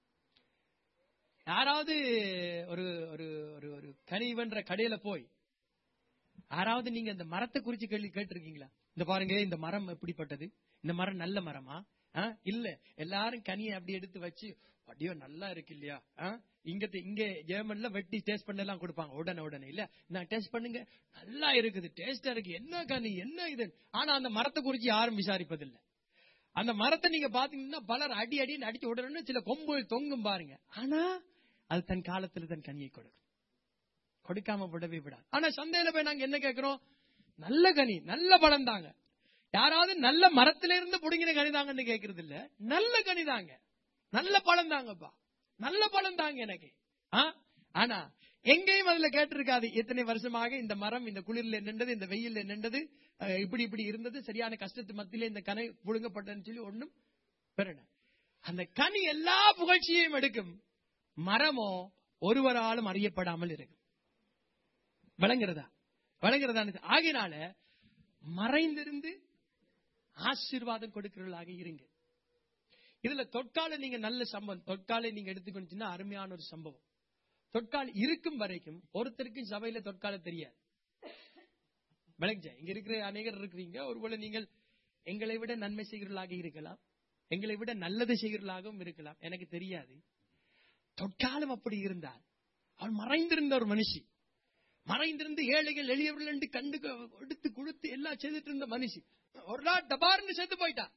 யாராவது ஒரு ஒரு ஒரு ஒரு கனிவன்ற கடையில போய் யாராவது நீங்க இந்த மரத்தை குறிச்சு கேள்வி கேட்டிருக்கீங்களா இந்த பாருங்க இந்த மரம் எப்படிப்பட்டது இந்த மரம் நல்ல மரமா ஆ? இல்ல எல்லாரும் கனியை அப்படி எடுத்து வச்சு அப்படியோ நல்லா இருக்கு இல்லையா ஆ? இங்க இங்க ஜெர்மன்ல வெட்டி டேஸ்ட் பண்ண எல்லாம் கொடுப்பாங்க உடனே உடனே இல்ல நான் டேஸ்ட் பண்ணுங்க நல்லா இருக்குது டேஸ்டா இருக்கு என்ன கனி என்ன இது ஆனா அந்த மரத்தை குறிச்சு யாரும் விசாரிப்பதில்லை அந்த மரத்தை நீங்க பாத்தீங்கன்னா பலர் அடி அடின்னு அடிச்சு உடனே சில கொம்புகள் தொங்கும் பாருங்க ஆனா அது தன் காலத்துல தன் கனியை கொடுக்கும் கொடுக்காம விடவே விடாது ஆனா சந்தையில போய் நாங்க என்ன கேட்கிறோம் நல்ல கனி நல்ல பழம் தாங்க யாராவது நல்ல மரத்தில இருந்து புடுங்கின கனி தாங்கன்னு கேட்கறது இல்ல நல்ல கனி தாங்க நல்ல பழம் தாங்கப்பா நல்ல பழம் தாங்க எனக்கு ஆ? ஆனா எங்கேயும் அதுல கேட்டிருக்காது எத்தனை வருஷமாக இந்த மரம் இந்த குளிர்ல நின்றது இந்த வெயில்ல நின்றது அஹ், இப்படி இப்படி இருந்தது சரியான கஷ்டத்து மத்தியில இந்த கனை புடுங்கப்பட்டதுன்னு சொல்லி ஒண்ணும் பெறல அந்த கனி எல்லா புகழ்ச்சியையும் எடுக்கும் மரமோ ஒருவராலும் அறியப்படாமல் இருக்கும் விளங்குறதா விளங்குறதா ஆகினால மறைந்திருந்து ஆசீர்வாதம் கொடுக்கிறவர்களாக இருங்க இதுல தொட்கால நீங்க நல்ல சம்பவம் தொட்காலை நீங்க எடுத்துக்கொண்டீங்கன்னா அருமையான ஒரு சம்பவம் தொட்கால் இருக்கும் வரைக்கும் ஒருத்தருக்கும் சபையில தொட்கால தெரியாது விளங்குச்சா இங்க இருக்கிற அநேகர் இருக்கிறீங்க ஒருவேளை நீங்கள் எங்களை விட நன்மை செய்கிறவர்களாக இருக்கலாம் எங்களை விட நல்லது செய்கிறவர்களாகவும் இருக்கலாம் எனக்கு தெரியாது தொட்காலம் அப்படி இருந்தால் அவள் மறைந்திருந்த ஒரு மனுஷி மறைந்திருந்து ஏழைகள் எளியவர்கள் என்று கண்டு எடுத்து கொடுத்து எல்லாம் செய்துட்டு இருந்த மனுஷி ஒரு நாள் டபார்னு செத்து போயிட்டா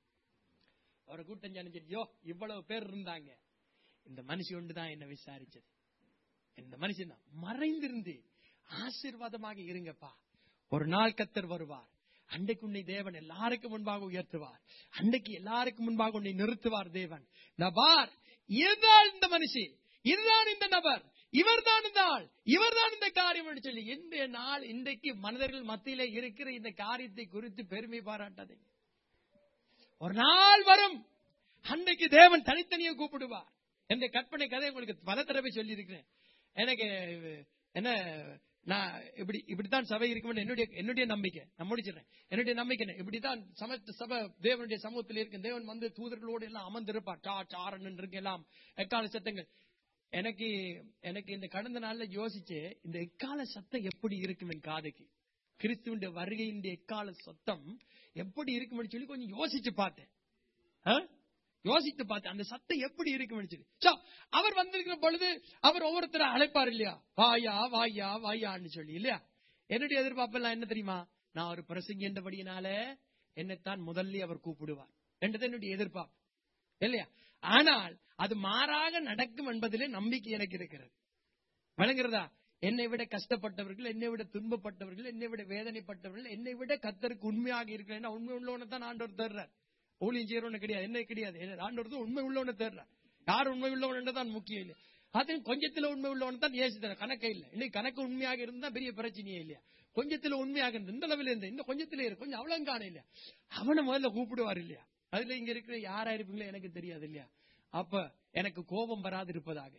ஒரு கூட்டம் ஜனிச்சிருச்சோ இவ்வளவு பேர் இருந்தாங்க இந்த மனுஷி ஒன்றுதான் என்ன விசாரிச்சது இந்த மனுஷன் தான் மறைந்திருந்து ஆசீர்வாதமாக இருங்கப்பா ஒரு நாள் கத்தர் வருவார் அன்றைக்கு உன்னை தேவன் எல்லாருக்கும் முன்பாக உயர்த்துவார் அன்றைக்கு எல்லாருக்கும் முன்பாக உன்னை நிறுத்துவார் தேவன் நபார் இதுதான் இந்த மனுஷி இதுதான் இந்த நபர் இவர்தான் இந்த ஆள் இவர்தான் இந்த காரியம் என்று சொல்லி இந்த நாள் இன்றைக்கு மனிதர்கள் மத்தியிலே இருக்கிற இந்த காரியத்தை குறித்து பெருமை பாராட்டாதீங்க ஒரு நாள் வரும் அன்றைக்கு தேவன் தனித்தனியே கூப்பிடுவார் என்ற கற்பனை கதை உங்களுக்கு பல தடவை சொல்லி இருக்கிறேன் எனக்கு என்ன நான் இப்படி இப்படித்தான் சபை இருக்கும் என்னுடைய என்னுடைய நம்பிக்கை நான் முடிச்சிடறேன் என்னுடைய நம்பிக்கை என்ன? இப்படித்தான் சமஸ்த சபை தேவனுடைய சமூகத்தில் இருக்கும் தேவன் வந்து தூதர்களோடு எல்லாம் அமர்ந்திருப்பார் சா சாரன் இருக்கு எல்லாம் எக்கால சத்தங்கள் எனக்கு எனக்கு இந்த கடந்த நாள்ல யோசிச்சு இந்த எக்கால சத்தம் எப்படி இருக்கும் என் காதுக்கு கிறிஸ்துவனுடைய வருகையின் எக்கால சத்தம் எப்படி இருக்கும்னு சொல்லி கொஞ்சம் யோசிச்சு பார்த்தேன் ஆ? யோசித்து பார்த்தேன் அந்த சத்தம் எப்படி இருக்கும்னு சொல்லி சோ, அவர் வந்திருக்கிற பொழுது அவர் ஒவ்வொருத்தரை அழைப்பார் இல்லையா வாயா வாயா வாயான்னு சொல்லி இல்லையா என்னுடைய எதிர்பார்ப்பெல்லாம் என்ன தெரியுமா நான் ஒரு பிரசங்கி என்றபடியினால என்னைத்தான் முதல்ல அவர் கூப்பிடுவார் என்றது என்னுடைய எதிர்பார்ப்பு இல்லையா ஆனால் அது மாறாக நடக்கும் என்பதிலே நம்பிக்கை எனக்கு இருக்கிறது வழங்குறதா என்னை விட கஷ்டப்பட்டவர்கள் என்னை விட துன்பப்பட்டவர்கள் என்னை விட வேதனைப்பட்டவர்கள் என்னை விட கத்தருக்கு உண்மையாக இருக்கிறேன் உண்மை உள்ளவனை தான் ஆண்டவர் தேர்றார் ஊழியம் செய்யறவனு கிடையாது என்ன கிடையாது என்ன ஆண்டவர் தான் உண்மை உள்ளவனை தேர்றார் யார் உண்மை உள்ளவன் தான் முக்கியம் இல்லை அது கொஞ்சத்துல உண்மை உள்ளவன் தான் ஏசு தர கணக்கே இல்லை இன்னைக்கு கணக்கு உண்மையாக இருந்தா பெரிய பிரச்சனையே இல்லையா கொஞ்சத்துல உண்மையாக இருந்து இந்த அளவில் இருந்து இந்த கொஞ்சத்துல இருக்கு கொஞ்சம் அவ்வளவு காண இல்லையா அவனை முதல்ல கூப்பிடுவார் இல்லையா அதுல இங்க இருக்கிற யாரா இருப்பீங்களோ எனக்கு தெரியாது இல்லையா அப்ப எனக்கு கோபம் வராது இருப்பதாக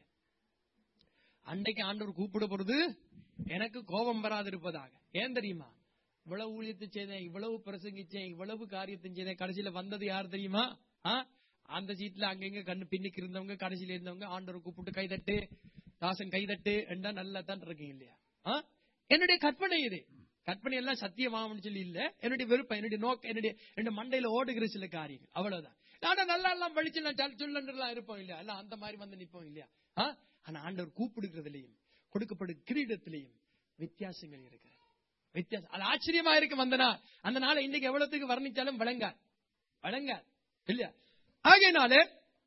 அன்னைக்கு ஆண்டவர் கூப்பிட போறது எனக்கு கோபம் வராது இருப்பதாக ஏன் தெரியுமா இவ்வளவு ஊழியத்தை செய்தேன் இவ்வளவு பிரசங்கிச்சேன் இவ்வளவு காரியத்தை செய்தேன் கடைசியில வந்தது யார் தெரியுமா ஆ? அந்த சீட்ல அங்கங்க கண்ணு பின்னிக்கு இருந்தவங்க கடைசியில இருந்தவங்க ஆண்டவர் கூப்பிட்டு கைதட்டு தாசன் கைதட்டு என்றா நல்லா தான் இருக்கீங்க இல்லையா ஆ? என்னுடைய கற்பனை இது கற்பனை எல்லாம் சத்தியமாமன்னு சொல்லி இல்ல என்னுடைய விருப்பம் என்னுடைய நோக்கம் என்னுடைய என்னுடைய மண்டையில ஓடுகிற சில காரியங்கள் அவ்வளவுதான் ஆனா நல்லா எல்லாம் படிச்சு நான் சல் சொல்லலாம் இருப்போம் இல்லையா எல்லாம் அந்த மாதிரி வந்து நிப்போம் இல்லையா ஆ? ஆனா ஆண்டவர் கூப்பிடுகிறதுலயும் கொடுக்கப்படும் கிரீடத்திலையும் வித்தியாசங்கள் இருக்கிறது வித்தியாசம் அது ஆச்சரியமா இருக்கு அந்த நாள் அந்த நாளை இன்னைக்கு எவ்வளவுக்கு வர்ணிச்சாலும் வழங்கார் வழங்கார் இல்லையா ஆகையினாலே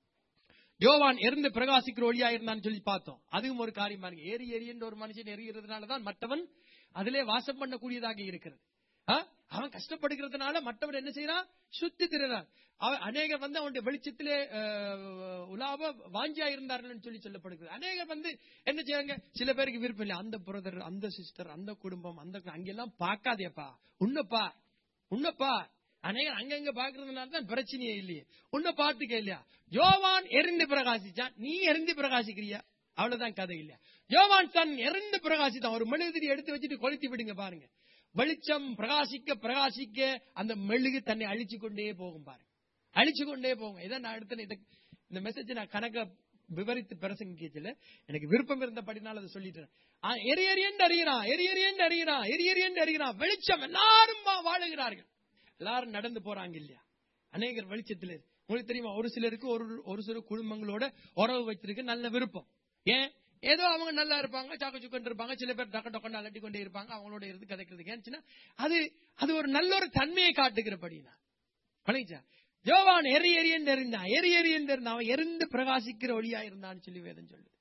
யோவான் எரிந்து பிரகாசிக்கிற ஒளியா இருந்தான்னு சொல்லி பார்த்தோம் அதுவும் ஒரு காரியமா இருக்கு ஏறி ஏறி என்று ஒரு மனுஷன் எரிகிறதுனாலதான் மற்றவன் அதிலே வாசம் பண்ணக்கூடியதாக இருக்கிறது ஆ? அவன் கஷ்டப்படுகிறதுனால மற்றவன் என்ன செய்யறான் சுத்தி திறான் அவன் அநேகர் வந்து அவனுடைய வெளிச்சத்திலே அஹ், உலாவ வாஞ்சியா இருந்தார்கள் சொல்லி சொல்லப்படுகிறது அநேகர் வந்து என்ன செய்வாங்க சில பேருக்கு விருப்பம் இல்லை அந்த பிரதர் அந்த சிஸ்டர் அந்த குடும்பம் அந்த அங்கெல்லாம் பார்க்காதேப்பா உன்னப்பா உன்னப்பா அநேகர் அங்கங்க பாக்குறதுனால தான் பிரச்சனையே இல்லையே உன்னை பார்த்துக்க இல்லையா யோவான் எரிந்து பிரகாசிச்சான் நீ எரிந்து பிரகாசிக்கிறியா அவ்வளவுதான் கதை இல்லையா யோவான் தன் எரிந்து பிரகாசித்தான் ஒரு மெழுகுதிரி எடுத்து வச்சுட்டு கொளுத்தி விடுங்க பாருங்க வெளிச்சம் பிரகாசிக்க பிரகாசிக்க அந்த மெழுகு தன்னை அழிச்சு கொண்டே போகும் பாருங்க அழிச்சு கொண்டே போகும் இதான் நான் எடுத்த இத- இந்த மெசேஜ் நான் கணக்க விவரித்து பிரசங்கிக்கல எனக்கு விருப்பம் இருந்தபடினால அதை சொல்லிட்டேன் ஆ, எரி எரியன்னு அறிகிறான் எரி எரியன்னு அறிகிறான் எரி எரியன்னு அறிகிறான் வெளிச்சம் எல்லாரும் வா- வாழுகிறார்கள் எல்லாரும் நடந்து போறாங்க இல்லையா அநேகர் வெளிச்சத்தில் இருக்கு. உங்களுக்கு தெரியுமா ஒரு சிலருக்கு ஒரு ஒரு சில குடும்பங்களோட உறவு வச்சிருக்கு நல்ல விருப்பம் ஏன் ஏதோ அவங்க நல்லா இருப்பாங்க சாக்கு சுக்கன் இருப்பாங்க சில பேர் டக்க டொக்கன்னு அலட்டி கொண்டே இருப்பாங்க அவங்களோட இருந்து கதைக்கிறதுக்கு ஏன்னுச்சுன்னா அது அது ஒரு நல்ல ஒரு தன்மையை காட்டுகிறபடினா வணங்கிச்சா யோவான் எரி எரியன்னு இருந்தான் எரி எரியன்னு இருந்தான் அவன் எரிந்து பிரகாசிக்கிற ஒளியா இருந்தான்னு சொல்லி வேதம் சொல்லுது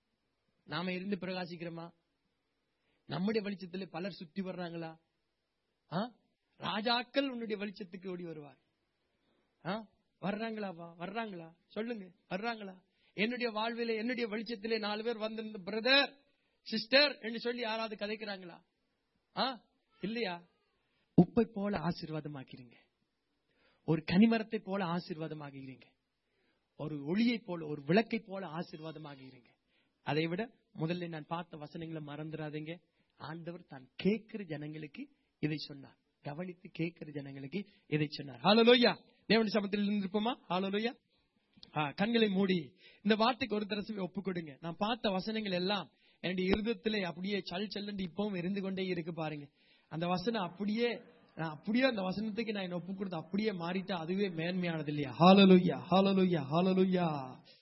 நாம எரிந்து பிரகாசிக்கிறோமா நம்முடைய வெளிச்சத்துல பலர் சுத்தி வர்றாங்களா ஆ? ராஜாக்கள் உன்னுடைய வெளிச்சத்துக்கு ஓடி வருவார் ஆ? வர்றாங்களாப்பா வர்றாங்களா சொல்லுங்க வர்றாங்களா என்னுடைய வாழ்விலே என்னுடைய வெளிச்சத்திலே நாலு பேர் வந்திருந்த பிரதர் சிஸ்டர் என்று சொல்லி யாராவது கதைக்கிறாங்களா ஆ? இல்லையா உப்பை போல ஆசீர்வாதமாக்கிறீங்க ஒரு கனிமரத்தை போல ஆசீர்வாதமாகிறீங்க ஒரு ஒளியை போல ஒரு விளக்கை போல ஆசீர்வாதமாகிறீங்க அதை விட முதல்ல நான் பார்த்த வசனங்களை மறந்துடாதீங்க ஆண்டவர் தான் கேட்கிற ஜனங்களுக்கு இதை சொன்னார் கவனித்து கேட்கிற ஜனங்களுக்கு இதை சொன்னார் ஹalleluya தேவன் சமத்தில் இருந்திருப்போமா ஹalleluya ஆ, கண்களை மூடி இந்த வார்த்தைக்கு ஒரு தரசு ஒப்பு கொடுங்க நான் பார்த்த வசனங்கள் எல்லாம் என்னுடைய இருதயத்திலே அப்படியே சல் சல்லண்டு இப்பவும் இருந்து கொண்டே இருக்கு பாருங்க அந்த வசனம் அப்படியே நான் அப்படியே அந்த வசனத்துக்கு நான் என்ன ஒப்பு கொடுத்து அப்படியே மாறிட்டா அதுவே மேன்மையானது இல்லையா ஹாலலுயா ஹாலலுயா ஹாலலுயா